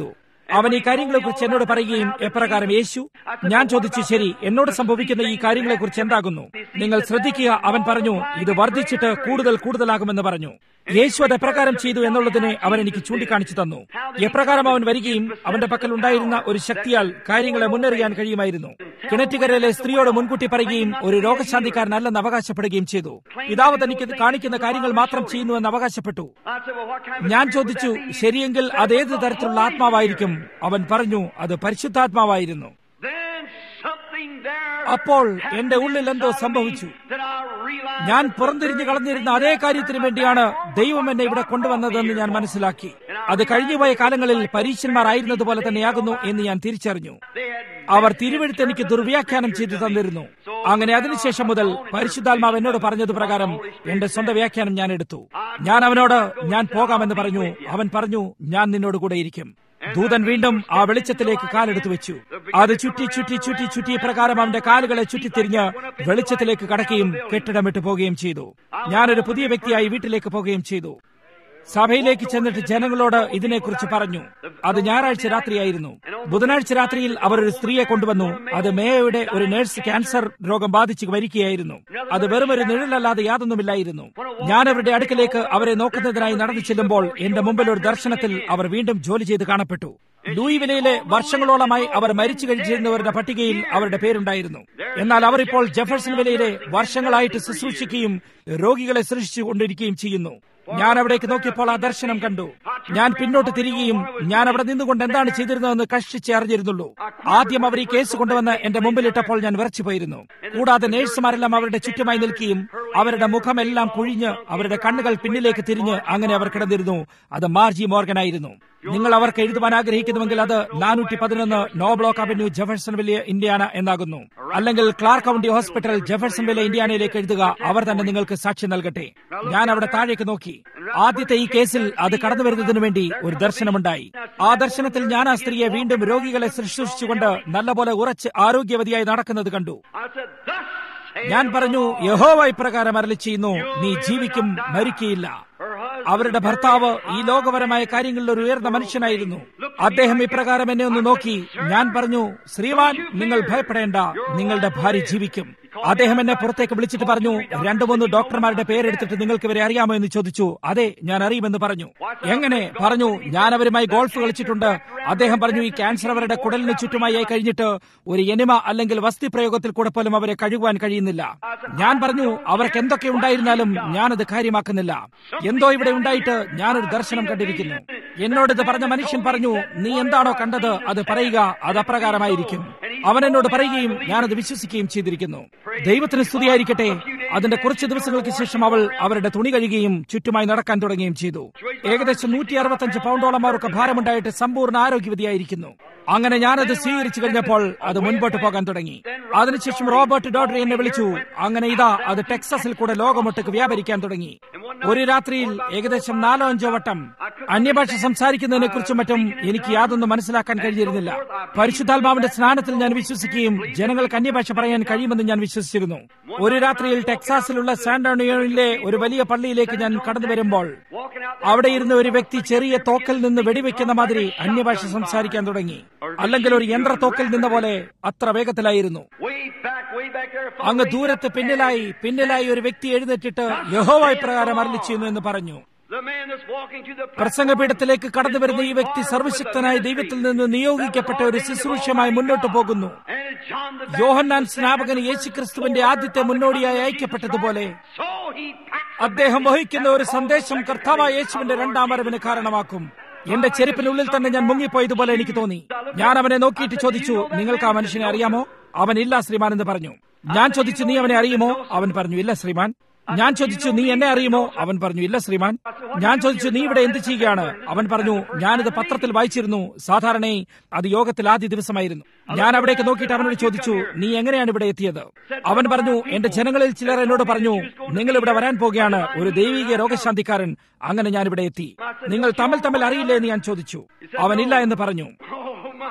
അവൻ ഈ കാര്യങ്ങളെക്കുറിച്ച് എന്നോട് പറയുകയും എപ്രകാരം യേശു ഞാൻ ചോദിച്ചു ശരി എന്നോട് സംഭവിക്കുന്ന ഈ കാര്യങ്ങളെക്കുറിച്ച് എന്താകുന്നു നിങ്ങൾ ശ്രദ്ധിക്കുക അവൻ പറഞ്ഞു ഇത് വർദ്ധിച്ചിട്ട് കൂടുതൽ കൂടുതലാകുമെന്ന് പറഞ്ഞു യേശു അത് എപ്രകാരം ചെയ്തു എന്നുള്ളതിനെ അവൻ എനിക്ക് ചൂണ്ടിക്കാണിച്ചു തന്നു എപ്രകാരം അവൻ വരികയും അവന്റെ പക്കൽ ഉണ്ടായിരുന്ന ഒരു ശക്തിയാൽ കാര്യങ്ങളെ മുന്നറിയാൻ കഴിയുമായിരുന്നു കിണറ്റുകരയിലെ സ്ത്രീയോട് മുൻകൂട്ടി പറയുകയും ഒരു രോഗശാന്തിക്കാരനല്ലെന്ന് അവകാശപ്പെടുകയും ചെയ്തു പിതാവ് തനിക്ക് കാണിക്കുന്ന കാര്യങ്ങൾ മാത്രം ചെയ്യുന്നുവെന്ന് അവകാശപ്പെട്ടു I said, well, what kind of ഞാൻ spirit was ചോദിച്ചു that? ശരിയെങ്കിൽ അത് ഏത് തരത്തിലുള്ള ആത്മാവായിരിക്കും അവൻ പറഞ്ഞു അത് പരിശുദ്ധാത്മാവായിരുന്നു Then something there അപ്പോൾ happened എന്റെ ഉള്ളിൽ എന്തോ inside of me സംഭവിച്ചു. that I realized ഞാൻ that the പുറംതിരിഞ്ഞു very കളഞ്ഞിരുന്ന thing അതേ that കാര്യത്തിന് hurt my വേണ്ടിയാണ് back, ദൈവം എന്നെ ഇവിടെ കൊണ്ടുവന്നതെന്ന് ഞാൻ മനസ്സിലാക്കി അത് കഴിഞ്ഞുപോയ കാലങ്ങളിൽ പരീക്ഷന്മാരായിരുന്നതുപോലെ തന്നെയാകുന്നു എന്ന് ഞാൻ തിരിച്ചറിഞ്ഞു They had അവർ തിരുവഴുത്ത് എനിക്ക് ദുർവ്യാഖ്യാനം ചെയ്തു തന്നിരുന്നു അങ്ങനെ അതിനുശേഷം മുതൽ പരിശുദ്ധാത്മാവ് എന്നോട് പറഞ്ഞത് പ്രകാരം എന്റെ സ്വന്തം വ്യാഖ്യാനം ഞാൻ എടുത്തു ഞാൻ അവനോട് ഞാൻ പോകാമെന്ന് പറഞ്ഞു അവൻ പറഞ്ഞു ഞാൻ നിന്നോട് കൂടെ ഇരിക്കും ദൂതൻ വീണ്ടും ആ വെളിച്ചത്തിലേക്ക് കാലെടുത്തു വെച്ചു അത് ചുറ്റി ചുറ്റി ചുറ്റി ചുറ്റി പ്രകാരം അവന്റെ കാലുകളെ ചുറ്റിത്തിരിഞ്ഞ് വെളിച്ചത്തിലേക്ക് കടക്കുകയും കെട്ടിടം വിട്ടു പോവുകയും ചെയ്തു ഞാനൊരു പുതിയ വ്യക്തിയായി വീട്ടിലേക്ക് പോവുകയും ചെയ്തു സഭയിലേക്ക് ചെന്നിട്ട് ജനങ്ങളോട് ഇതിനെക്കുറിച്ച് പറഞ്ഞു അത് ഞായറാഴ്ച രാത്രിയായിരുന്നു ബുധനാഴ്ച രാത്രിയിൽ അവർ ഒരു സ്ത്രീയെ കൊണ്ടുവന്നു അത് മേയയുടെ ഒരു നഴ്സ് ക്യാൻസർ രോഗം ബാധിച്ച് മരിക്കുകയായിരുന്നു അത് വെറും ഒരു നിഴലല്ലാതെ യാതൊന്നുമില്ലായിരുന്നു ഞാൻ അവരുടെ അടുക്കലേക്ക് അവരെ നോക്കുന്നതിനായി നടന്നു ചെല്ലുമ്പോൾ എന്റെ മുമ്പിൽ ഒരു ദർശനത്തിൽ അവർ വീണ്ടും ജോലി ചെയ്ത് കാണപ്പെട്ടു ലൂയിവിലയിലെ വർഷങ്ങളോളമായി അവർ മരിച്ചു കഴിച്ചിരുന്നവരുടെ പട്ടികയിൽ അവരുടെ പേരുണ്ടായിരുന്നു എന്നാൽ അവർ ഇപ്പോൾ ജെഫർസൺ വിലയിലെ വർഷങ്ങളായിട്ട് ശുശ്രൂഷിക്കുകയും രോഗികളെ സൃഷ്ടിച്ചുകൊണ്ടിരിക്കുകയും ചെയ്യുന്നു ഞാൻ അവിടേക്ക് നോക്കിയപ്പോൾ ആ ദർശനം കണ്ടു ഞാൻ പിന്നോട്ട് തിരികുകയും ഞാൻ അവിടെ നിന്നുകൊണ്ട് എന്താണ് ചെയ്തിരുന്നതെന്ന് കഷ്ടിച്ച് അറിഞ്ഞിരുന്നുള്ളൂ ആദ്യം അവർ ഈ കേസ് കൊണ്ടുവന്ന് എന്റെ മുമ്പിലിട്ടപ്പോൾ ഞാൻ വിറച്ചു പോയിരുന്നു കൂടാതെ നേഴ്സുമാരെല്ലാം അവരുടെ ചുറ്റുമായി നിൽക്കുകയും അവരുടെ മുഖമെല്ലാം കുഴിഞ്ഞ് അവരുടെ കണ്ണുകൾ പിന്നിലേക്ക് തിരിഞ്ഞ് അങ്ങനെ അവർ കിടന്നിരുന്നു അത് മാർജി മോർഗൻ ആയിരുന്നു നിങ്ങൾ അവർക്ക് എഴുതുവാൻ ആഗ്രഹിക്കുന്നുവെങ്കിൽ അത് നാനൂറ്റി പതിനൊന്ന് നോ block avenue Jeffersonville Indiana എന്നാകുന്നു അല്ലെങ്കിൽ Clark County hospital Jeffersonville ഇന്ത്യാനയിലേക്ക് എഴുതുക അവർ തന്നെ നിങ്ങൾക്ക് സാക്ഷ്യം നൽകട്ടെ ഞാൻ അവിടെ താഴേക്ക് നോക്കി ആദ്യത്തെ ഈ കേസിൽ അത് കടന്നു വരുന്നതിനു വേണ്ടി ഒരു ദർശനമുണ്ടായി ആ ദർശനത്തിൽ ഞാൻ ആ സ്ത്രീയെ വീണ്ടും രോഗികളെ ശുശ്രൂഷിച്ചുകൊണ്ട് നല്ലപോലെ ഉറച്ച് ആരോഗ്യവതിയായി നടക്കുന്നത് കണ്ടു I said, Thus saith ഞാൻ പറഞ്ഞു യഹോവ ഇപ്രകാരം അരളി ചെയ്യുന്നു നീ ജീവിക്കും മരിക്കയില്ല her husband. അവരുടെ ഭർത്താവ് ഈ ലോകപരമായ കാര്യങ്ങളിൽ ഒരു ഉയർന്ന മനുഷ്യനായിരുന്നു അദ്ദേഹം ഇപ്രകാരം എന്നെ ഒന്ന് നോക്കി ഞാൻ പറഞ്ഞു ശ്രീമാൻ നിങ്ങൾ ഭയപ്പെടേണ്ട നിങ്ങളുടെ ഭാര്യ ജീവിക്കും അദ്ദേഹം എന്നെ പുറത്തേക്ക് വിളിച്ചിട്ട് പറഞ്ഞു രണ്ടു മൂന്ന് ഡോക്ടർമാരുടെ പേരെടുത്തിട്ട് നിങ്ങൾക്ക് ഇവരെ അറിയാമോ എന്ന് ചോദിച്ചു അതെ ഞാൻ അറിയുമെന്ന് പറഞ്ഞു എങ്ങനെ പറഞ്ഞു ഞാൻ അവരുമായി ഗോൾഫ് കളിച്ചിട്ടുണ്ട് അദ്ദേഹം പറഞ്ഞു ഈ ക്യാൻസർ അവരുടെ കുടലിന് ചുറ്റുമായി ആയി കഴിഞ്ഞിട്ട് ഒരു എനിമ അല്ലെങ്കിൽ വസ്തി പ്രയോഗത്തിൽ കൂടെ പോലും അവരെ കഴുകുവാൻ കഴിയുന്നില്ല ഞാൻ പറഞ്ഞു അവർക്ക് എന്തൊക്കെ ഉണ്ടായിരുന്നാലും ഞാനത് കാര്യമാക്കുന്നില്ല എന്തോ ഇവിടെ ഉണ്ടായിട്ട് ഞാനൊരു ദർശനം കണ്ടിരിക്കുന്നു എന്നോട് ഇത് പറഞ്ഞ മനുഷ്യൻ പറഞ്ഞു നീ എന്താണോ കണ്ടത് അത് പറയുക അത് അപ്രകാരമായിരിക്കും അവൻ എന്നോട് പറയുകയും ഞാനത് വിശ്വസിക്കുകയും ചെയ്തിരിക്കുന്നു ദൈവത്തിന് സ്തുതിയായിരിക്കട്ടെ അതിന്റെ കുറച്ച് ദിവസങ്ങൾക്ക് ശേഷം അവൾ അവരുടെ തുണി കഴുകുകയും ചുറ്റുമായി നടക്കാൻ തുടങ്ങുകയും ചെയ്തു ഏകദേശം നൂറ്റി അറുപത്തഞ്ച് പൗണ്ടോളം അവർക്ക് ഭാരമുണ്ടായിട്ട് സമ്പൂർണ്ണ ആരോഗ്യവതിയായിരിക്കുന്നു അങ്ങനെ ഞാനത് സ്വീകരിച്ചു കഴിഞ്ഞപ്പോൾ അത് മുൻപോട്ട് പോകാൻ തുടങ്ങി അതിനുശേഷം റോബർട്ട് ഡോഡറി എന്നെ വിളിച്ചു അങ്ങനെ ഇതാ അത് ടെക്സസിൽ കൂടെ ലോകമൊട്ടക്ക് വ്യാപരിക്കാൻ തുടങ്ങി ഒരു രാത്രിയിൽ ഏകദേശം നാലോ അഞ്ചോ വട്ടം അന്യഭാഷ സംസാരിക്കുന്നതിനെ കുറിച്ചും മറ്റും എനിക്ക് യാതൊന്നും മനസ്സിലാക്കാൻ കഴിഞ്ഞിരുന്നില്ല പരിശുദ്ധാത്മാവിന്റെ സ്നാനത്തിൽ ഞാൻ വിശ്വസിക്കുകയും ജനങ്ങൾക്ക് അന്യഭാഷ പറയാൻ കഴിയുമെന്ന് ഞാൻ വിശ്വസിച്ചിരുന്നു ഒരു രാത്രിയിൽ ടെക്സാസിലുള്ള സാന്റോണിയോയിലെ ഒരു വലിയ പള്ളിയിലേക്ക് ഞാൻ കടന്നു വരുമ്പോൾ Walking out അവിടെ ഇരുന്ന ഒരു വ്യക്തി ചെറിയ തോക്കൽ നിന്ന് വെടിവെക്കുന്ന മാതിരി അന്യഭാഷ സംസാരിക്കാൻ തുടങ്ങി അല്ലെങ്കിൽ ഒരു യന്ത്ര തോക്കൽ നിന്ന പോലെ അത്ര വേഗത്തിലായിരുന്നു way back, way back there. അങ്ങ് ദൂരത്ത് പിന്നിലായി പിന്നിലായി ഒരു വ്യക്തി എഴുന്നേറ്റിട്ട് യഹോവ ഇപ്രകാരം അരളി ചെയ്യുന്നു എന്ന് പറഞ്ഞു The man that's walking to the പ്രസംഗപീഠത്തിലേക്ക് കടന്നു വരുന്ന ഈ വ്യക്തി സർവശക്തനായ ദൈവത്തിൽ നിന്ന് നിയോഗിക്കപ്പെട്ട ഒരു ശുശ്രൂഷമായി മുന്നോട്ട് പോകുന്നു And John the യോഹന്നാൻ സ്നാപകന് യേശുക്രിസ്തുവിന്റെ ആദ്യത്തെ മുന്നോടിയായി അയക്കപ്പെട്ടതുപോലെ So he packed അദ്ദേഹം വഹിക്കുന്ന ഒരു സന്ദേശം കർത്താവായ യേശുവിന്റെ രണ്ടാം വരവിന് കാരണമാക്കും എന്റെ ചെരുപ്പിനുള്ളിൽ തന്നെ ഞാൻ മുങ്ങിപ്പോയതുപോലെ എനിക്ക് തോന്നി ഞാൻ അവനെ നോക്കിയിട്ട് ചോദിച്ചു നിങ്ങൾക്ക് ആ മനുഷ്യനെ അറിയാമോ അവൻ ഇല്ല ശ്രീമാൻ എന്ന് പറഞ്ഞു ഞാൻ ചോദിച്ചു നീ അവനെ അറിയുമോ അവൻ പറഞ്ഞു ഇല്ല ശ്രീമാൻ ഞാൻ ചോദിച്ചു നീ എന്നെ അറിയുമോ അവൻ പറഞ്ഞു ഇല്ല ശ്രീമാൻ ഞാൻ ചോദിച്ചു നീ ഇവിടെ എന്ത് ചെയ്യുകയാണ് അവൻ പറഞ്ഞു ഞാനിത് പത്രത്തിൽ വായിച്ചിരുന്നു സാധാരണയായി അത് യോഗത്തിൽ ആദ്യ ദിവസമായിരുന്നു ഞാൻ അവിടേക്ക് നോക്കിയിട്ട് അവനോട് ചോദിച്ചു നീ എങ്ങനെയാണ് ഇവിടെ എത്തിയത് അവൻ പറഞ്ഞു എന്റെ ജനങ്ങളിൽ ചിലർ എന്നോട് പറഞ്ഞു നിങ്ങൾ ഇവിടെ വരാൻ പോകുകയാണ് ഒരു ദൈവിക രോഗശാന്തിക്കാരൻ അങ്ങനെ ഞാൻ ഇവിടെ എത്തി നിങ്ങൾ തമ്മിൽ തമ്മിൽ അറിയില്ലേ എന്ന് ഞാൻ ചോദിച്ചു അവൻ ഇല്ല എന്ന് പറഞ്ഞു Oh my.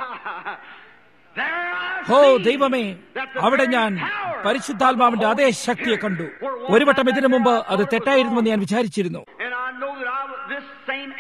There I oh see ദൈവമേ that the അവിടെ very ഞാൻ power പരിശുദ്ധാത്മാവിന്റെ അതേ ശക്തിയെ കണ്ടു ഒരു വട്ടം ഇതിനു മുമ്പ് അത് തെറ്റായിരുന്നുവെന്ന് ഞാൻ വിചാരിച്ചിരുന്നു And I know that I was, this same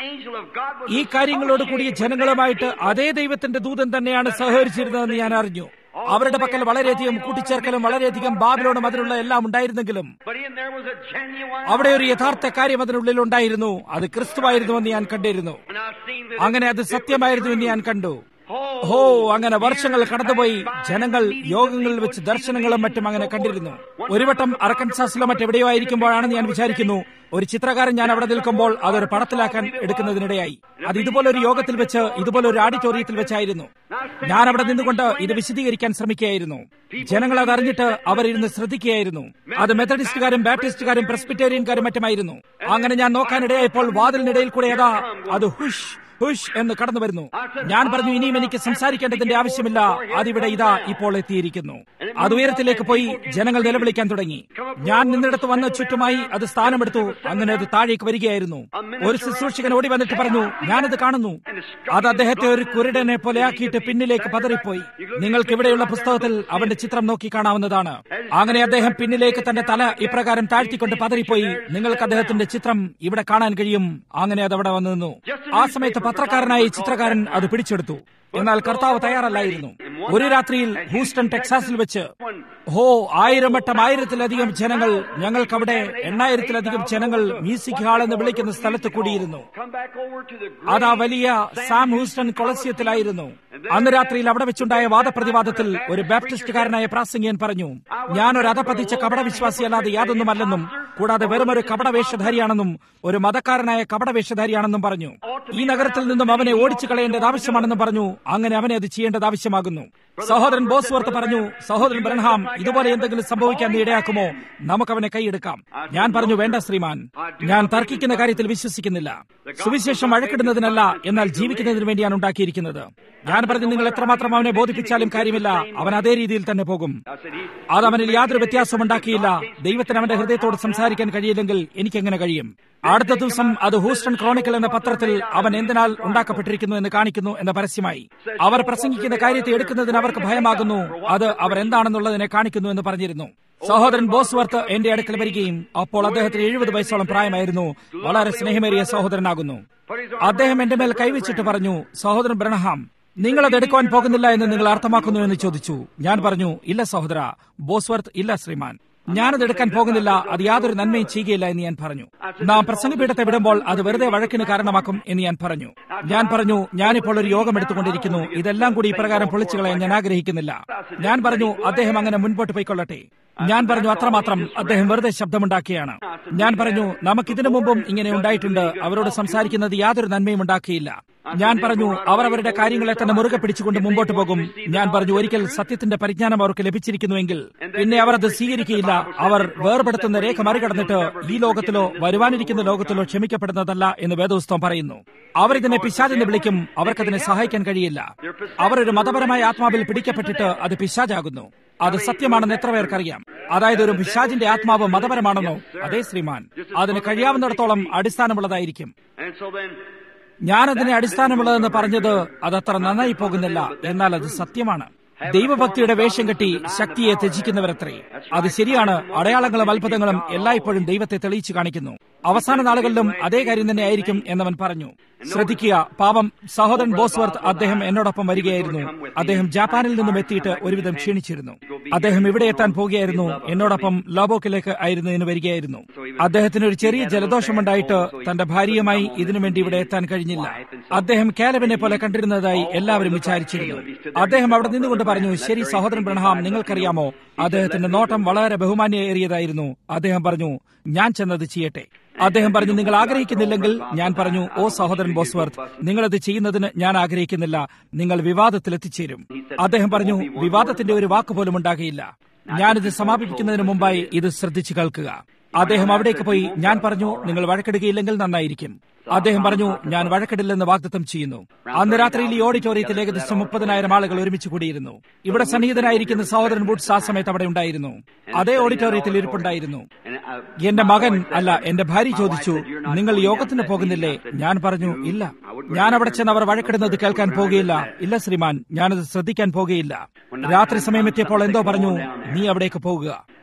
angel of God was ഈ കാര്യങ്ങളോട് കൂടിയ ജനങ്ങളുമായിട്ട് അതേ ദൈവത്തിന്റെ ദൂതൻ തന്നെയാണ് സഹകരിച്ചിരുന്നതെന്ന് ഞാൻ അറിഞ്ഞു അവരുടെ പക്കൽ വളരെയധികം കൂട്ടിച്ചേർക്കലും വളരെയധികം ബാബിലോണും അതിലുള്ള എല്ലാം ഉണ്ടായിരുന്നെങ്കിലും But in there was a genuine അവിടെ ഒരു യഥാർത്ഥ കാര്യം അതിനുള്ളിൽ ഉണ്ടായിരുന്നു അത് ക്രിസ്തുവായിരുന്നുവെന്ന് ഞാൻ കണ്ടിരുന്നു and I've seen that അങ്ങനെ അത് സത്യമായിരുന്നുവെന്ന് ഞാൻ കണ്ടു Oh, ഓ അങ്ങനെ വർഷങ്ങൾ കടന്നുപോയി ജനങ്ങൾ യോഗങ്ങളിൽ വെച്ച് ദർശനങ്ങളും മറ്റും അങ്ങനെ കണ്ടിരുന്നു ഒരു വട്ടം അറക്കൻസാസിലോ മറ്റെവിടെയോ ആയിരിക്കുമ്പോഴാണെന്ന് ഞാൻ വിചാരിക്കുന്നു ഒരു ചിത്രകാരൻ ഞാൻ അവിടെ നിൽക്കുമ്പോൾ അതൊരു പടത്തിലാക്കാൻ എടുക്കുന്നതിനിടയായി അത് ഇതുപോലെ ഒരു യോഗത്തിൽ വെച്ച് ഇതുപോലെ ഒരു ഓഡിറ്റോറിയത്തിൽ വെച്ചായിരുന്നു ഞാൻ അവിടെ നിന്നുകൊണ്ട് ഇത് വിശദീകരിക്കാൻ ശ്രമിക്കുകയായിരുന്നു ജനങ്ങൾ അത് അറിഞ്ഞിട്ട് അവരിരുന്ന് ശ്രദ്ധിക്കുകയായിരുന്നു അത് മെത്തഡിസ്റ്റുകാരും ബാപ്റ്റിസ്റ്റുകാരും പ്രസ്ബിറ്റേറിയൻകാരും മറ്റുമായിരുന്നു അങ്ങനെ ഞാൻ നോക്കാനിടയായപ്പോൾ വാതിലിനിടയിൽ കൂടെ ഏതാ അത് ഹുഷ് ഹുഷ് എന്ന് കടന്നു വരുന്നു ഞാൻ പറഞ്ഞു ഇനിയും എനിക്ക് സംസാരിക്കേണ്ടതിന്റെ ആവശ്യമില്ല അതിവിടെ ഇതാ ഇപ്പോൾ എത്തിയിരിക്കുന്നു അത് ഉയരത്തിലേക്ക് പോയി ജനങ്ങൾ നിലവിളിക്കാൻ തുടങ്ങി ഞാൻ നിന്നിടത്ത് വന്ന് ചുറ്റുമായി അത് സ്ഥാനമെടുത്തു അങ്ങനെ അത് താഴേക്ക് വരികയായിരുന്നു ഒരു ശുശ്രൂഷകൻ ഓടി വന്നിട്ട് പറഞ്ഞു ഞാനത് കാണുന്നു അത് അദ്ദേഹത്തെ ഒരു കുരുടനെ പോലെ ആക്കിയിട്ട് പിന്നിലേക്ക് പതറിപ്പോയി നിങ്ങൾക്ക് ഇവിടെയുള്ള പുസ്തകത്തിൽ അവന്റെ ചിത്രം നോക്കി കാണാവുന്നതാണ് അങ്ങനെ അദ്ദേഹം പിന്നിലേക്ക് തന്റെ തല ഇപ്രകാരം താഴ്ത്തിക്കൊണ്ട് പതറിപ്പോയി നിങ്ങൾക്ക് അദ്ദേഹത്തിന്റെ ചിത്രം ഇവിടെ കാണാൻ കഴിയും അങ്ങനെ അത് അവിടെ വന്നു നിന്നു ആ സമയത്ത് പത്രക്കാരനായ ഈ ചിത്രകാരൻ അത് പിടിച്ചെടുത്തു എന്നാൽ കർത്താവ് തയ്യാറല്ലായിരുന്നു ഒരു രാത്രിയിൽ ഹൂസ്റ്റൺ ടെക്സാസിൽ വെച്ച് ഹോ ആയിരം വട്ടം ആയിരത്തിലധികം ജനങ്ങൾ ഞങ്ങൾക്കവിടെ എണ്ണായിരത്തിലധികം ജനങ്ങൾ മ്യൂസിക് ഹാൾ എന്ന് വിളിക്കുന്ന സ്ഥലത്ത് കൂടിയിരുന്നു come back over to the അത് ആ വലിയ സാം ഹൂസ്റ്റൺ കൊളസ്യത്തിലായിരുന്നു അന്ന് രാത്രിയിൽ അവിടെ വെച്ചുണ്ടായ വാദപ്രതിവാദത്തിൽ ഒരു ബാപ്റ്റിസ്റ്റുകാരനായ പ്രാസംഗികൻ പറഞ്ഞു ഞാൻ ഒരു അധപതിച്ച കപടവിശ്വാസിയല്ലാതെ യാതൊന്നുമല്ലെന്നും കൂടാതെ വെറും ഒരു കപടവേഷധാരിയാണെന്നും ഒരു മതക്കാരനായ കപടവേഷധാരിയാണെന്നും പറഞ്ഞു ഈ നഗരത്തിൽ നിന്നും അവനെ ഓടിച്ചു കളയേണ്ടത് ആവശ്യമാണെന്നും പറഞ്ഞു അങ്ങനെ അവനെ അത് ചെയ്യേണ്ടത് ആവശ്യമാകുന്നു സഹോദരൻ ബോസ്വർത്ത് പറഞ്ഞു സഹോദരൻ ബ്രൻഹാം ഇതുപോലെ എന്തെങ്കിലും സംഭവിക്കാൻ നീ ഇടയാക്കുമോ നമുക്കവനെ കൈയെടുക്കാം ഞാൻ പറഞ്ഞു വേണ്ട ശ്രീമാൻ ഞാൻ തർക്കിക്കുന്ന കാര്യത്തിൽ വിശ്വസിക്കുന്നില്ല സുവിശേഷം വഴക്കിടുന്നതിനല്ല എന്നാൽ ജീവിക്കുന്നതിന് വേണ്ടിയാണ് ഉണ്ടാക്കിയിരിക്കുന്നത് ഞാൻ പറഞ്ഞു നിങ്ങൾ എത്രമാത്രം അവനെ ബോധിപ്പിച്ചാലും കാര്യമില്ല അവൻ അതേ രീതിയിൽ തന്നെ പോകും അത് അവനിൽ യാതൊരു വ്യത്യാസവും ഉണ്ടാക്കിയില്ല ദൈവത്തിന് അവന്റെ ഹൃദയത്തോട് സംസാരിക്കാൻ കഴിയില്ലെങ്കിൽ എനിക്കെങ്ങനെ കഴിയും അടുത്ത ദിവസം അത് ഹൂസ്റ്റൺ ക്രോണിക്കൽ എന്ന പത്രത്തിൽ അവൻ എന്തിനാൽ ഉണ്ടാക്കപ്പെട്ടിരിക്കുന്നു എന്ന് കാണിക്കുന്നു എന്ന പരസ്യമായി അവർ പ്രസംഗിക്കുന്ന കാര്യത്തെ എടുക്കുന്നതിന് അവർക്ക് ഭയമാകുന്നു അത് അവർ എന്താണെന്നുള്ളതിനെ കാണിക്കുന്നു എന്ന് പറഞ്ഞിരുന്നു സഹോദരൻ ബോസ്വർത്ത് എന്റെ അടുക്കൽ വരികയും അപ്പോൾ അദ്ദേഹത്തിന് എഴുപത് വയസ്സോളം പ്രായമായിരുന്നു വളരെ സ്നേഹമേറിയ സഹോദരനാകുന്നു അദ്ദേഹം എന്റെ മേൽ കൈവച്ചിട്ട് പറഞ്ഞു സഹോദരൻ ബ്രണഹാം നിങ്ങൾ അത് എടുക്കുവാൻ പോകുന്നില്ല എന്ന് നിങ്ങൾ അർത്ഥമാക്കുന്നു എന്ന് ചോദിച്ചു ഞാൻ പറഞ്ഞു ഇല്ല സഹോദര ബോസ്വർത്ത് ഇല്ല ശ്രീമാൻ ഞാനത് എടുക്കാൻ പോകുന്നില്ല അത് യാതൊരു നന്മയും ചെയ്യുകയില്ല എന്ന് ഞാൻ പറഞ്ഞു നാം പ്രസംഗപീഠത്തെ വിടുമ്പോൾ അത് വെറുതെ വഴക്കിന് കാരണമാക്കും എന്ന് ഞാൻ പറഞ്ഞു ഞാൻ പറഞ്ഞു ഞാനിപ്പോൾ ഒരു യോഗം എടുത്തുകൊണ്ടിരിക്കുന്നു ഇതെല്ലാം കൂടി ഇപ്രകാരം പൊളിച്ചു കളയാൻ ഞാൻ ആഗ്രഹിക്കുന്നില്ല ഞാൻ പറഞ്ഞു അദ്ദേഹം അങ്ങനെ മുൻപോട്ട് പോയിക്കൊള്ളട്ടെ ഞാൻ പറഞ്ഞു അത്രമാത്രം അദ്ദേഹം വെറുതെ ശബ്ദമുണ്ടാക്കിയാണ് ഞാൻ പറഞ്ഞു നമുക്കിതിനു മുമ്പും ഇങ്ങനെ ഉണ്ടായിട്ടുണ്ട് അവരോട് സംസാരിക്കുന്നത് യാതൊരു നന്മയും ഉണ്ടാക്കിയില്ല ഞാൻ പറഞ്ഞു അവർ അവരുടെ കാര്യങ്ങളെ തന്നെ മുറുകെ പിടിച്ചുകൊണ്ട് മുമ്പോട്ട് പോകും ഞാൻ പറഞ്ഞു ഒരിക്കൽ സത്യത്തിന്റെ പരിജ്ഞാനം അവർക്ക് ലഭിച്ചിരിക്കുന്നുവെങ്കിൽ പിന്നെ അവർ അത് സ്വീകരിക്കുകയില്ല അവർ വേർപെടുത്തുന്ന രേഖ മറികടന്നിട്ട് ഈ ലോകത്തിലോ വരുവാനിരിക്കുന്ന ലോകത്തിലോ ക്ഷമിക്കപ്പെടുന്നതല്ല എന്ന് വേദോസ്തവം പറയുന്നു അവരിതിനെ പിശാചെന്ന് വിളിക്കും അവർക്കതിനെ സഹായിക്കാൻ കഴിയില്ല അവർ ഒരു മതപരമായ ആത്മാവിൽ പിടിക്കപ്പെട്ടിട്ട് അത് പിശാചാകുന്നു അത് സത്യമാണെന്ന് എത്ര പേർക്കറിയാം അതായത് ഒരു പിശാചിന്റെ ആത്മാവ് മതപരമാണെന്നോ അതേ ശ്രീമാൻ അതിന് കഴിയാവുന്നിടത്തോളം അടിസ്ഥാനമുള്ളതായിരിക്കും And so then, ഞാനതിനെ അടിസ്ഥാനമുള്ളതെന്ന് പറഞ്ഞത് അതത്ര നന്നായി പോകുന്നില്ല എന്നാൽ അത് സത്യമാണ് ദൈവഭക്തിയുടെ വേഷം കെട്ടി ശക്തിയെ ത്യജിക്കുന്നവരത്രേ അത് ശരിയാണ് അടയാളങ്ങളും അത്ഭുതങ്ങളും എല്ലായ്പ്പോഴും ദൈവത്തെ തെളിയിച്ചു കാണിക്കുന്നു അവസാന നാളുകളിലും അതേ കാര്യം തന്നെ ആയിരിക്കും എന്നവൻ പറഞ്ഞു ശ്രദ്ധിക്കുക പാപം സഹോദരൻ ബോസ്വർത്ത് അദ്ദേഹം എന്നോടൊപ്പം വരികയായിരുന്നു അദ്ദേഹം ജാപ്പാനിൽ നിന്നും എത്തിയിട്ട് ഒരുവിധം ക്ഷീണിച്ചിരുന്നു അദ്ദേഹം ഇവിടെ എത്താൻ പോകുകയായിരുന്നു എന്നോടൊപ്പം ലോബോക്കിലേക്ക് ആയിരുന്നു എന്ന് വരികയായിരുന്നു അദ്ദേഹത്തിന് ഒരു ചെറിയ ജലദോഷമുണ്ടായിട്ട് തന്റെ ഭാര്യയുമായി ഇതിനു വേണ്ടി ഇവിടെ എത്താൻ കഴിഞ്ഞില്ല അദ്ദേഹം കാലബിനെ പോലെ കണ്ടിരുന്നതായി എല്ലാവരും വിചാരിച്ചിരുന്നു അദ്ദേഹം അവിടെ നിന്നുകൊണ്ട് പറഞ്ഞു ശരി സഹോദരൻ ബ്രഹ്ഹാം നിങ്ങൾക്കറിയാമോ അദ്ദേഹത്തിന്റെ നോട്ടം വളരെ ബഹുമാന്യേറിയതായിരുന്നു അദ്ദേഹം പറഞ്ഞു ഞാൻ ചെന്നത് ചെയ്യട്ടെ അദ്ദേഹം പറഞ്ഞു നിങ്ങൾ ആഗ്രഹിക്കുന്നില്ലെങ്കിൽ ഞാൻ പറഞ്ഞു ഓ സഹോദരൻ ബോസ്വർത്ത് നിങ്ങളത് ചെയ്യുന്നതിന് ഞാൻ ആഗ്രഹിക്കുന്നില്ല നിങ്ങൾ വിവാദത്തിൽ എത്തിച്ചേരും അദ്ദേഹം പറഞ്ഞു വിവാദത്തിന്റെ ഒരു വാക്ക് പോലും ഉണ്ടാകില്ല ഞാനിത് സമാപിപ്പിക്കുന്നതിന് മുമ്പായി ഇത് ശ്രദ്ധിച്ചു കേൾക്കുക അദ്ദേഹം അവിടേക്ക് പോയി ഞാൻ പറഞ്ഞു നിങ്ങൾ വഴക്കെടുകയില്ലെങ്കിൽ നന്നായിരിക്കും അദ്ദേഹം പറഞ്ഞു ഞാൻ വഴക്കെടില്ലെന്ന് വാഗ്ദത്തം ചെയ്യുന്നു അന്ന് രാത്രിയിൽ ഈ ഓഡിറ്റോറിയത്തിൽ ഏകദേശം മുപ്പതിനായിരം ആളുകൾ ഒരുമിച്ച് കൂടിയിരുന്നു ഇവിടെ സന്നിഹിതനായിരിക്കുന്ന സഹോദരൻ വുഡ്സ് ആ സമയത്ത് അവിടെ ഉണ്ടായിരുന്നു അതേ ഓഡിറ്റോറിയത്തിൽ ഇരിപ്പുണ്ടായിരുന്നു and I, എന്റെ മകൻ അല്ല എന്റെ ഭാര്യ ചോദിച്ചു നിങ്ങൾ യോഗത്തിന് പോകുന്നില്ലേ ഞാൻ പറഞ്ഞു ഇല്ല ഞാൻ അവിടെ ചെന്ന് അവർ വഴക്കിടുന്നത് കേൾക്കാൻ പോകുകയില്ല ഇല്ല ശ്രീമാൻ ഞാനത് ശ്രദ്ധിക്കാൻ പോകുകയില്ല രാത്രി സമയം എത്തിയപ്പോൾ എന്തോ പറഞ്ഞു നീ അവിടേക്ക് പോകുക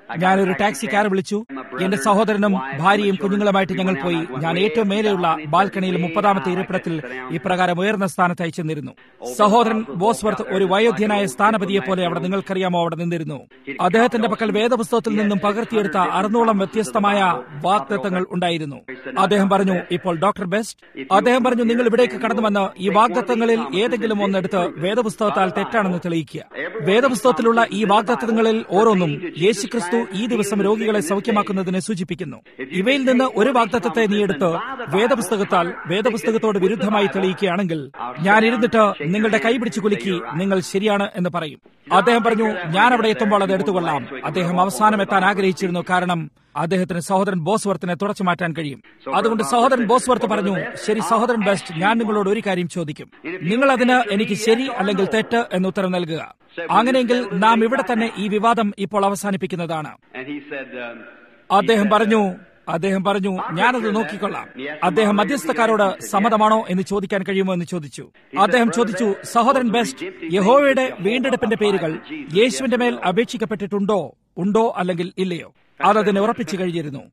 ഞാനൊരു ടാക്സി കാർ വിളിച്ചു എന്റെ സഹോദരനും ഭാര്യയും കുഞ്ഞുങ്ങളുമായിട്ട് ഞങ്ങൾ പോയി ഞാൻ ഏറ്റവും മേലെയുള്ള ബാൽക്കണിയിൽ മുപ്പതാമത്തെ ഇരിപ്പിടത്തിൽ ഇപ്രകാരം ഉയർന്ന സ്ഥാനത്ത് അയച്ചെന്നിരുന്നു സഹോദരൻ ബോസ്വർത്ത് ഒരു വയോധ്യനായ സ്ഥാനപതിയെ പോലെ അവിടെ നിങ്ങൾക്കറിയാമോ അവിടെ നിന്നിരുന്നു അദ്ദേഹത്തിന്റെ പക്കൽ വേദപുസ്തകത്തിൽ നിന്നും പകർത്തിയെടുത്ത അറുന്നൂളം വ്യത്യസ്തമായ വാഗ്ദത്തങ്ങൾ ഉണ്ടായിരുന്നു അദ്ദേഹം പറഞ്ഞു ഇപ്പോൾ ഡോക്ടർ ബെസ്റ്റ് അദ്ദേഹം പറഞ്ഞു നിങ്ങൾ ഇവിടേക്ക് കടന്നു വന്ന് ഈ വാഗ്ദത്തങ്ങളിൽ ഏതെങ്കിലും ഒന്നെടുത്ത് വേദപുസ്തകത്താൽ തെറ്റാണെന്ന് തെളിയിക്കുക വേദപുസ്തകത്തിലുള്ള ഈ വാഗ്ദത്തങ്ങളിൽ ഓരോന്നും യേശുക്രിസ്തു ഈ ദിവസം രോഗികളെ സൗഖ്യമാക്കുന്നതിനെ സൂചിപ്പിക്കുന്നു ഇവയിൽ നിന്ന് ഒരു വാഗ്ദത്തത്തെ നീ എടുത്ത് വേദപുസ്തകത്താൽ വേദപുസ്തകത്തോട് വിരുദ്ധമായി തെളിയിക്കുകയാണെങ്കിൽ ഞാൻ ഇരുന്നിട്ട് നിങ്ങളുടെ കൈ പിടിച്ചു കുലുക്കി നിങ്ങൾ ശരിയാണ് എന്ന് പറയും അദ്ദേഹം പറഞ്ഞു ഞാൻ അവിടെ എത്തുമ്പോൾ അത് എടുത്തുകൊള്ളാം അദ്ദേഹം അവസാനം എത്താൻ ആഗ്രഹിച്ചിരുന്നു കാരണം അദ്ദേഹത്തിന് സഹോദരൻ ബോസ്വർത്തിനെ തുടച്ചു മാറ്റാൻ കഴിയും അതുകൊണ്ട് സഹോദരൻ ബോസ്വർത്ത് പറഞ്ഞു ശരി സഹോദരൻ ബെസ്റ്റ് ഞാൻ നിങ്ങളോട് ഒരു കാര്യം ചോദിക്കും നിങ്ങൾ അതിന് എനിക്ക് ശരി അല്ലെങ്കിൽ തെറ്റ് എന്ന് ഉത്തരം നൽകുക അങ്ങനെയെങ്കിൽ നാം ഇവിടെ തന്നെ ഈ വിവാദം ഇപ്പോൾ അവസാനിപ്പിക്കുന്നതാണ് And he said, um, അദ്ദേഹം പറഞ്ഞു അദ്ദേഹം പറഞ്ഞു ഞാനത് നോക്കിക്കൊള്ളാം അദ്ദേഹം മധ്യസ്ഥക്കാരോട് സമ്മതമാണോ എന്ന് ചോദിക്കാൻ കഴിയുമോ എന്ന് ചോദിച്ചു അദ്ദേഹം ചോദിച്ചു സഹോദരൻ ബെസ്റ്റ് യഹോവയുടെ വീണ്ടെടുപ്പിന്റെ പേരുകൾ യേശുവിന്റെ മേൽ അപേക്ഷിക്കപ്പെട്ടിട്ടുണ്ടോ ഉണ്ടോ അല്ലെങ്കിൽ ഇല്ലയോ അതതിനെ ഉറപ്പിച്ചു കഴിഞ്ഞിരുന്നു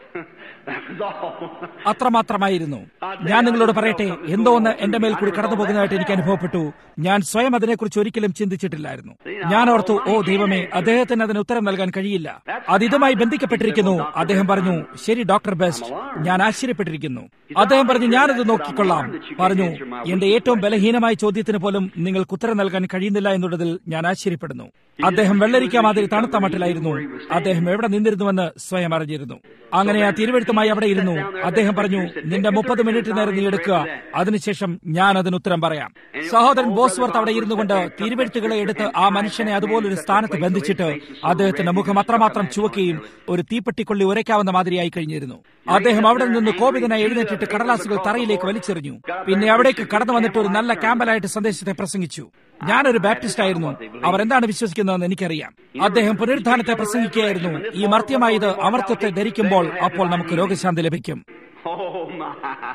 that was all. അത്രമാത്രമായിരുന്നു ഞാൻ നിങ്ങളോട് പറയട്ടെ എന്തോ ഒന്ന് എന്റെ മേൽ കൂടി കടന്നു പോകുന്നതായിട്ട് എനിക്ക് അനുഭവപ്പെട്ടു ഞാൻ സ്വയം അതിനെക്കുറിച്ച് ഒരിക്കലും ചിന്തിച്ചിട്ടില്ലായിരുന്നു ഞാൻ ഓർത്തു ഓ ദൈവമേ അദ്ദേഹത്തിന് അതിന് ഉത്തരം നൽകാൻ കഴിയില്ല അത് ഇതുമായി ബന്ധിക്കപ്പെട്ടിരിക്കുന്നു അദ്ദേഹം പറഞ്ഞു ശരി ഡോക്ടർ ബെസ്റ്റ് ഞാൻ ആശ്ചര്യപ്പെട്ടിരിക്കുന്നു അദ്ദേഹം പറഞ്ഞു ഞാനത് നോക്കിക്കൊള്ളാം പറഞ്ഞു എന്റെ ഏറ്റവും ബലഹീനമായ ചോദ്യത്തിന് പോലും നിങ്ങൾക്ക് ഉത്തരം നൽകാൻ കഴിയുന്നില്ല എന്നുള്ളതിൽ ഞാൻ ആശ്ചര്യപ്പെടുന്നു അദ്ദേഹം വെള്ളരിക്ക മാതിരി തണുത്ത മട്ടിലായിരുന്നു അദ്ദേഹം എവിടെ നിന്നിരുന്നുവെന്ന് സ്വയം അറിഞ്ഞിരുന്നു അങ്ങനെ ആ തിരുവെഴുത്തുമായി അവിടെ ഇരുന്നു അദ്ദേഹം പറഞ്ഞു നിന്റെ മുപ്പത് മിനിറ്റ് നേരം നീ എടുക്കുക അതിനുശേഷം ഞാൻ അതിന് ഉത്തരം പറയാം സഹോദരൻ ബോസ്വർത്ത് അവിടെ ഇരുന്നു കൊണ്ട് തിരുവെഴുത്തുകളെ എടുത്ത് ആ മനുഷ്യനെ അതുപോലൊരു സ്ഥാനത്ത് ബന്ധിച്ചിട്ട് അദ്ദേഹത്തിന്റെ മുഖം അത്രമാത്രം ചുവക്കുകയും ഒരു തീപ്പെട്ടിക്കൊള്ളി ഉരയ്ക്കാവുന്ന മാതിരിയായി കഴിഞ്ഞിരുന്നു അദ്ദേഹം അവിടെ നിന്ന് കോപിതനായി എഴുന്നേറ്റിട്ട് കടലാസുകൾ തറയിലേക്ക് വലിച്ചെറിഞ്ഞു പിന്നെ അവിടേക്ക് കടന്നു വന്നിട്ട് ഒരു നല്ല ക്യാമ്പലായിട്ട് സന്ദേശത്തെ പ്രസംഗിച്ചു ഞാനൊരു ബാപ്റ്റിസ്റ്റ് ആയിരുന്നു അവർ എന്താണ് വിശ്വസിക്കുന്നതെന്ന് എനിക്കറിയാം അദ്ദേഹം പുനരുദ്ധാനത്തെ പ്രസംഗിക്കുകയായിരുന്നു ഈ മർത്യമായത് അമർത്യത്തെ ധരിക്കുമ്പോൾ അപ്പോൾ നമുക്ക് രോഗശാന്തി ലഭിക്കും Oh my.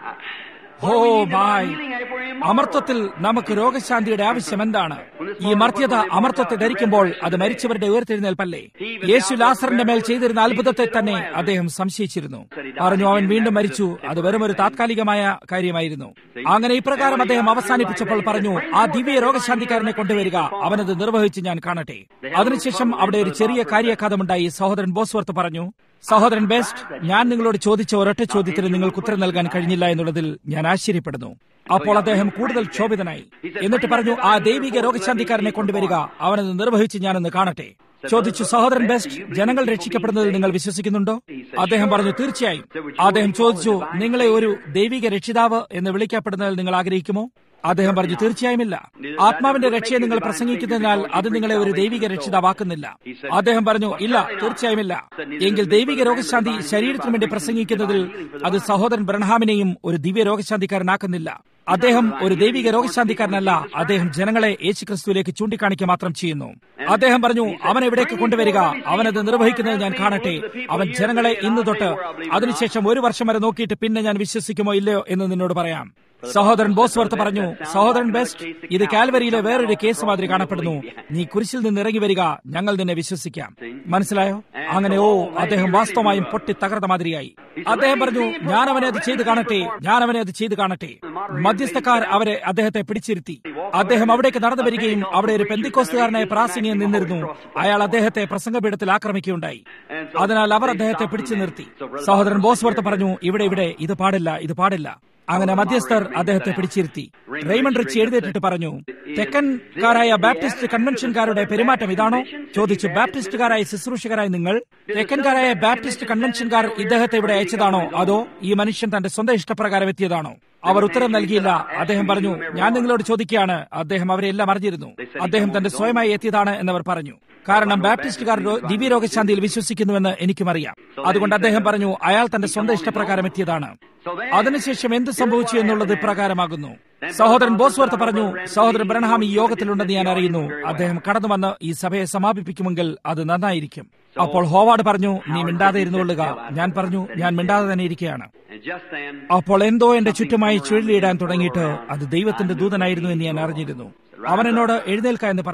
ഓ ബായ് അമർത്തത്തിൽ നമുക്ക് രോഗശാന്തിയുടെ ആവശ്യം എന്താണ് ഈ മർത്യത അമർത്തത്തെ ധരിക്കുമ്പോൾ അത് മരിച്ചവരുടെ ഉയർത്തെഴുന്നേൽപ്പല്ലേ യേശു ലാസറിന്റെ മേൽ ചെയ്തിരുന്ന അത്ഭുതത്തെ തന്നെ അദ്ദേഹം സംശയിച്ചിരുന്നു പറഞ്ഞു അവൻ വീണ്ടും മരിച്ചു അത് വെറും ഒരു താത്കാലികമായ കാര്യമായിരുന്നു അങ്ങനെ ഇപ്രകാരം അദ്ദേഹം അവസാനിപ്പിച്ചപ്പോൾ പറഞ്ഞു ആ ദിവ്യ രോഗശാന്തിക്കാരനെ കൊണ്ടുവരിക അവനത് നിർവഹിച്ച് ഞാൻ കാണട്ടെ അതിനുശേഷം അവിടെ ഒരു ചെറിയ കാര്യാഘാതമുണ്ടായി സഹോദരൻ ബോസ്വർത്ത് പറഞ്ഞു സഹോദരൻ ബെസ്റ്റ് ഞാൻ നിങ്ങളോട് ചോദിച്ച ഒരൊറ്റ ചോദ്യത്തിന് നിങ്ങൾക്ക് ഉത്തരം നൽകാൻ കഴിഞ്ഞില്ല എന്നുള്ളതിൽ ഞാൻ ആശ്ചര്യപ്പെടുന്നു അപ്പോൾ അദ്ദേഹം കൂടുതൽ ക്ഷോഭിതനായി എന്നിട്ട് പറഞ്ഞു ആ ദൈവിക രോഗശാന്തിക്കാരനെ കൊണ്ടുവരിക അവനത് നിർവഹിച്ച് ഞാനൊന്ന് കാണട്ടെ ചോദിച്ചു സഹോദരൻ ബെസ്റ്റ് ജനങ്ങൾ രക്ഷിക്കപ്പെടുന്നതിൽ നിങ്ങൾ വിശ്വസിക്കുന്നുണ്ടോ അദ്ദേഹം പറഞ്ഞു തീർച്ചയായും അദ്ദേഹം ചോദിച്ചു നിങ്ങളെ ഒരു ദൈവിക രക്ഷിതാവ് എന്ന് വിളിക്കപ്പെടുന്നതിൽ നിങ്ങൾ ആഗ്രഹിക്കുമോ അദ്ദേഹം പറഞ്ഞു തീർച്ചയായും ഇല്ല ആത്മാവിന്റെ രക്ഷയെ നിങ്ങൾ പ്രസംഗിക്കുന്നതിനാൽ അത് നിങ്ങളെ ഒരു ദൈവിക രക്ഷിതാവാക്കുന്നില്ല അദ്ദേഹം പറഞ്ഞു ഇല്ല തീർച്ചയായും ഇല്ല എങ്കിൽ ദൈവിക രോഗശാന്തി ശരീരത്തിനു വേണ്ടി പ്രസംഗിക്കുന്നതിൽ അത് സഹോദരൻ ബ്രഹ്ഹാമിനെയും ഒരു ദിവ്യ രോഗശാന്തിക്കാരനാക്കുന്നില്ല അദ്ദേഹം ഒരു ദൈവിക രോഗശാന്തിക്കാരനല്ല അദ്ദേഹം ജനങ്ങളെ യേശുക്രിസ്തുവിലേക്ക് ചൂണ്ടിക്കാണിക്കുക മാത്രം ചെയ്യുന്നു അദ്ദേഹം പറഞ്ഞു അവൻ എവിടേക്ക് കൊണ്ടുവരിക അവനത് നിർവഹിക്കുന്നത് ഞാൻ കാണട്ടെ അവൻ ജനങ്ങളെ ഇന്ന് തൊട്ട് അതിനുശേഷം ഒരു വർഷം വരെ നോക്കിയിട്ട് പിന്നെ ഞാൻ വിശ്വസിക്കുമോ ഇല്ലയോ എന്ന് നിന്നോട് പറയാം സഹോദരൻ ബോസ്വർത്ത് പറഞ്ഞു സഹോദരൻ ബെസ്റ്റ് ഇത് കാൽവരിയിലെ വേറൊരു കേസ് മാതിരി കാണപ്പെടുന്നു നീ കുരിശിൽ നിന്ന് ഇറങ്ങി വരിക ഞങ്ങൾ നിന്നെ വിശ്വസിക്കാം മനസ്സിലായോ അങ്ങനെ ഓ അദ്ദേഹം വാസ്തവമായും പൊട്ടി തകർന്ന മാതിരിയായി അദ്ദേഹം പറഞ്ഞു ഞാൻ അവനെ അത് ചെയ്ത് കാണട്ടെ ഞാൻ അവനെ അത് ചെയ്ത് കാണട്ടെ മധ്യസ്ഥക്കാർ അവരെ അദ്ദേഹത്തെ പിടിച്ചിരുത്തി അദ്ദേഹം അവിടേക്ക് നടന്നു വരികയും അവിടെ ഒരു പെന്തിക്കോസ്തുകാരനായ പ്രാസംഗികൻ നിന്നിരുന്നു അയാൾ അദ്ദേഹത്തെ പ്രസംഗപീഠത്തിൽ ആക്രമിക്കുകയുണ്ടായി അതിനാൽ അവർ അദ്ദേഹത്തെ പിടിച്ചു നിർത്തി സഹോദരൻ ബോസ്വർത്ത് പറഞ്ഞു ഇവിടെ ഇവിടെ ഇത് പാടില്ല ഇത് പാടില്ല അങ്ങനെ മധ്യസ്ഥർ അദ്ദേഹത്തെ പിടിച്ചിരുത്തി റെയ്മണ്ട് റിച്ച് എഴുന്നേറ്റിട്ട് പറഞ്ഞു തെക്കൻകാരായ ബാപ്റ്റിസ്റ്റ് കൺവെൻഷൻകാരുടെ പെരുമാറ്റം ഇതാണോ ചോദിച്ചു ബാപ്റ്റിസ്റ്റുകാരായ ശുശ്രൂഷകരായ നിങ്ങൾ തെക്കൻകാരായ ബാപ്റ്റിസ്റ്റ് കൺവെൻഷൻകാർ ഇദ്ദേഹത്തെ ഇവിടെ അയച്ചതാണോ അതോ ഈ മനുഷ്യൻ തന്റെ സ്വന്തം ഇഷ്ടപ്രകാരം എത്തിയതാണോ അവർ ഉത്തരം നൽകിയില്ല അദ്ദേഹം പറഞ്ഞു ഞാൻ നിങ്ങളോട് ചോദിക്കുകയാണ് അദ്ദേഹം അവരെല്ലാം അറിഞ്ഞിരുന്നു അദ്ദേഹം തന്റെ സ്വയമായി എത്തിയതാണ് എന്നവർ പറഞ്ഞു കാരണം ബാപ്റ്റിസ്റ്റുകാർ ദിവ്യരോഗശാന്തിയിൽ വിശ്വസിക്കുന്നുവെന്ന് എനിക്കും അറിയാം അതുകൊണ്ട് അദ്ദേഹം പറഞ്ഞു അയാൾ തന്റെ സ്വന്തം ഇഷ്ടപ്രകാരം എത്തിയതാണ് അതിനുശേഷം എന്ത് സംഭവിച്ചു എന്നുള്ളത് ഇപ്രകാരമാകുന്നു സഹോദരൻ ബോസ്വർത്ത് പറഞ്ഞു സഹോദരൻ ബ്രഹ്ഹാം ഈ യോഗത്തിലുണ്ടെന്ന് ഞാൻ അറിയുന്നു അദ്ദേഹം കടന്നു വന്ന് ഈ സഭയെ സമാപിപ്പിക്കുമെങ്കിൽ അത് നന്നായിരിക്കും അപ്പോൾ ഹോവാർഡ് പറഞ്ഞു നീ മിണ്ടാതെ ഇരുന്നുകൊള്ളുക ഞാൻ പറഞ്ഞു ഞാൻ മിണ്ടാതെ തന്നെ ഇരിക്കുകയാണ് അപ്പോൾ എന്തോ എന്റെ ചുറ്റുമായി ചുഴലിയിടാൻ തുടങ്ങിയിട്ട് അത് ദൈവത്തിന്റെ ദൂതനായിരുന്നു എന്ന് ഞാൻ അറിഞ്ഞിരുന്നു അവൻ എന്നോട് എഴുന്നേൽക്ക എന്ന് പറഞ്ഞു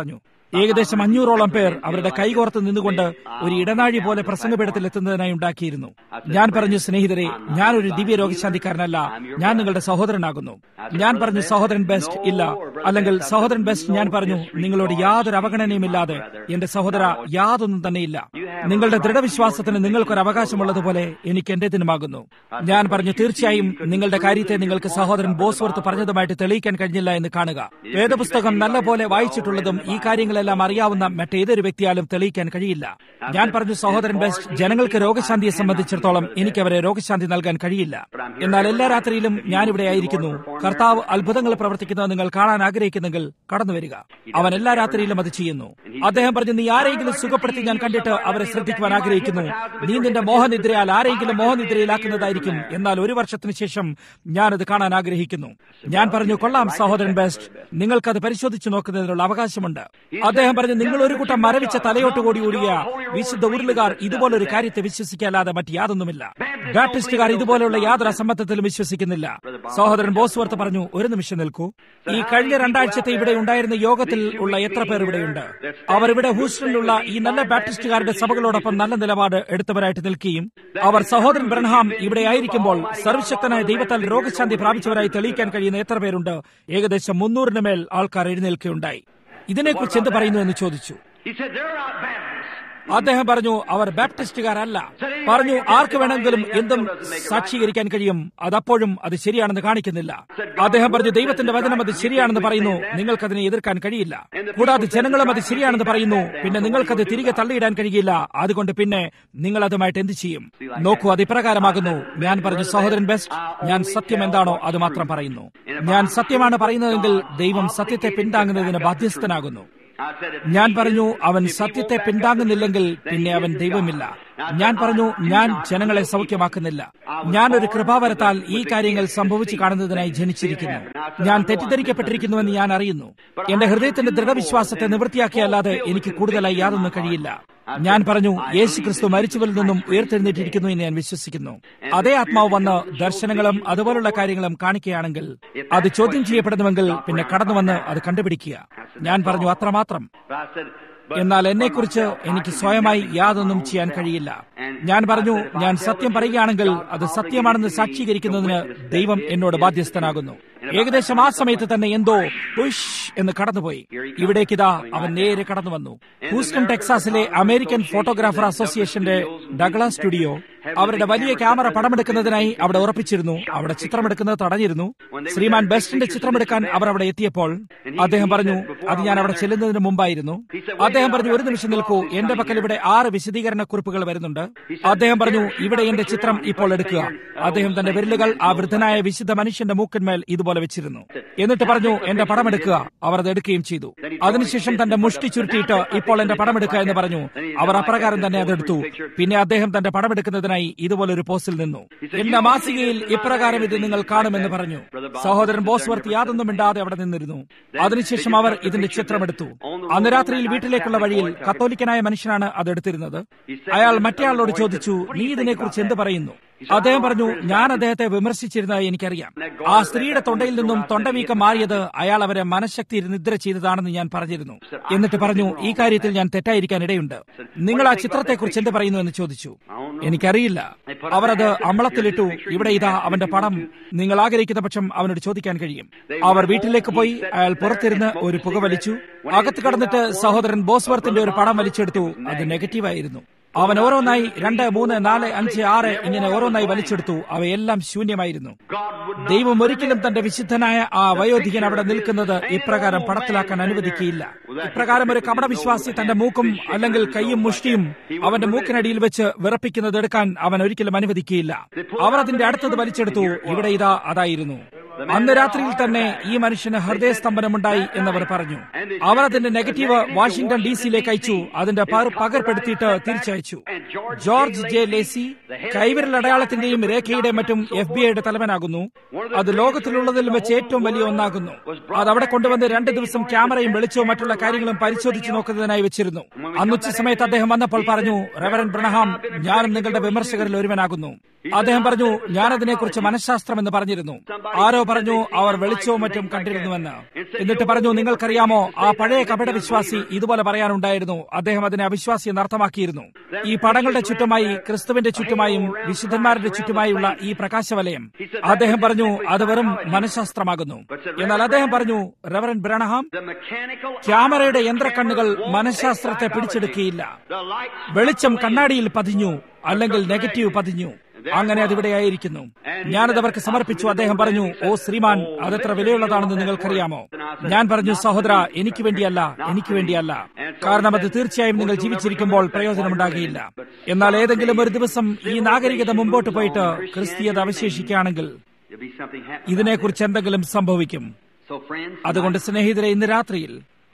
ഏകദേശം അഞ്ഞൂറോളം പേർ അവരുടെ കൈകോർത്ത് നിന്നുകൊണ്ട് ഒരു ഇടനാഴി പോലെ പ്രസംഗപീഠത്തിൽ എത്തുന്നതിനായി ഉണ്ടാക്കിയിരുന്നു ഞാൻ പറഞ്ഞു സ്നേഹിതരെ ഞാൻ ഒരു ദിവ്യ രോഗശാന്തിക്കാരനല്ല ഞാൻ നിങ്ങളുടെ സഹോദരനാകുന്നു ഞാൻ പറഞ്ഞു സഹോദരൻ ബെസ്റ്റ് ഇല്ല അല്ലെങ്കിൽ സഹോദരൻ ബെസ്റ്റ് ഞാൻ പറഞ്ഞു നിങ്ങളോട് യാതൊരു അവഗണനയുമില്ലാതെ എന്റെ സഹോദര യാതൊന്നും തന്നെയില്ല നിങ്ങളുടെ ദൃഢവിശ്വാസത്തിന് നിങ്ങൾക്കൊരു അവകാശമുള്ളതുപോലെ എനിക്ക് എന്റേതിനുമാകുന്നു ഞാൻ പറഞ്ഞു തീർച്ചയായും നിങ്ങളുടെ കാര്യത്തെ നിങ്ങൾക്ക് സഹോദരൻ ബോസ്വർത്ത് പറഞ്ഞതുമായിട്ട് തെളിയിക്കാൻ കഴിഞ്ഞില്ല എന്ന് കാണുക വേദപുസ്തകം നല്ലപോലെ വായിച്ചിട്ടുള്ളതും ഈ കാര്യങ്ങളെല്ലാം അറിയാവുന്ന മറ്റേതൊരു വ്യക്തിയാലും തെളിയിക്കാൻ കഴിയില്ല ഞാൻ പറഞ്ഞു സഹോദരൻ ബെസ്റ്റ് ജനങ്ങൾക്ക് രോഗശാന്തിയെ സംബന്ധിച്ചിടത്തോളം എനിക്ക് അവരെ രോഗശാന്തി നൽകാൻ കഴിയില്ല എന്നാൽ എല്ലാ രാത്രിയിലും ഞാനിവിടെ ആയിരിക്കുന്നു കർത്താവ് അത്ഭുതങ്ങൾ പ്രവർത്തിക്കുന്നത് നിങ്ങൾ കാണാൻ ആഗ്രഹിക്കുന്നെങ്കിൽ കടന്നു വരിക അവൻ എല്ലാ രാത്രിയിലും അത് ചെയ്യുന്നു അദ്ദേഹം പറഞ്ഞു നീ ആരെങ്കിലും സുഖപ്പെടുത്തി ഞാൻ കണ്ടിട്ട് അവരെ ശ്രദ്ധിക്കുവാൻ ആഗ്രഹിക്കുന്നു നീ നിന്റെ മോഹനിദ്രയാൽ ആരെങ്കിലും മോഹനിദ്രയിലാക്കുന്നതായിരിക്കും എന്നാൽ ഒരു വർഷത്തിന് ശേഷം ഞാനത് കാണാൻ ആഗ്രഹിക്കുന്നു ഞാൻ പറഞ്ഞു കൊള്ളാം സഹോദരൻ ബെസ്റ്റ് നിങ്ങൾക്കത് പരിശോധിച്ചു നോക്കുന്നതിനുള്ള അവകാശമുണ്ട് അദ്ദേഹം പറഞ്ഞു നിങ്ങൾ ഒരു കൂട്ടം മരവിച്ച തലയോട്ട് കൂടി ഓടിയ വിശുദ്ധ ഉരുളുകാർ ഇതുപോലൊരു കാര്യത്തെ വിശ്വസിക്കാതെ മറ്റ് യാതൊന്നുമില്ല ബാപ്റ്റിസ്റ്റുകാർ ഇതുപോലെയുള്ള യാതൊരു അസംബന്ധത്തിലും വിശ്വസിക്കുന്നില്ല സഹോദരൻ ബോസ്വർത്ത് പറഞ്ഞു ഒരു നിമിഷം നിൽക്കൂ ഈ കഴിഞ്ഞ രണ്ടാഴ്ചത്തെ ഇവിടെ ഉണ്ടായിരുന്ന യോഗത്തിൽ ഉള്ള എത്ര പേർ ഇവിടെയുണ്ട് അവർ ഇവിടെ ഹൂസ്റ്റണിലുള്ള ഈ നല്ല ബാപ്റ്റിസ്റ്റുകാരുടെ സഭകളോടൊപ്പം നല്ല നിലപാട് എടുത്തവരായിട്ട് നിൽക്കുകയും അവർ സഹോദരൻ ബ്രൻഹാം ഇവിടെ ആയിരിക്കുമ്പോൾ സർവശക്തനായ ദൈവത്താൽ രോഗശാന്തി പ്രാപിച്ചവരായി തെളിയിക്കാൻ കഴിയുന്ന എത്ര പേരുണ്ട് ഏകദേശം മുന്നൂറിന് മേൽ ആൾക്കാർ എഴുന്നേൽക്കുകയുണ്ടായി ഇതിനെക്കുറിച്ച് എന്ത് പറയുന്നു എന്ന് ചോദിച്ചു He said, they're not Baptists. അദ്ദേഹം പറഞ്ഞു അവർ ബാപ്റ്റിസ്റ്റുകാരല്ല പറഞ്ഞു ആർക്ക് വേണമെങ്കിലും എന്തും സാക്ഷീകരിക്കാൻ കഴിയും അതപ്പോഴും അത് ശരിയാണെന്ന് കാണിക്കുന്നില്ല അദ്ദേഹം പറഞ്ഞു ദൈവത്തിന്റെ വചനം അത് ശരിയാണെന്ന് പറയുന്നു നിങ്ങൾക്കതിനെ എതിർക്കാൻ കഴിയില്ല കൂടാതെ ജനങ്ങളും അത് ശരിയാണെന്ന് പറയുന്നു പിന്നെ നിങ്ങൾക്കത് തിരികെ തള്ളിയിടാൻ കഴിയില്ല അതുകൊണ്ട് പിന്നെ നിങ്ങൾ അതുമായിട്ട് എന്ത് ചെയ്യും നോക്കൂ അത് ഇപ്രകാരമാകുന്നു ഞാൻ പറഞ്ഞു സഹോദരൻ ബെസ്റ്റ് ഞാൻ സത്യം എന്താണോ അത് മാത്രം പറയുന്നു ഞാൻ സത്യമാണ് പറയുന്നതെങ്കിൽ ദൈവം സത്യത്തെ പിന്താങ്ങുന്നതിന് ബാധ്യസ്ഥനാകുന്നു I said, if ഞാൻ പറഞ്ഞു അവൻ സത്യത്തെ പിന്താങ്ങുന്നില്ലെങ്കിൽ പിന്നെ അവൻ ദൈവമില്ല ഞാൻ പറഞ്ഞു ഞാൻ ജനങ്ങളെ സൗഖ്യമാക്കുന്നില്ല ഞാൻ ഒരു കൃപാവരത്താൽ ഈ കാര്യങ്ങൾ സംഭവിച്ചു കാണുന്നതിനായി ജനിച്ചിരിക്കുന്നു ഞാൻ തെറ്റിദ്ധരിക്കപ്പെട്ടിരിക്കുന്നുവെന്ന് ഞാൻ അറിയുന്നു എന്റെ ഹൃദയത്തിന്റെ ദൃഢവിശ്വാസത്തെ നിവൃത്തിയാക്കിയല്ലാതെ എനിക്ക് കൂടുതലായി യാതൊന്നും കഴിയില്ല ഞാൻ പറഞ്ഞു യേശു ക്രിസ്തു മരിച്ചവരിൽ നിന്നും ഉയർത്തെഴുന്നേറ്റിരിക്കുന്നു എന്ന് ഞാൻ വിശ്വസിക്കുന്നു അതേ ആത്മാവ് വന്ന് ദർശനങ്ങളും അതുപോലുള്ള കാര്യങ്ങളും കാണിക്കുകയാണെങ്കിൽ അത് ചോദ്യം ചെയ്യപ്പെടുന്നുവെങ്കിൽ പിന്നെ കടന്നു വന്ന് അത് കണ്ടുപിടിക്കുക ഞാൻ പറഞ്ഞു അത്രമാത്രം But I said, but എന്നാൽ എന്നെക്കുറിച്ച് എനിക്ക് സ്വയമായി യാതൊന്നും ചെയ്യാൻ കഴിയില്ല ഞാൻ പറഞ്ഞു ഞാൻ സത്യം പറയുകയാണെങ്കിൽ അത് സത്യമാണെന്ന് സാക്ഷീകരിക്കുന്നതിന് ദൈവം എന്നോട് ബാധ്യസ്ഥനാകുന്നു ഏകദേശം ആ സമയത്ത് തന്നെ എന്തോ പുഷ് എന്ന് കടന്നുപോയി ഇവിടേക്കിതാ അവൻ നേരെ കടന്നു വന്നു ഹൂസ്റ്റൺ ടെക്സാസിലെ അമേരിക്കൻ ഫോട്ടോഗ്രാഫർ അസോസിയേഷന്റെ ഡഗ്ല സ്റ്റുഡിയോ അവരുടെ വലിയ ക്യാമറ പടമെടുക്കുന്നതിനായി അവിടെ ഉറപ്പിച്ചിരുന്നു അവിടെ ചിത്രമെടുക്കുന്നത് തടഞ്ഞിരുന്നു ശ്രീമാൻ ബെസ്റ്റിന്റെ ചിത്രമെടുക്കാൻ അവർ അവിടെ എത്തിയപ്പോൾ അദ്ദേഹം പറഞ്ഞു അത് ഞാൻ അവിടെ ചെല്ലുന്നതിന് മുമ്പായിരുന്നു അദ്ദേഹം പറഞ്ഞു ഒരു നിമിഷം നിൽക്കൂ എന്റെ പക്കൽ ഇവിടെ ആറ് വിശദീകരണ കുറിപ്പുകൾ വരുന്നുണ്ട് അദ്ദേഹം പറഞ്ഞു ഇവിടെ എന്റെ ചിത്രം ഇപ്പോൾ എടുക്കുക അദ്ദേഹം തന്റെ വിരലുകൾ ആ വൃദ്ധനായ വിശുദ്ധ മനുഷ്യന്റെ മൂക്കിന്മേൽ ഇതുപോലെ വെച്ചിരുന്നു എന്നിട്ട് പറഞ്ഞു എന്റെ പടം എടുക്കുക അവർ അത് എടുക്കുകയും ചെയ്തു അതിനുശേഷം തന്റെ മുഷ്ടി ചുരുട്ടിയിട്ട് ഇപ്പോൾ എന്റെ പടം എടുക്കുക എന്ന് പറഞ്ഞു അവർ അപ്രകാരം തന്നെ അതെടുത്തു പിന്നെ അദ്ദേഹം തന്റെ പടം എടുക്കുന്നതിനായി ഇതുപോലൊരു പോസ്റ്റിൽ നിന്നു എന്റെ മാസികയിൽ ഇപ്രകാരം ഇത് നിങ്ങൾ കാണുമെന്ന് പറഞ്ഞു സഹോദരൻ ബോസ്വർത്ത് യാതൊന്നും മിണ്ടാതെ അവിടെ നിന്നിരുന്നു അതിനുശേഷം അവർ ഇതിന്റെ ചിത്രമെടുത്തു അന്ന് രാത്രിയിൽ വീട്ടിലേക്കുള്ള വഴിയിൽ കത്തോലിക്കനായ മനുഷ്യനാണ് അത് എടുത്തിരുന്നത് അയാൾ മറ്റേയാളോട് ചോദിച്ചു നീ ഇതിനെക്കുറിച്ച് എന്ത് പറയുന്നു അദ്ദേഹം പറഞ്ഞു ഞാൻ അദ്ദേഹത്തെ വിമർശിച്ചിരുന്നത് എനിക്കറിയാം ആ സ്ത്രീയുടെ തൊണ്ടയിൽ നിന്നും തൊണ്ടവീക്കം മാറിയത് അയാൾ അവരെ മനഃശക്തി നിദ്ര ചെയ്തതാണെന്ന് ഞാൻ പറഞ്ഞിരുന്നു എന്നിട്ട് പറഞ്ഞു ഈ കാര്യത്തിൽ ഞാൻ തെറ്റായിരിക്കാൻ ഇടയുണ്ട് നിങ്ങൾ ആ ചിത്രത്തെക്കുറിച്ച് എന്ത് പറയുന്നു എന്ന് ചോദിച്ചു എനിക്കറിയില്ല അവർ അത് അമ്പളത്തിലിട്ടു ഇവിടെ ഇതാ അവന്റെ പടം നിങ്ങൾ ആഗ്രഹിക്കുന്ന പക്ഷം അവനോട് ചോദിക്കാൻ കഴിയും അവർ വീട്ടിലേക്ക് പോയി അയാൾ പുറത്തിരുന്ന് ഒരു പുക വലിച്ചു അകത്ത് കടന്നിട്ട് സഹോദരൻ ബോസ്വർത്തിന്റെ ഒരു പടം വലിച്ചെടുത്തു അത് നെഗറ്റീവായിരുന്നു അവൻ ഓരോന്നായി രണ്ട് മൂന്ന് നാല് അഞ്ച് ആറ് ഇങ്ങനെ ഓരോന്നായി വലിച്ചെടുത്തു അവയെല്ലാം ശൂന്യമായിരുന്നു ദൈവം ഒരിക്കലും തന്റെ വിശുദ്ധനായ ആ വയോധികൻ അവിടെ നിൽക്കുന്നത് ഇപ്രകാരം പടത്തിലാക്കാൻ അനുവദിക്കുകയില്ല ഇപ്രകാരം ഒരു കപടവിശ്വാസി തന്റെ മൂക്കും അല്ലെങ്കിൽ കൈയും മുഷ്ടിയും അവന്റെ മൂക്കിനടിയിൽ വെച്ച് വിറപ്പിക്കുന്നത് എടുക്കാൻ അവൻ ഒരിക്കലും അനുവദിക്കുകയില്ല അവർ അതിന്റെ അടുത്തത് വലിച്ചെടുത്തു ഇവിടെ ഇതാ അതായിരുന്നു അന്ന് രാത്രിയിൽ തന്നെ ഈ മനുഷ്യന് ഹൃദയസ്തംഭനമുണ്ടായി എന്നവർ പറഞ്ഞു അവർ അതിന്റെ നെഗറ്റീവ് വാഷിംഗ്ടൺ ഡി സിയിലേക്ക് അയച്ചു അതിന്റെ പകർ- പകർപ്പെടുത്തിയിട്ട് തിരിച്ചയച്ചു ജോർജ് ജെ ലേസി കൈവിരൽ അടയാളത്തിന്റെയും രേഖയുടെയും മറ്റും എഫ് ബി ഐയുടെ തലവനാകുന്നു അത് ലോകത്തിലുള്ളതിൽ വെച്ച് ഏറ്റവും വലിയ ഒന്നാകുന്നു അത് അവിടെ കൊണ്ടുവന്ന് രണ്ട് ദിവസം ക്യാമറയും വെളിച്ചവും മറ്റുള്ള കാര്യങ്ങളും പരിശോധിച്ചു നോക്കുന്നതിനായി വെച്ചിരുന്നു അന്നുച്ച സമയത്ത് അദ്ദേഹം വന്നപ്പോൾ പറഞ്ഞു റെവറൻ ബ്രണഹാം ഞാനും നിങ്ങളുടെ വിമർശകരിൽ ഒരുവനാകുന്നു അദ്ദേഹം പറഞ്ഞു ഞാൻ അതിനെക്കുറിച്ച് മനഃശാസ്ത്രം എന്ന് പറഞ്ഞിരുന്നു ആരോ പറഞ്ഞു അവർ വെളിച്ചവും മറ്റും കണ്ടിരുന്നുവെന്ന് എന്നിട്ട് പറഞ്ഞു നിങ്ങൾക്കറിയാമോ ആ പഴയ കപട വിശ്വാസി ഇതുപോലെ പറയാനുണ്ടായിരുന്നു അദ്ദേഹം അതിനെ അവിശ്വാസി എന്ന് അർത്ഥമാക്കിയിരുന്നു ഈ പടങ്ങളുടെ ചുറ്റുമായി ക്രിസ്തുവിന്റെ ചുറ്റുമായും വിശുദ്ധന്മാരുടെ ചുറ്റുമായുള്ള ഈ പ്രകാശവലയം അദ്ദേഹം പറഞ്ഞു അത് വെറും മനഃശാസ്ത്രമാകുന്നു എന്നാൽ അദ്ദേഹം പറഞ്ഞു റവറൻ ബ്രണഹാം ക്യാമറയുടെ യന്ത്രക്കണ്ണുകൾ മനഃശാസ്ത്രത്തെ പിടിച്ചെടുക്കുകയില്ല വെളിച്ചം കണ്ണാടിയിൽ പതിഞ്ഞു അല്ലെങ്കിൽ നെഗറ്റീവ് പതിഞ്ഞു അങ്ങനെ അതിവിടെയായിരിക്കുന്നു ഞാനത് അവർക്ക് സമർപ്പിച്ചു അദ്ദേഹം പറഞ്ഞു ഓ ശ്രീമാൻ അതെത്ര വിലയുള്ളതാണെന്ന് നിങ്ങൾക്കറിയാമോ ഞാൻ പറഞ്ഞു സഹോദര എനിക്ക് വേണ്ടിയല്ല എനിക്ക് വേണ്ടിയല്ല കാരണം അത് തീർച്ചയായും നിങ്ങൾ ജീവിച്ചിരിക്കുമ്പോൾ പ്രയോജനമുണ്ടാകുകയില്ല എന്നാൽ ഏതെങ്കിലും ഒരു ദിവസം ഈ നാഗരികത മുമ്പോട്ട് പോയിട്ട് ക്രിസ്തീയത അവശേഷിക്കുകയാണെങ്കിൽ ഇതിനെക്കുറിച്ച് എന്തെങ്കിലും സംഭവിക്കും അതുകൊണ്ട് സ്നേഹിതരെ ഇന്ന് രാത്രിയിൽ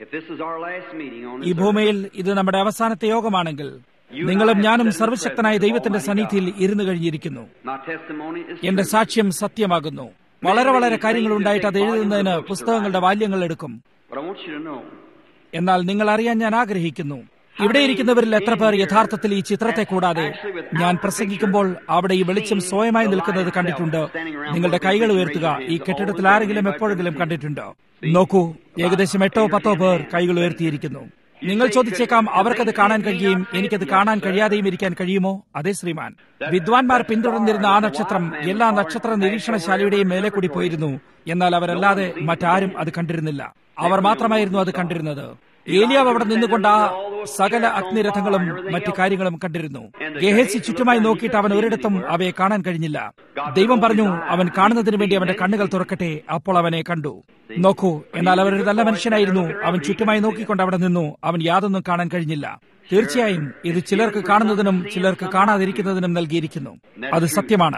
ഈ ഭൂമിയിൽ ഇത് നമ്മുടെ അവസാനത്തെ യോഗമാണെങ്കിൽ നിങ്ങളും ഞാനും സർവശക്തനായ ദൈവത്തിന്റെ സന്നിധിയിൽ ഇരുന്നു കഴിഞ്ഞിരിക്കുന്നു എന്റെ സാക്ഷ്യം സത്യമാകുന്നു വളരെ വളരെ കാര്യങ്ങൾ ഉണ്ടായിട്ട് അത് എഴുതുന്നതിന് പുസ്തകങ്ങളുടെ വാല്യങ്ങൾ എടുക്കും എന്നാൽ നിങ്ങൾ അറിയാൻ ഞാൻ ആഗ്രഹിക്കുന്നു ഇവിടെ ഇരിക്കുന്നവരിൽ എത്ര പേർ യഥാർത്ഥത്തിൽ ഈ ചിത്രത്തെ കൂടാതെ ഞാൻ പ്രസംഗിക്കുമ്പോൾ അവിടെ ഈ വെളിച്ചം സ്വയമായി നിൽക്കുന്നത് കണ്ടിട്ടുണ്ട് നിങ്ങളുടെ കൈകൾ ഉയർത്തുക ഈ കെട്ടിടത്തിൽ ആരെങ്കിലും എപ്പോഴെങ്കിലും കണ്ടിട്ടുണ്ടോ നോക്കൂ ഏകദേശം എട്ടോ പത്തോ പേർ കൈകൾ ഉയർത്തിയിരിക്കുന്നു നിങ്ങൾ ചോദിച്ചേക്കാം അവർക്കത് കാണാൻ കഴിയുകയും എനിക്കത് കാണാൻ കഴിയാതെയും ഇരിക്കാൻ കഴിയുമോ അതെ ശ്രീമാൻ വിദ്വാൻമാർ പിന്തുടർന്നിരുന്ന ആ നക്ഷത്രം എല്ലാ നക്ഷത്ര നിരീക്ഷണശാലയുടെയും മേലെ കൂടി പോയിരുന്നു എന്നാൽ അവരല്ലാതെ മറ്റാരും അത് കണ്ടിരുന്നില്ല അവർ മാത്രമായിരുന്നു അത് കണ്ടിരുന്നത് ഏലിയാവ് അവിടെ നിന്നുകൊണ്ട് ആ സകല അഗ്നിരഥങ്ങളും മറ്റു കാര്യങ്ങളും കണ്ടിരുന്നു ഗേഹസി ചുറ്റുമായി നോക്കിയിട്ട് അവൻ ഒരിടത്തും അവയെ കാണാൻ കഴിഞ്ഞില്ല ദൈവം പറഞ്ഞു അവൻ കാണുന്നതിന് വേണ്ടി അവന്റെ കണ്ണുകൾ തുറക്കട്ടെ അപ്പോൾ അവനെ കണ്ടു നോക്കൂ എന്നാൽ അവരൊരു നല്ല മനുഷ്യനായിരുന്നു അവൻ ചുറ്റുമായി നോക്കിക്കൊണ്ട് അവിടെ നിന്നു അവൻ യാതൊന്നും കാണാൻ കഴിഞ്ഞില്ല തീർച്ചയായും ഇത് ചിലർക്ക് കാണുന്നതിനും ചിലർക്ക് കാണാതിരിക്കുന്നതിനും നൽകിയിരിക്കുന്നു അത് സത്യമാണ്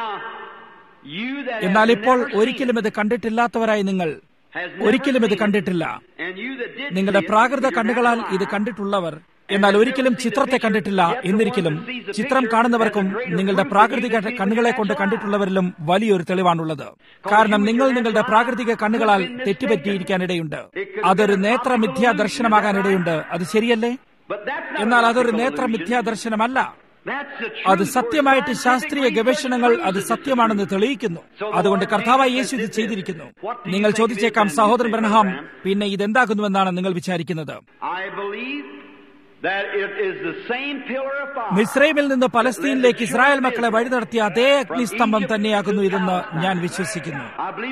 എന്നാൽ ഇപ്പോൾ ഒരിക്കലും ഇത് കണ്ടിട്ടില്ലാത്തവരായി നിങ്ങൾ ഒരിക്കലും ഇത് കണ്ടിട്ടില്ല നിങ്ങളുടെ പ്രാകൃത കണ്ണുകളാൽ ഇത് കണ്ടിട്ടുള്ളവർ എന്നാൽ ഒരിക്കലും ചിത്രത്തെ കണ്ടിട്ടില്ല എന്നിരിക്കലും ചിത്രം കാണുന്നവർക്കും നിങ്ങളുടെ പ്രാകൃതിക കണ്ണുകളെ കൊണ്ട് കണ്ടിട്ടുള്ളവരിലും വലിയൊരു തെളിവാണുള്ളത് കാരണം നിങ്ങൾ നിങ്ങളുടെ പ്രാകൃതിക കണ്ണുകളാൽ തെറ്റുപറ്റിയിരിക്കാനിടയുണ്ട് അതൊരു നേത്രമിഥ്യാ ദർശനമാകാനിടയുണ്ട് അത് ശരിയല്ലേ എന്നാൽ അതൊരു നേത്രമിഥ്യാ ദർശനമല്ല അത് സത്യമായിട്ട് ശാസ്ത്രീയ ഗവേഷണങ്ങൾ അത് സത്യമാണെന്ന് തെളിയിക്കുന്നു അതുകൊണ്ട് കർത്താവായി യേശു ഇത് ചെയ്തിരിക്കുന്നു നിങ്ങൾ ചോദിച്ചേക്കാം സഹോദരൻ ബ്രഹ്ഹാം പിന്നെ ഇതെന്താകുന്നുവെന്നാണ് നിങ്ങൾ വിചാരിക്കുന്നത് മിസ്രൈമിൽ നിന്ന് പലസ്തീനിലേക്ക് ഇസ്രായേൽ മക്കളെ വഴി നടത്തിയ അതേ അഗ്നിസ്തംഭം തന്നെയാകുന്നു ഇതെന്ന് ഞാൻ വിശ്വസിക്കുന്നു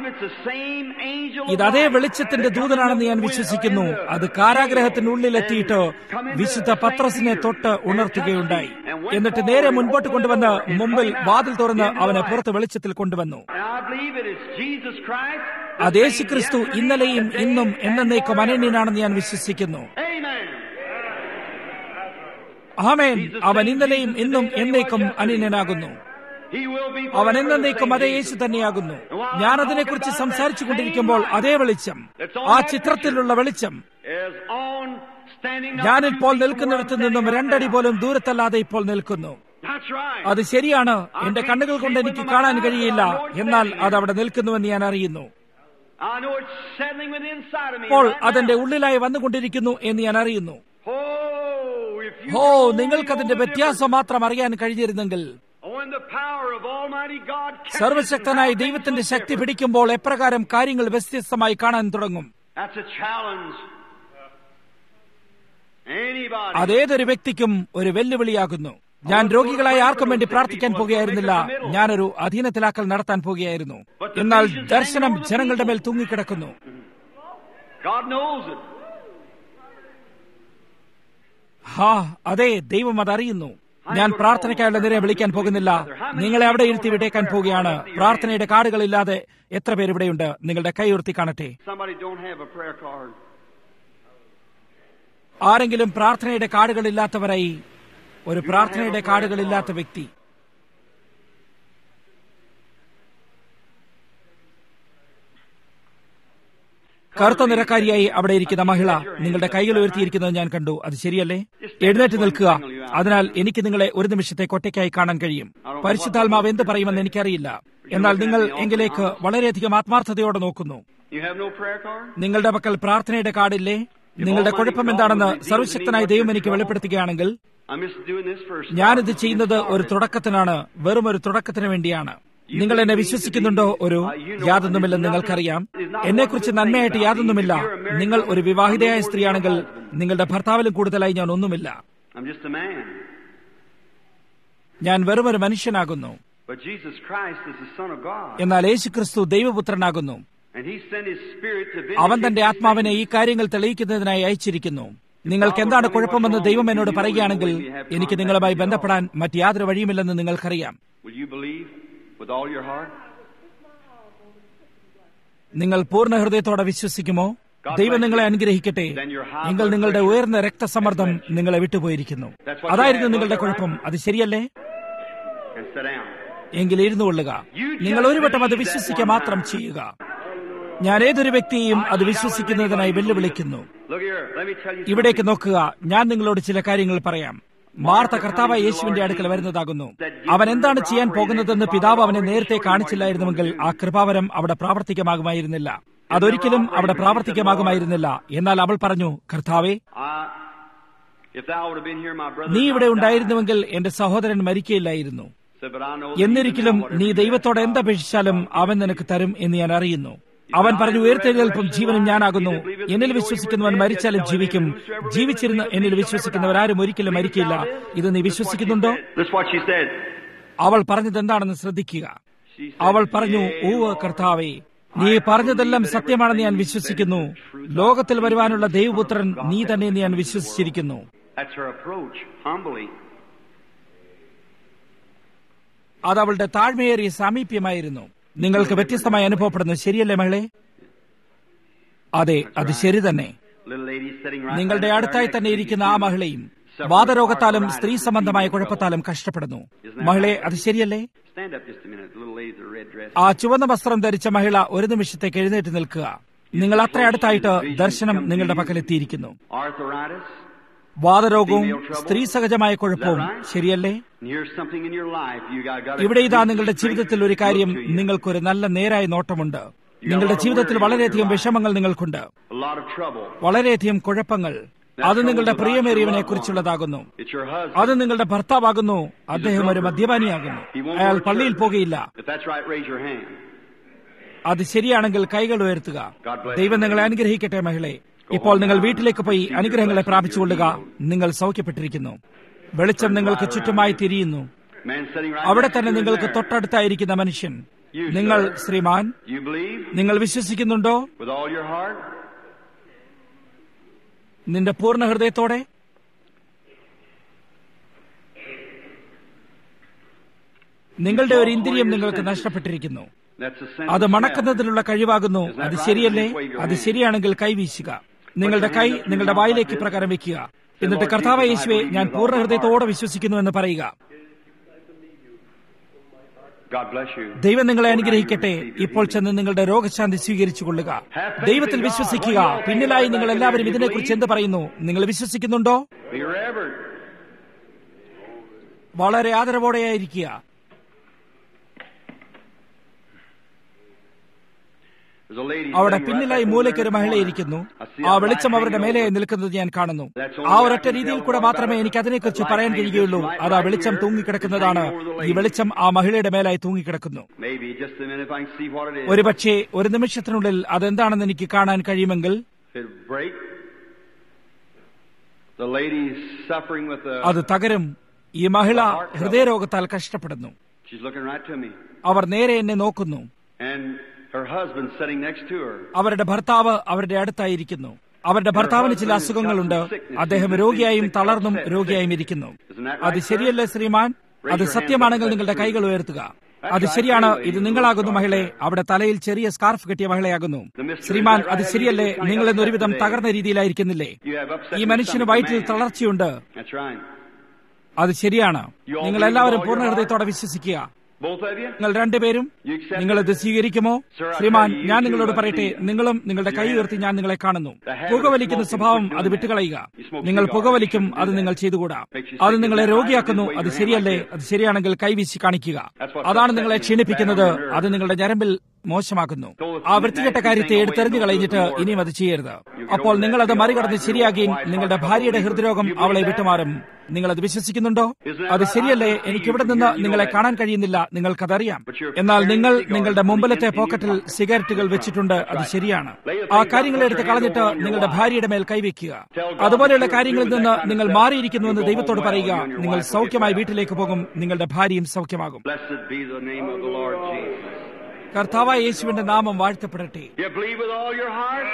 ഇത് അതേ വെളിച്ചത്തിന്റെ ദൂതനാണെന്ന് ഞാൻ വിശ്വസിക്കുന്നു അത് കാരാഗ്രഹത്തിനുള്ളിലെത്തിയിട്ട് വിശുദ്ധ പത്രസിനെ തൊട്ട് ഉണർത്തുകയുണ്ടായി എന്നിട്ട് നേരെ മുൻപോട്ട് കൊണ്ടുവന്ന് മുമ്പിൽ വാതിൽ തുറന്ന് അവനെ പുറത്ത് വെളിച്ചത്തിൽ കൊണ്ടുവന്നു അത് യേശു ക്രിസ്തു ഇന്നലെയും ഇന്നും എന്നേക്കും അനന്യനാണെന്ന് ഞാൻ വിശ്വസിക്കുന്നു ആമേൻ അവൻ ഇന്നലെയും ഇന്നും എന്നേക്കും അനന്യനാകുന്നു അവൻ എന്നേക്കും അതേ യേശു തന്നെയാകുന്നു ഞാൻ അതിനെക്കുറിച്ച് സംസാരിച്ചു കൊണ്ടിരിക്കുമ്പോൾ അതേ വെളിച്ചം ആ ചിത്രത്തിലുള്ള വെളിച്ചം ഞാനിപ്പോൾ നിൽക്കുന്നിടത്ത് നിന്നും രണ്ടടി പോലും ദൂരത്തല്ലാതെ ഇപ്പോൾ നിൽക്കുന്നു അത് ശരിയാണ് എന്റെ കണ്ണുകൾ കൊണ്ട് എനിക്ക് കാണാൻ കഴിയില്ല എന്നാൽ അത് അവിടെ നിൽക്കുന്നുവെന്ന് ഞാൻ അറിയുന്നു ഇപ്പോൾ അതെന്റെ ഉള്ളിലായി വന്നുകൊണ്ടിരിക്കുന്നു എന്ന് ഞാൻ അറിയുന്നു ഓ നിങ്ങൾക്കതിന്റെ വ്യത്യാസം മാത്രം അറിയാൻ കഴിഞ്ഞിരുന്നെങ്കിൽ സർവശക്തനായ ദൈവത്തിന്റെ ശക്തി പിടിക്കുമ്പോൾ എപ്രകാരം കാര്യങ്ങൾ വ്യത്യസ്തമായി കാണാൻ തുടങ്ങും അതേതൊരു വ്യക്തിക്കും ഒരു വെല്ലുവിളിയാകുന്നു ഞാൻ രോഗികളായി ആർക്കും വേണ്ടി പ്രാർത്ഥിക്കാൻ പോകുകയായിരുന്നില്ല ഞാനൊരു അധീനത്തിലാക്കൽ നടത്താൻ പോകുകയായിരുന്നു എന്നാൽ ദർശനം ജനങ്ങളുടെ മേൽ തൂങ്ങിക്കിടക്കുന്നു ഹാ അതെ ദൈവം അതറിയുന്നു ഞാൻ പ്രാർത്ഥനയ്ക്കായുള്ള നിരെ വിളിക്കാൻ പോകുന്നില്ല നിങ്ങളെ അവിടെ ഇരുത്തി വിട്ടേക്കാൻ പോവുകയാണ് പ്രാർത്ഥനയുടെ കാർഡുകളില്ലാതെ എത്ര പേര് ഇവിടെയുണ്ട് നിങ്ങളുടെ കൈ ഉയർത്തി കാണട്ടെ ആരെങ്കിലും പ്രാർത്ഥനയുടെ കാർഡുകളില്ലാത്തവരായി ഒരു പ്രാർത്ഥനയുടെ കാർഡുകളില്ലാത്ത വ്യക്തി കറുത്ത നിരക്കാരിയായി അവിടെ ഇരിക്കുന്ന മഹിള നിങ്ങളുടെ കൈകൾ ഉയർത്തിയിരിക്കുന്നത് ഞാൻ കണ്ടു അത് ശരിയല്ലേ എഴുന്നേറ്റ് നിൽക്കുക അതിനാൽ എനിക്ക് നിങ്ങളെ ഒരു നിമിഷത്തെ കൊട്ടയ്ക്കായി കാണാൻ കഴിയും പരിശുദ്ധാത്മാവ് എന്ത് പറയുമെന്ന് എനിക്കറിയില്ല എന്നാൽ നിങ്ങൾ എങ്കിലേക്ക് വളരെയധികം ആത്മാർത്ഥതയോടെ നോക്കുന്നു നിങ്ങളുടെ പക്കൽ പ്രാർത്ഥനയുടെ കാർഡില്ലേ നിങ്ങളുടെ കുഴപ്പം എന്താണെന്ന് സർവശക്തനായ ദൈവം എനിക്ക് വെളിപ്പെടുത്തുകയാണെങ്കിൽ ഞാനിത് ചെയ്യുന്നത് ഒരു തുടക്കത്തിനാണ് വെറും ഒരു തുടക്കത്തിന് വേണ്ടിയാണ് നിങ്ങൾ എന്നെ വിശ്വസിക്കുന്നുണ്ടോ ഒരു യാതൊന്നുമില്ലെന്ന് നിങ്ങൾക്കറിയാം എന്നെക്കുറിച്ച് നന്മയായിട്ട് യാതൊന്നുമില്ല നിങ്ങൾ ഒരു വിവാഹിതയായ സ്ത്രീയാണെങ്കിൽ നിങ്ങളുടെ ഭർത്താവിലും കൂടുതലായി ഞാൻ ഒന്നുമില്ല I'm just a man. ഞാൻ വെറുമൊരു മനുഷ്യനാകുന്നു But Jesus Christ is the Son of God. എന്നാൽ യേശുക്രിസ്തു ദൈവപുത്രനാകുന്നു And He sent His Spirit to അവൻ തന്റെ vindicate ആത്മാവിനെ ഈ കാര്യങ്ങൾ തെളിയിക്കുന്നതിനായി അയച്ചിരിക്കുന്നു നിങ്ങൾക്ക് എന്താണ് കുഴപ്പമെന്ന് ദൈവം എന്നോട് പറയുകയാണെങ്കിൽ എനിക്ക് നിങ്ങളുമായി ബന്ധപ്പെടാൻ മറ്റ് യാതൊരു വഴിയുമില്ലെന്ന് നിങ്ങൾക്കറിയാം Will you believe with all your heart? നിങ്ങൾ പൂർണ്ണ ഹൃദയത്തോടെ വിശ്വസിക്കുമോ ദൈവം നിങ്ങളെ അനുഗ്രഹിക്കട്ടെ എങ്കിൽ നിങ്ങളുടെ ഉയർന്ന രക്തസമ്മർദ്ദം നിങ്ങളെ വിട്ടുപോയിരിക്കുന്നു അതായിരുന്നു നിങ്ങളുടെ കുഴപ്പം അത് ശരിയല്ലേ And sit down. എങ്കിൽ ഇരുന്നു കൊള്ളുക നിങ്ങൾ ഒരു വട്ടം അത് വിശ്വസിക്കുക മാത്രം ചെയ്യുക ഞാൻ ഏതൊരു വ്യക്തിയെയും അത് വിശ്വസിക്കുന്നതിനായി വെല്ലുവിളിക്കുന്നു Look here. Let me tell you ഇവിടേക്ക് നോക്കുക ഞാൻ നിങ്ങളോട് ചില കാര്യങ്ങൾ പറയാം മാർത്ത കർത്താവായ യേശുവിന്റെ അടുക്കൽ വരുന്നതാകുന്നു അവൻ എന്താണ് ചെയ്യാൻ പോകുന്നതെന്ന് പിതാവ് അവനെ നേരത്തെ കാണിച്ചില്ലായിരുന്നുവെങ്കിൽ ആ കൃപാവരം അവിടെ പ്രാവർത്തികമാകുമായിരുന്നില്ല അതൊരിക്കലും അവിടെ പ്രാവർത്തികമാകുമായിരുന്നില്ല എന്നാൽ അവൾ പറഞ്ഞു കർത്താവെ I, if thou would have been here, my brother. നീ would ഇവിടെ not die." ഉണ്ടായിരുന്നുവെങ്കിൽ എന്റെ സഹോദരൻ മരിക്കയില്ലായിരുന്നു Said, but I know that എന്നിരിക്കലും even now, whatever നീ you ദൈവത്തോട് ask, എന്തപേക്ഷിച്ചാലും അവൻ നിനക്ക് തരും എന്ന് ഞാൻ അറിയുന്നു അവൻ പറഞ്ഞു ഉയർത്തെഴുന്നേൽപ്പും ജീവനും ഞാനാകുന്നു എന്നിൽ വിശ്വസിക്കുന്നവൻ മരിച്ചാലും ജീവിക്കും ജീവിച്ചിരുന്ന് എന്നിൽ വിശ്വസിക്കുന്നവരാരും ഒരിക്കലും മരിക്കില്ല ഇത് നീ വിശ്വസിക്കുന്നുണ്ടോ This is what she said. അവൾ പറഞ്ഞത് എന്താണെന്ന് ശ്രദ്ധിക്കുക She said, അവൾ പറഞ്ഞു "Yea, ഊവ് കർത്താവേ നീ പറഞ്ഞതെല്ലാം സത്യമാണെന്ന് ഞാൻ വിശ്വസിക്കുന്നു ലോകത്തിൽ വരുവാനുള്ള ദൈവപുത്രൻ നീ തന്നെ എന്ന് ഞാൻ വിശ്വസിച്ചിരിക്കുന്നു That's her approach, humbly. അത് അവളുടെ താഴ്മയേറിയ സാമീപ്യമായിരുന്നു നിങ്ങൾക്ക് വ്യത്യസ്തമായി അനുഭവപ്പെടുന്നു ശരിയല്ലേ മകളെ അതെ അത് ശരി തന്നെ Little lady sitting right നിങ്ങളുടെ there അടുത്തായി next തന്നെ to you, ഇരിക്കുന്ന ആ too. മഹിളയും വാതരോഗത്താലും സ്ത്രീ സംബന്ധമായ കുഴപ്പത്താലും കഷ്ടപ്പെടുന്നു മഹിളെ അത് ശരിയല്ലേ Stand up just a minute. The little lady with the red dress. ആ ചുവന്ന വസ്ത്രം ധരിച്ച മഹിള ഒരു നിമിഷത്തേക്ക് എഴുന്നേറ്റ് നിൽക്കുക നിങ്ങൾ അത്ര അടുത്തായിട്ട് ദർശനം നിങ്ങളുടെ പക്കലെത്തിയിരിക്കുന്നു Arthritis. വാതരോഗവും സ്ത്രീ സഹജമായ കുഴപ്പവും ശരിയല്ലേ And here's something in your life. You got, got ഇവിടെ ഇതാ നിങ്ങളുടെ ജീവിതത്തിൽ ഒരു കാര്യം നിങ്ങൾക്കൊരു നല്ല നേരായ നോട്ടമുണ്ട് നിങ്ങളുടെ ജീവിതത്തിൽ വളരെയധികം വിഷമങ്ങൾ നിങ്ങൾക്കുണ്ട് A lot of trouble. വളരെയധികം കുഴപ്പങ്ങൾ അത് നിങ്ങളുടെ പ്രിയമേറിയവനെ കുറിച്ചുള്ളതാകുന്നു It's your husband. അത് നിങ്ങളുടെ ഭർത്താവാകുന്നു അദ്ദേഹം ഒരു മദ്യപാനിയാകുന്നു He won't അയാൾ go to പള്ളിയിൽ church. പോകുകയില്ല If that's right, raise your hand. അത് ശരിയാണെങ്കിൽ കൈകൾ ഉയർത്തുക ദൈവം നിങ്ങളെ അനുഗ്രഹിക്കട്ടെ മഹിളെ ഇപ്പോൾ നിങ്ങൾ വീട്ടിലേക്ക് പോയി അനുഗ്രഹങ്ങളെ പ്രാപിച്ചുകൊള്ളുക നിങ്ങൾ സൗഖ്യപ്പെട്ടിരിക്കുന്നു വെളിച്ചം നിങ്ങൾക്ക് ചുറ്റുമായി തിരിയുന്നു Man sitting right അവിടെ next തന്നെ to you നിങ്ങൾക്ക് there. തൊട്ടടുത്തായിരിക്കുന്ന മനുഷ്യൻ നിങ്ങൾ ശ്രീമാൻ You believe നിങ്ങൾ വിശ്വസിക്കുന്നുണ്ടോ with all your heart? നിന്റെ പൂർണ്ണ ഹൃദയത്തോടെ നിങ്ങളുടെ ഒരു ഇന്ദ്രിയം നിങ്ങൾക്ക് നഷ്ടപ്പെട്ടിരിക്കുന്നു That's the sense അത് of smell. മണക്കുന്നതിനുള്ള കഴിവാകുന്നു അത് ശരിയല്ലേ അത് ശരിയാണെങ്കിൽ കൈവീശുക നിങ്ങളുടെ കൈ നിങ്ങളുടെ വായിലേക്ക് പ്രകാരം വെക്കുക എന്നിട്ട് കർത്താവ് യേശുവെ ഞാൻ പൂർണ്ണ ഹൃദയത്തോടെ വിശ്വസിക്കുന്നു എന്ന് പറയുക God bless you. ദൈവം നിങ്ങളെ അനുഗ്രഹിക്കട്ടെ ഇപ്പോൾ ചെന്ന് നിങ്ങളുടെ രോഗശാന്തി സ്വീകരിച്ചു കൊള്ളുക ദൈവത്തിൽ വിശ്വസിക്കുക പിന്നിലായി നിങ്ങൾ എല്ലാവരും ഇതിനെക്കുറിച്ച് എന്ത് പറയുന്നു നിങ്ങൾ വിശ്വസിക്കുന്നുണ്ടോ Be reverent. വളരെ ആദരവോടെയായിരിക്കുക There's a lady അവിടെ sitting right പിന്നിലായി back over മൂലയ്ക്ക് there ഒരു in the മഹിള corner. ഇരിക്കുന്നു I see ആ a വെളിച്ചം light അവരുടെ hanging മേലെ over. നിൽക്കുന്നത് ഞാൻ കാണുന്നു That's ആ only ഒരൊറ്റ I can രീതിയിൽ tell കൂടെ more മാത്രമേ about it. എനിക്ക് അതിനെക്കുറിച്ച് The പറയാൻ light hanging കഴിയുകയുള്ളൂ just right അത് ആ right വെളിച്ചം here. തൂങ്ങിക്കിടക്കുന്നതാണ് It's hanging over the ഈ lady. വെളിച്ചം ആ മഹിളയുടെ മേലായി തൂങ്ങിക്കിടക്കുന്നു Maybe just a minute if I can see what it is. ഒരുപക്ഷെ ഒരു നിമിഷത്തിനുള്ളിൽ അതെന്താണെന്ന് എനിക്ക് കാണാൻ കഴിയുമെങ്കിൽ If it break. The lady's suffering with a. അത് തകരും ഈ മഹിള ഹൃദയരോഗത്താൽ കഷ്ടപ്പെടുന്നു She's looking right to me. അവർ നേരെ എന്നെ നോക്കുന്നു And her husband's sitting next to her. അവരുടെ ഭർത്താവ് അവരുടെ അടുത്തായിരിക്കുന്നു അവരുടെ ഭർത്താവിന് ചില അസുഖങ്ങളുണ്ട് അദ്ദേഹം രോഗിയായും തളർന്നും രോഗിയായും ഇരിക്കുന്നു അത് ശരിയല്ലേ ശ്രീമാൻ അത് സത്യമാണെങ്കിൽ നിങ്ങളുടെ കൈകൾ ഉയർത്തുക അത് ശരിയാണ് ഇത് നിങ്ങളാകുന്നു മഹിളെ അവിടെ തലയിൽ ചെറിയ സ്കാർഫ് കെട്ടിയ മഹിളയാകുന്നു ശ്രീമാൻ അത് ശരിയല്ലേ നിങ്ങൾ ഇന്ന് ഒരുവിധം തകർന്ന രീതിയിലായിരിക്കുന്നില്ലേ You have upset ഈ your മനുഷ്യന് stomach, വയറ്റിൽ man. തളർച്ചയുണ്ട് That's right. അത് ശരിയാണ് നിങ്ങൾ എല്ലാവരും പൂർണ്ണ ഹൃദയത്തോടെ വിശ്വസിക്കുക Both of you? നിങ്ങൾ രണ്ടുപേരും നിങ്ങൾ ഇത് സ്വീകരിക്കുമോ ശ്രീമാൻ ഞാൻ നിങ്ങളോട് പറയട്ടെ നിങ്ങളും നിങ്ങളുടെ കൈ ഉയർത്തി ഞാൻ നിങ്ങളെ കാണുന്നു പുകവലിക്കുന്ന സ്വഭാവം അത് വിട്ടുകളയുക നിങ്ങൾ പുകവലിക്കും അത് നിങ്ങൾ ചെയ്തുകൂടാ അത് നിങ്ങളെ രോഗിയാക്കുന്നു അത് ശരിയല്ലേ അത് ശരിയാണെങ്കിൽ കൈവീശി കാണിക്കുക അതാണ് നിങ്ങളെ ക്ഷീണിപ്പിക്കുന്നത് അത് നിങ്ങളുടെ ഞരമ്പിൽ മോശമാകുന്നു ആ വൃത്തികെട്ട കാര്യത്തെ എടുത്തെറിഞ്ഞു കളഞ്ഞിട്ട് ഇനിയും അത് ചെയ്യരുത് അപ്പോൾ നിങ്ങൾ അത് മറികടന്ന് ശരിയാകുകയും നിങ്ങളുടെ ഭാര്യയുടെ ഹൃദ്രോഗം അവളെ വിട്ടുമാറും നിങ്ങൾ അത് വിശ്വസിക്കുന്നുണ്ടോ അത് ശരിയല്ലേ എനിക്കിവിടെ നിന്ന് നിങ്ങളെ കാണാൻ കഴിയുന്നില്ല നിങ്ങൾക്കതറിയാം എന്നാൽ നിങ്ങൾ നിങ്ങളുടെ മുമ്പിലത്തെ പോക്കറ്റിൽ സിഗരറ്റുകൾ വെച്ചിട്ടുണ്ട് അത് ശരിയാണ് ആ കാര്യങ്ങൾ എടുത്ത് കളഞ്ഞിട്ട് നിങ്ങളുടെ ഭാര്യയുടെ മേൽ കൈവയ്ക്കുക അതുപോലെയുള്ള കാര്യങ്ങളിൽ നിന്ന് നിങ്ങൾ മാറിയിരിക്കുന്നുവെന്ന് ദൈവത്തോട് പറയുക നിങ്ങൾ സൗഖ്യമായി വീട്ടിലേക്ക് പോകും നിങ്ങളുടെ ഭാര്യയും സൗഖ്യമാകും Blessed be the name of the Lord Jesus. കർത്താവായ യേശുവിന്റെ നാമം വാഴ്ത്തപ്പെടട്ടെ You believe with all your heart?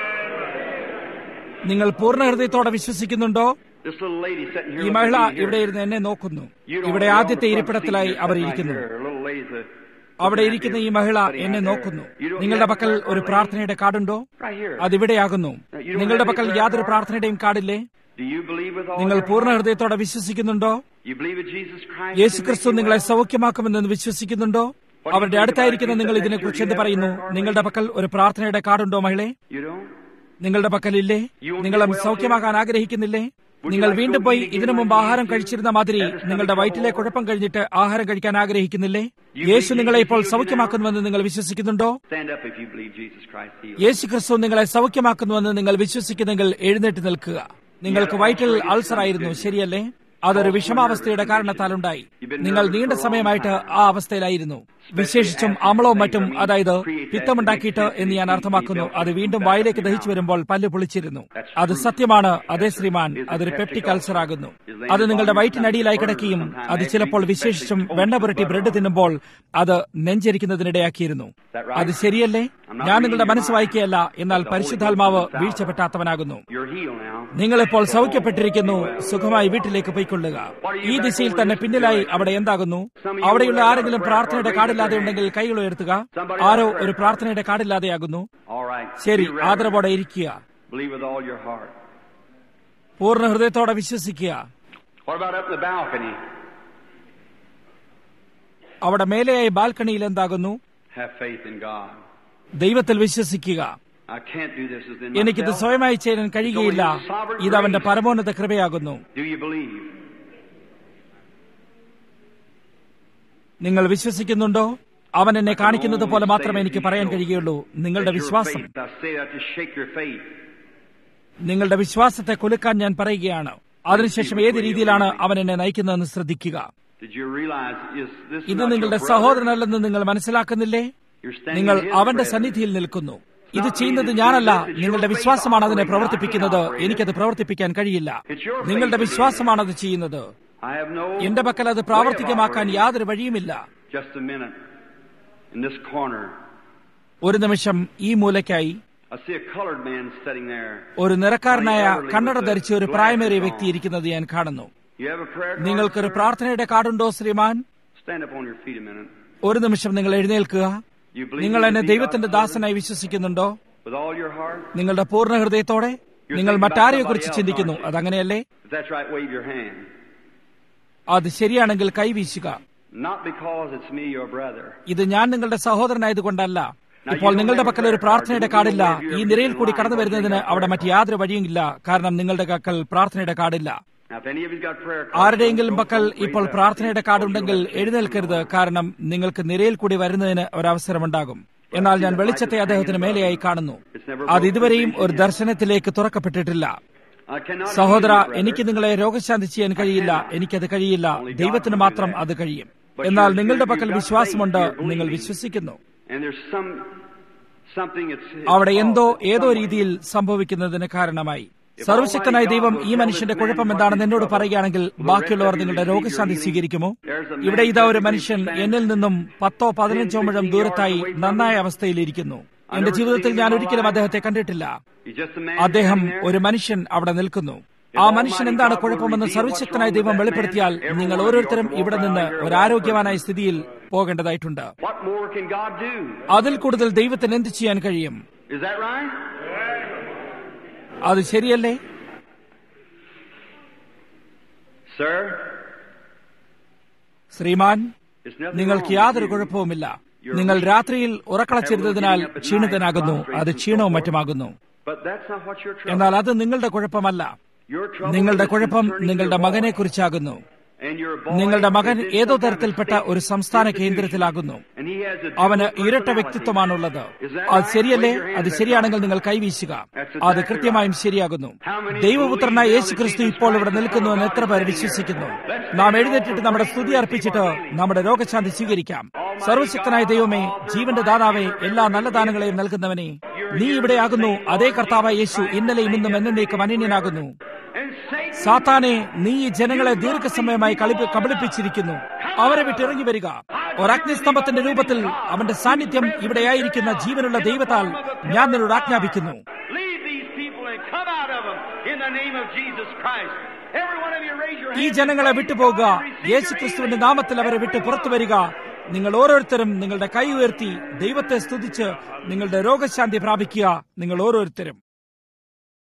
നിങ്ങൾ പൂർണ്ണ ഹൃദയത്തോടെ വിശ്വസിക്കുന്നുണ്ടോ This little lady sitting here. ഈ looking Mahila at me here. ഇവിടെ ഇരുന്ന് എന്നെ നോക്കുന്നു You don't ഇവിടെ know ആദ്യത്തെ the front ഇരിപ്പിടത്തിലായി seat our sitting right ഇരിക്കുന്നു here. A little lady's a- അവിടെ ഇരിക്കുന്ന ഈ മഹിള എന്നെ നോക്കുന്നു നിങ്ങളുടെ പക്കൽ ഒരു പ്രാർത്ഥനയുടെ കാർഡുണ്ടോ Right here. അതിവിടെയാകുന്നു നിങ്ങളുടെ പക്കൽ യാതൊരു പ്രാർത്ഥനയുടെയും കാർഡില്ലേ Do you believe with all നിങ്ങൾ your പൂർണ്ണ heart? ഹൃദയത്തോടെ വിശ്വസിക്കുന്നുണ്ടോ You believe in Jesus Christ? Yeshu can ക്രിസ്തു make you നിങ്ങളെ well? സൗഖ്യമാക്കുമെന്ന് വിശ്വസിക്കുന്നുണ്ടോ അവരുടെ അടുത്തായിരിക്കുന്ന നിങ്ങൾ ഇതിനെക്കുറിച്ച് എന്ത് പറയുന്നു നിങ്ങളുടെ പക്കൽ ഒരു പ്രാർത്ഥനയുടെ കാർഡുണ്ടോ മഹിളെ You don't? നിങ്ങളുടെ പക്കലില്ലേ നിങ്ങളും സൗഖ്യമാകാൻ ആഗ്രഹിക്കുന്നില്ലേ നിങ്ങൾ വീണ്ടും പോയി ഇതിനു മുമ്പ് ആഹാരം കഴിച്ചിരുന്ന മാതിരി നിങ്ങളുടെ വയറ്റിലെ കുഴപ്പം കഴിഞ്ഞിട്ട് ആഹാരം കഴിക്കാൻ ആഗ്രഹിക്കുന്നില്ലേ യേശു നിങ്ങളെ ഇപ്പോൾ സൗഖ്യമാക്കുന്നുവെന്ന് നിങ്ങൾ വിശ്വസിക്കുന്നുണ്ടോ Stand up if you believe Jesus Christ heals. യേശു ക്രിസ്തു നിങ്ങളെ സൗഖ്യമാക്കുന്നുവെന്ന് നിങ്ങൾ വിശ്വസിക്കുന്നെങ്കിൽ എഴുന്നേറ്റ് നിൽക്കുക നിങ്ങൾക്ക് വയറ്റിൽ അൾസർ ആയിരുന്നു ശരിയല്ലേ അതൊരു വിഷമാവസ്ഥയുടെ കാരണത്താലുണ്ടായി നിങ്ങൾ നീണ്ട സമയമായിട്ട് ആ അവസ്ഥയിലായിരുന്നു വിശേഷിച്ചും അമ്ലവും മറ്റും അതായത് പിത്തമുണ്ടാക്കിയിട്ട് എന്ന് ഞാൻ അർത്ഥമാക്കുന്നു അത് വീണ്ടും വായിലേക്ക് ദഹിച്ചു വരുമ്പോൾ പല്ല് പൊളിച്ചിരുന്നു അത് സത്യമാണ് അതേ ശ്രീമാൻ അതൊരു പെപ്റ്റിക് അൾസർ ആകുന്നു അത് നിങ്ങളുടെ വയറ്റിനടിയിലായി കിടക്കുകയും അത് ചിലപ്പോൾ വിശേഷിച്ചും വെണ്ണ പുരട്ടി ബ്രെഡ് തിന്നുമ്പോൾ അത് നെഞ്ചരിക്കുന്നതിനിടയാക്കിയിരുന്നു അത് ശരിയല്ലേ ഞാൻ നിങ്ങളുടെ മനസ്സ് വായിക്കുകയല്ല എന്നാൽ പരിശുദ്ധാത്മാവ് വീഴ്ചപ്പെട്ടാത്തവനാകുന്നു You're healed now. നിങ്ങളിപ്പോൾ സൗഖ്യപ്പെട്ടിരിക്കുന്നു സുഖമായി വീട്ടിലേക്ക് പോയിക്കൊള്ളുക ഈ ദിശയിൽ തന്നെ പിന്നിലായി അവിടെ എന്താകുന്നു അവിടെയുള്ള ആരെങ്കിലും പ്രാർത്ഥനയുടെ കാർഡില്ലാതെ ഉണ്ടെങ്കിൽ കൈകൾ ഉയർത്തുക ആരോ ഒരു പ്രാർത്ഥനയുടെ കാർഡില്ലാതെയാകുന്നു All right. ശരി Be reverent. ആദരവോടെ ഇരിക്കുക Believe with all your heart. പൂർണ്ണ ഹൃദയത്തോടെ വിശ്വസിക്കുക What about up in the balcony? അവിടെ മേലെയായി ബാൽക്കണിയിൽ എന്താകുന്നു Have faith in God. ദൈവത്തിൽ വിശ്വസിക്കുക I can't do this within എനിക്കിത് myself. സ്വയമായി ചെയ്യാൻ കഴിയുകയില്ല ഇത് അവന്റെ പരമോന്നത കൃപയാകുന്നു Do you believe? നിങ്ങൾ വിശ്വസിക്കുന്നുണ്ടോ അവൻ എന്നെ കാണിക്കുന്നത് പോലെ മാത്രമേ എനിക്ക് പറയാൻ കഴിയുകയുള്ളൂ നിങ്ങളുടെ That's your വിശ്വാസം faith. I say that to shake your faith. നിങ്ങളുടെ വിശ്വാസത്തെ കുലുക്കാൻ ഞാൻ പറയുകയാണ് അതിനുശേഷം ഏത് രീതിയിലാണ് അവൻ എന്നെ നയിക്കുന്നതെന്ന് ശ്രദ്ധിക്കുക Did you realize is this is ഇത് not നിങ്ങളുടെ your brother? സഹോദരനല്ലെന്ന് നിങ്ങൾ മനസ്സിലാക്കുന്നില്ലേ You're standing നിങ്ങൾ in his അവന്റെ presence. സന്നിധിയിൽ നിൽക്കുന്നു ഇത് ചെയ്യുന്നത് ഞാനല്ല നിങ്ങളുടെ വിശ്വാസമാണ് അതിനെ പ്രവർത്തിപ്പിക്കുന്നത് എനിക്കത് പ്രവർത്തിപ്പിക്കാൻ കഴിയില്ല നിങ്ങളുടെ വിശ്വാസമാണ് അത് ചെയ്യുന്നത് I have no എന്റെ പക്കൽ അത് പ്രാവർത്തികമാക്കാൻ യാതൊരു വഴിയുമില്ല just a minute in this corner. ഒരു നിമിഷം ഈ മൂലയ്ക്കായി I see a colored man sitting there. ഒരു നിറക്കാരനായ കണ്ണട ധരിച്ച ഒരു പ്രായമേറിയ വ്യക്തി ഇരിക്കുന്നത് ഞാൻ കാണുന്നു You have a prayer card, നിങ്ങൾക്കൊരു sir? പ്രാർത്ഥനയുടെ കാർഡുണ്ടോ ശ്രീമാൻ Stand up on your feet a minute. ഒരു നിമിഷം നിങ്ങൾ എഴുന്നേൽക്കുക You believe നിങ്ങൾ me to എന്നെ be ദൈവത്തിന്റെ God's servant ദാസനായി വിശ്വസിക്കുന്നുണ്ടോ with all your heart? നിങ്ങളുടെ പൂർണ്ണ ഹൃദയത്തോടെ നിങ്ങൾ മറ്റാരെയെ കുറിച്ച് ചിന്തിക്കുന്നു അതങ്ങനെയല്ലേ If that's right, wave your hand. അത് ശരിയാണെങ്കിൽ കൈവീശുക Not because it's me, your brother. ഇത് ഞാൻ നിങ്ങളുടെ സഹോദരനായതുകൊണ്ടല്ല ഇപ്പോൾ നിങ്ങളുടെ പക്കൽ ഒരു പ്രാർത്ഥനയുടെ കാർഡില്ല ഈ നിരയിൽ കൂടി കടന്നു വരുന്നതിന് അവിടെ മറ്റ് യാതൊരു വഴിയുമില്ല കാരണം നിങ്ങളുടെ പക്കൽ പ്രാർത്ഥനയുടെ കാർഡില്ല Now, if any of you's got prayer cards, ആരുടെയെങ്കിലും don't- പക്കൽ don't raise ഇപ്പോൾ up. പ്രാർത്ഥനയുടെ കാർഡ് ഉണ്ടെങ്കിൽ Don't you have to- എഴുന്നേൽക്കരുത് കാരണം നിങ്ങൾക്ക് നിരയിൽ കൂടി വരുന്നതിന് ഒരവസരമുണ്ടാകും എന്നാൽ ഞാൻ വെളിച്ചത്തെ അദ്ദേഹത്തിന് മേലെയായി കാണുന്നു അത് ഇതുവരെയും ഒരു ദർശനത്തിലേക്ക് തുറക്കപ്പെട്ടിട്ടില്ല I cannot സഹോദര heal you, brother. എനിക്ക് നിങ്ങളെ രോഗശാന്തി ചെയ്യാൻ കഴിയില്ല എനിക്കത് കഴിയില്ല ദൈവത്തിന് മാത്രം അത് കഴിയും എന്നാൽ നിങ്ങളുടെ പക്കൽ വിശ്വാസമുണ്ട് നിങ്ങൾ വിശ്വസിക്കുന്നു And there's some something it's അവിടെ എന്തോ ഏതോ രീതിയിൽ സംഭവിക്കുന്നതിന് കാരണമായി സർവശക്തനായ ദൈവം ഈ മനുഷ്യന്റെ കുഴപ്പം എന്താണെന്ന് എന്നോട് പറയുകയാണെങ്കിൽ ബാക്കിയുള്ളവർ നിങ്ങളുടെ രോഗശാന്തി സ്വീകരിക്കുമോ ഇവിടെ ഇതാ ഒരു മനുഷ്യൻ എന്നിൽ നിന്നും പത്തോ പതിനഞ്ചോ മുഴം ദൂരത്തായി നന്നായ അവസ്ഥയിലിരിക്കുന്നു എന്റെ ജീവിതത്തിൽ ഞാൻ ഒരിക്കലും അദ്ദേഹത്തെ കണ്ടിട്ടില്ല He's just a man അദ്ദേഹം sitting there. ഒരു മനുഷ്യൻ അവിടെ നിൽക്കുന്നു ആ മനുഷ്യൻ എന്താണ് കുഴപ്പമെന്ന് സർവശക്തനായ ദൈവം വെളിപ്പെടുത്തിയാൽ നിങ്ങൾ ഓരോരുത്തരും ഇവിടെ നിന്ന് ഒരു ആരോഗ്യവാനായ സ്ഥിതിയിൽ പോകേണ്ടതായിട്ടുണ്ട് What more can God do? അതിൽ കൂടുതൽ ദൈവത്തിന് എന്ത് ചെയ്യാൻ കഴിയും Is that right? അത് ശരിയല്ലേ Sir, ശ്രീമാൻ it's nothing നിങ്ങൾക്ക് wrong യാതൊരു with you. കുഴപ്പവുമില്ല നിങ്ങൾ രാത്രിയിൽ ഉറക്കളച്ചിരുന്നതിനാൽ ക്ഷീണിതനാകുന്നു അത് ക്ഷീണവും മറ്റുമാകുന്നു But that's not what your trouble എന്നാൽ അത് നിങ്ങളുടെ കുഴപ്പമല്ല Your trouble നിങ്ങളുടെ is കുഴപ്പം concerning നിങ്ങളുടെ your മകനെ boy. കുറിച്ചാകുന്നു and your boy നിങ്ങളുടെ മകൻ is in ഏതോ some kind of തരത്തിൽപ്പെട്ട state ഒരു സംസ്ഥാന institution, കേന്ദ്രത്തിലാകുന്നു and he has a അവന് dual ഇരട്ട personality. വ്യക്തിത്വമാണുള്ളത് Is that അത് right? ശരിയല്ലേ Wave your hands അത് if ശരിയാണെങ്കിൽ that's നിങ്ങൾ കൈവീശുക That's അത് exactly കൃത്യമായും right. ശരിയാകുന്നു How many ദൈവപുത്രനായ believe യേശു ക്രിസ്തു now that ഇപ്പോൾ Jesus ഇവിടെ Christ നിൽക്കുന്നുവെന്ന് is എത്ര the പേർ Son of God വിശ്വസിക്കുന്നു Let's നാം stand എഴുന്നേറ്റിട്ട് all നമ്മുടെ for സ്തുതി praise അർപ്പിച്ചിട്ട് and receive our നമ്മുടെ രോഗശാന്തി സ്വീകരിക്കാം സർവശക്തനായ ദൈവമേ ജീവന്റെ ദാതാവേ എല്ലാ നല്ല ദാനങ്ങളെയും നൽകുന്നവനെ നീ ഇവിടെയാകുന്നു അതേ കർത്താവായ യേശു ഇന്നലെയും ഇന്നും എന്നേക്കും അനന്യനാകുന്നു And Satan സാത്താനെ നീ ഈ ജനങ്ങളെ ദീർഘസമയമായി കളിപ്പി കബളിപ്പിച്ചിരിക്കുന്നു അവരെ വിട്ടിറങ്ങി വരിക ഒരഗ്നിസ്തംഭത്തിന്റെ രൂപത്തിൽ അവന്റെ സാന്നിധ്യം ഇവിടെയായിരിക്കുന്ന ജീവനുള്ള ദൈവത്താൽ ഞാൻ നിന്നോട് ആജ്ഞാപിക്കുന്നു Leave these people and come out of them in the name of Jesus Christ. Every one of you raise your ഈ hands ജനങ്ങളെ and വിട്ടുപോകുക praise God and receive Yeshu your ക്രിസ്തുവിന്റെ healing. നാമത്തിൽ അവരെ വിട്ട് പുറത്തു വരിക നിങ്ങൾ ഓരോരുത്തരും നിങ്ങളുടെ കൈ ഉയർത്തി ദൈവത്തെ സ്തുതിച്ച് നിങ്ങളുടെ രോഗശാന്തി പ്രാപിക്കുക നിങ്ങൾ ഓരോരുത്തരും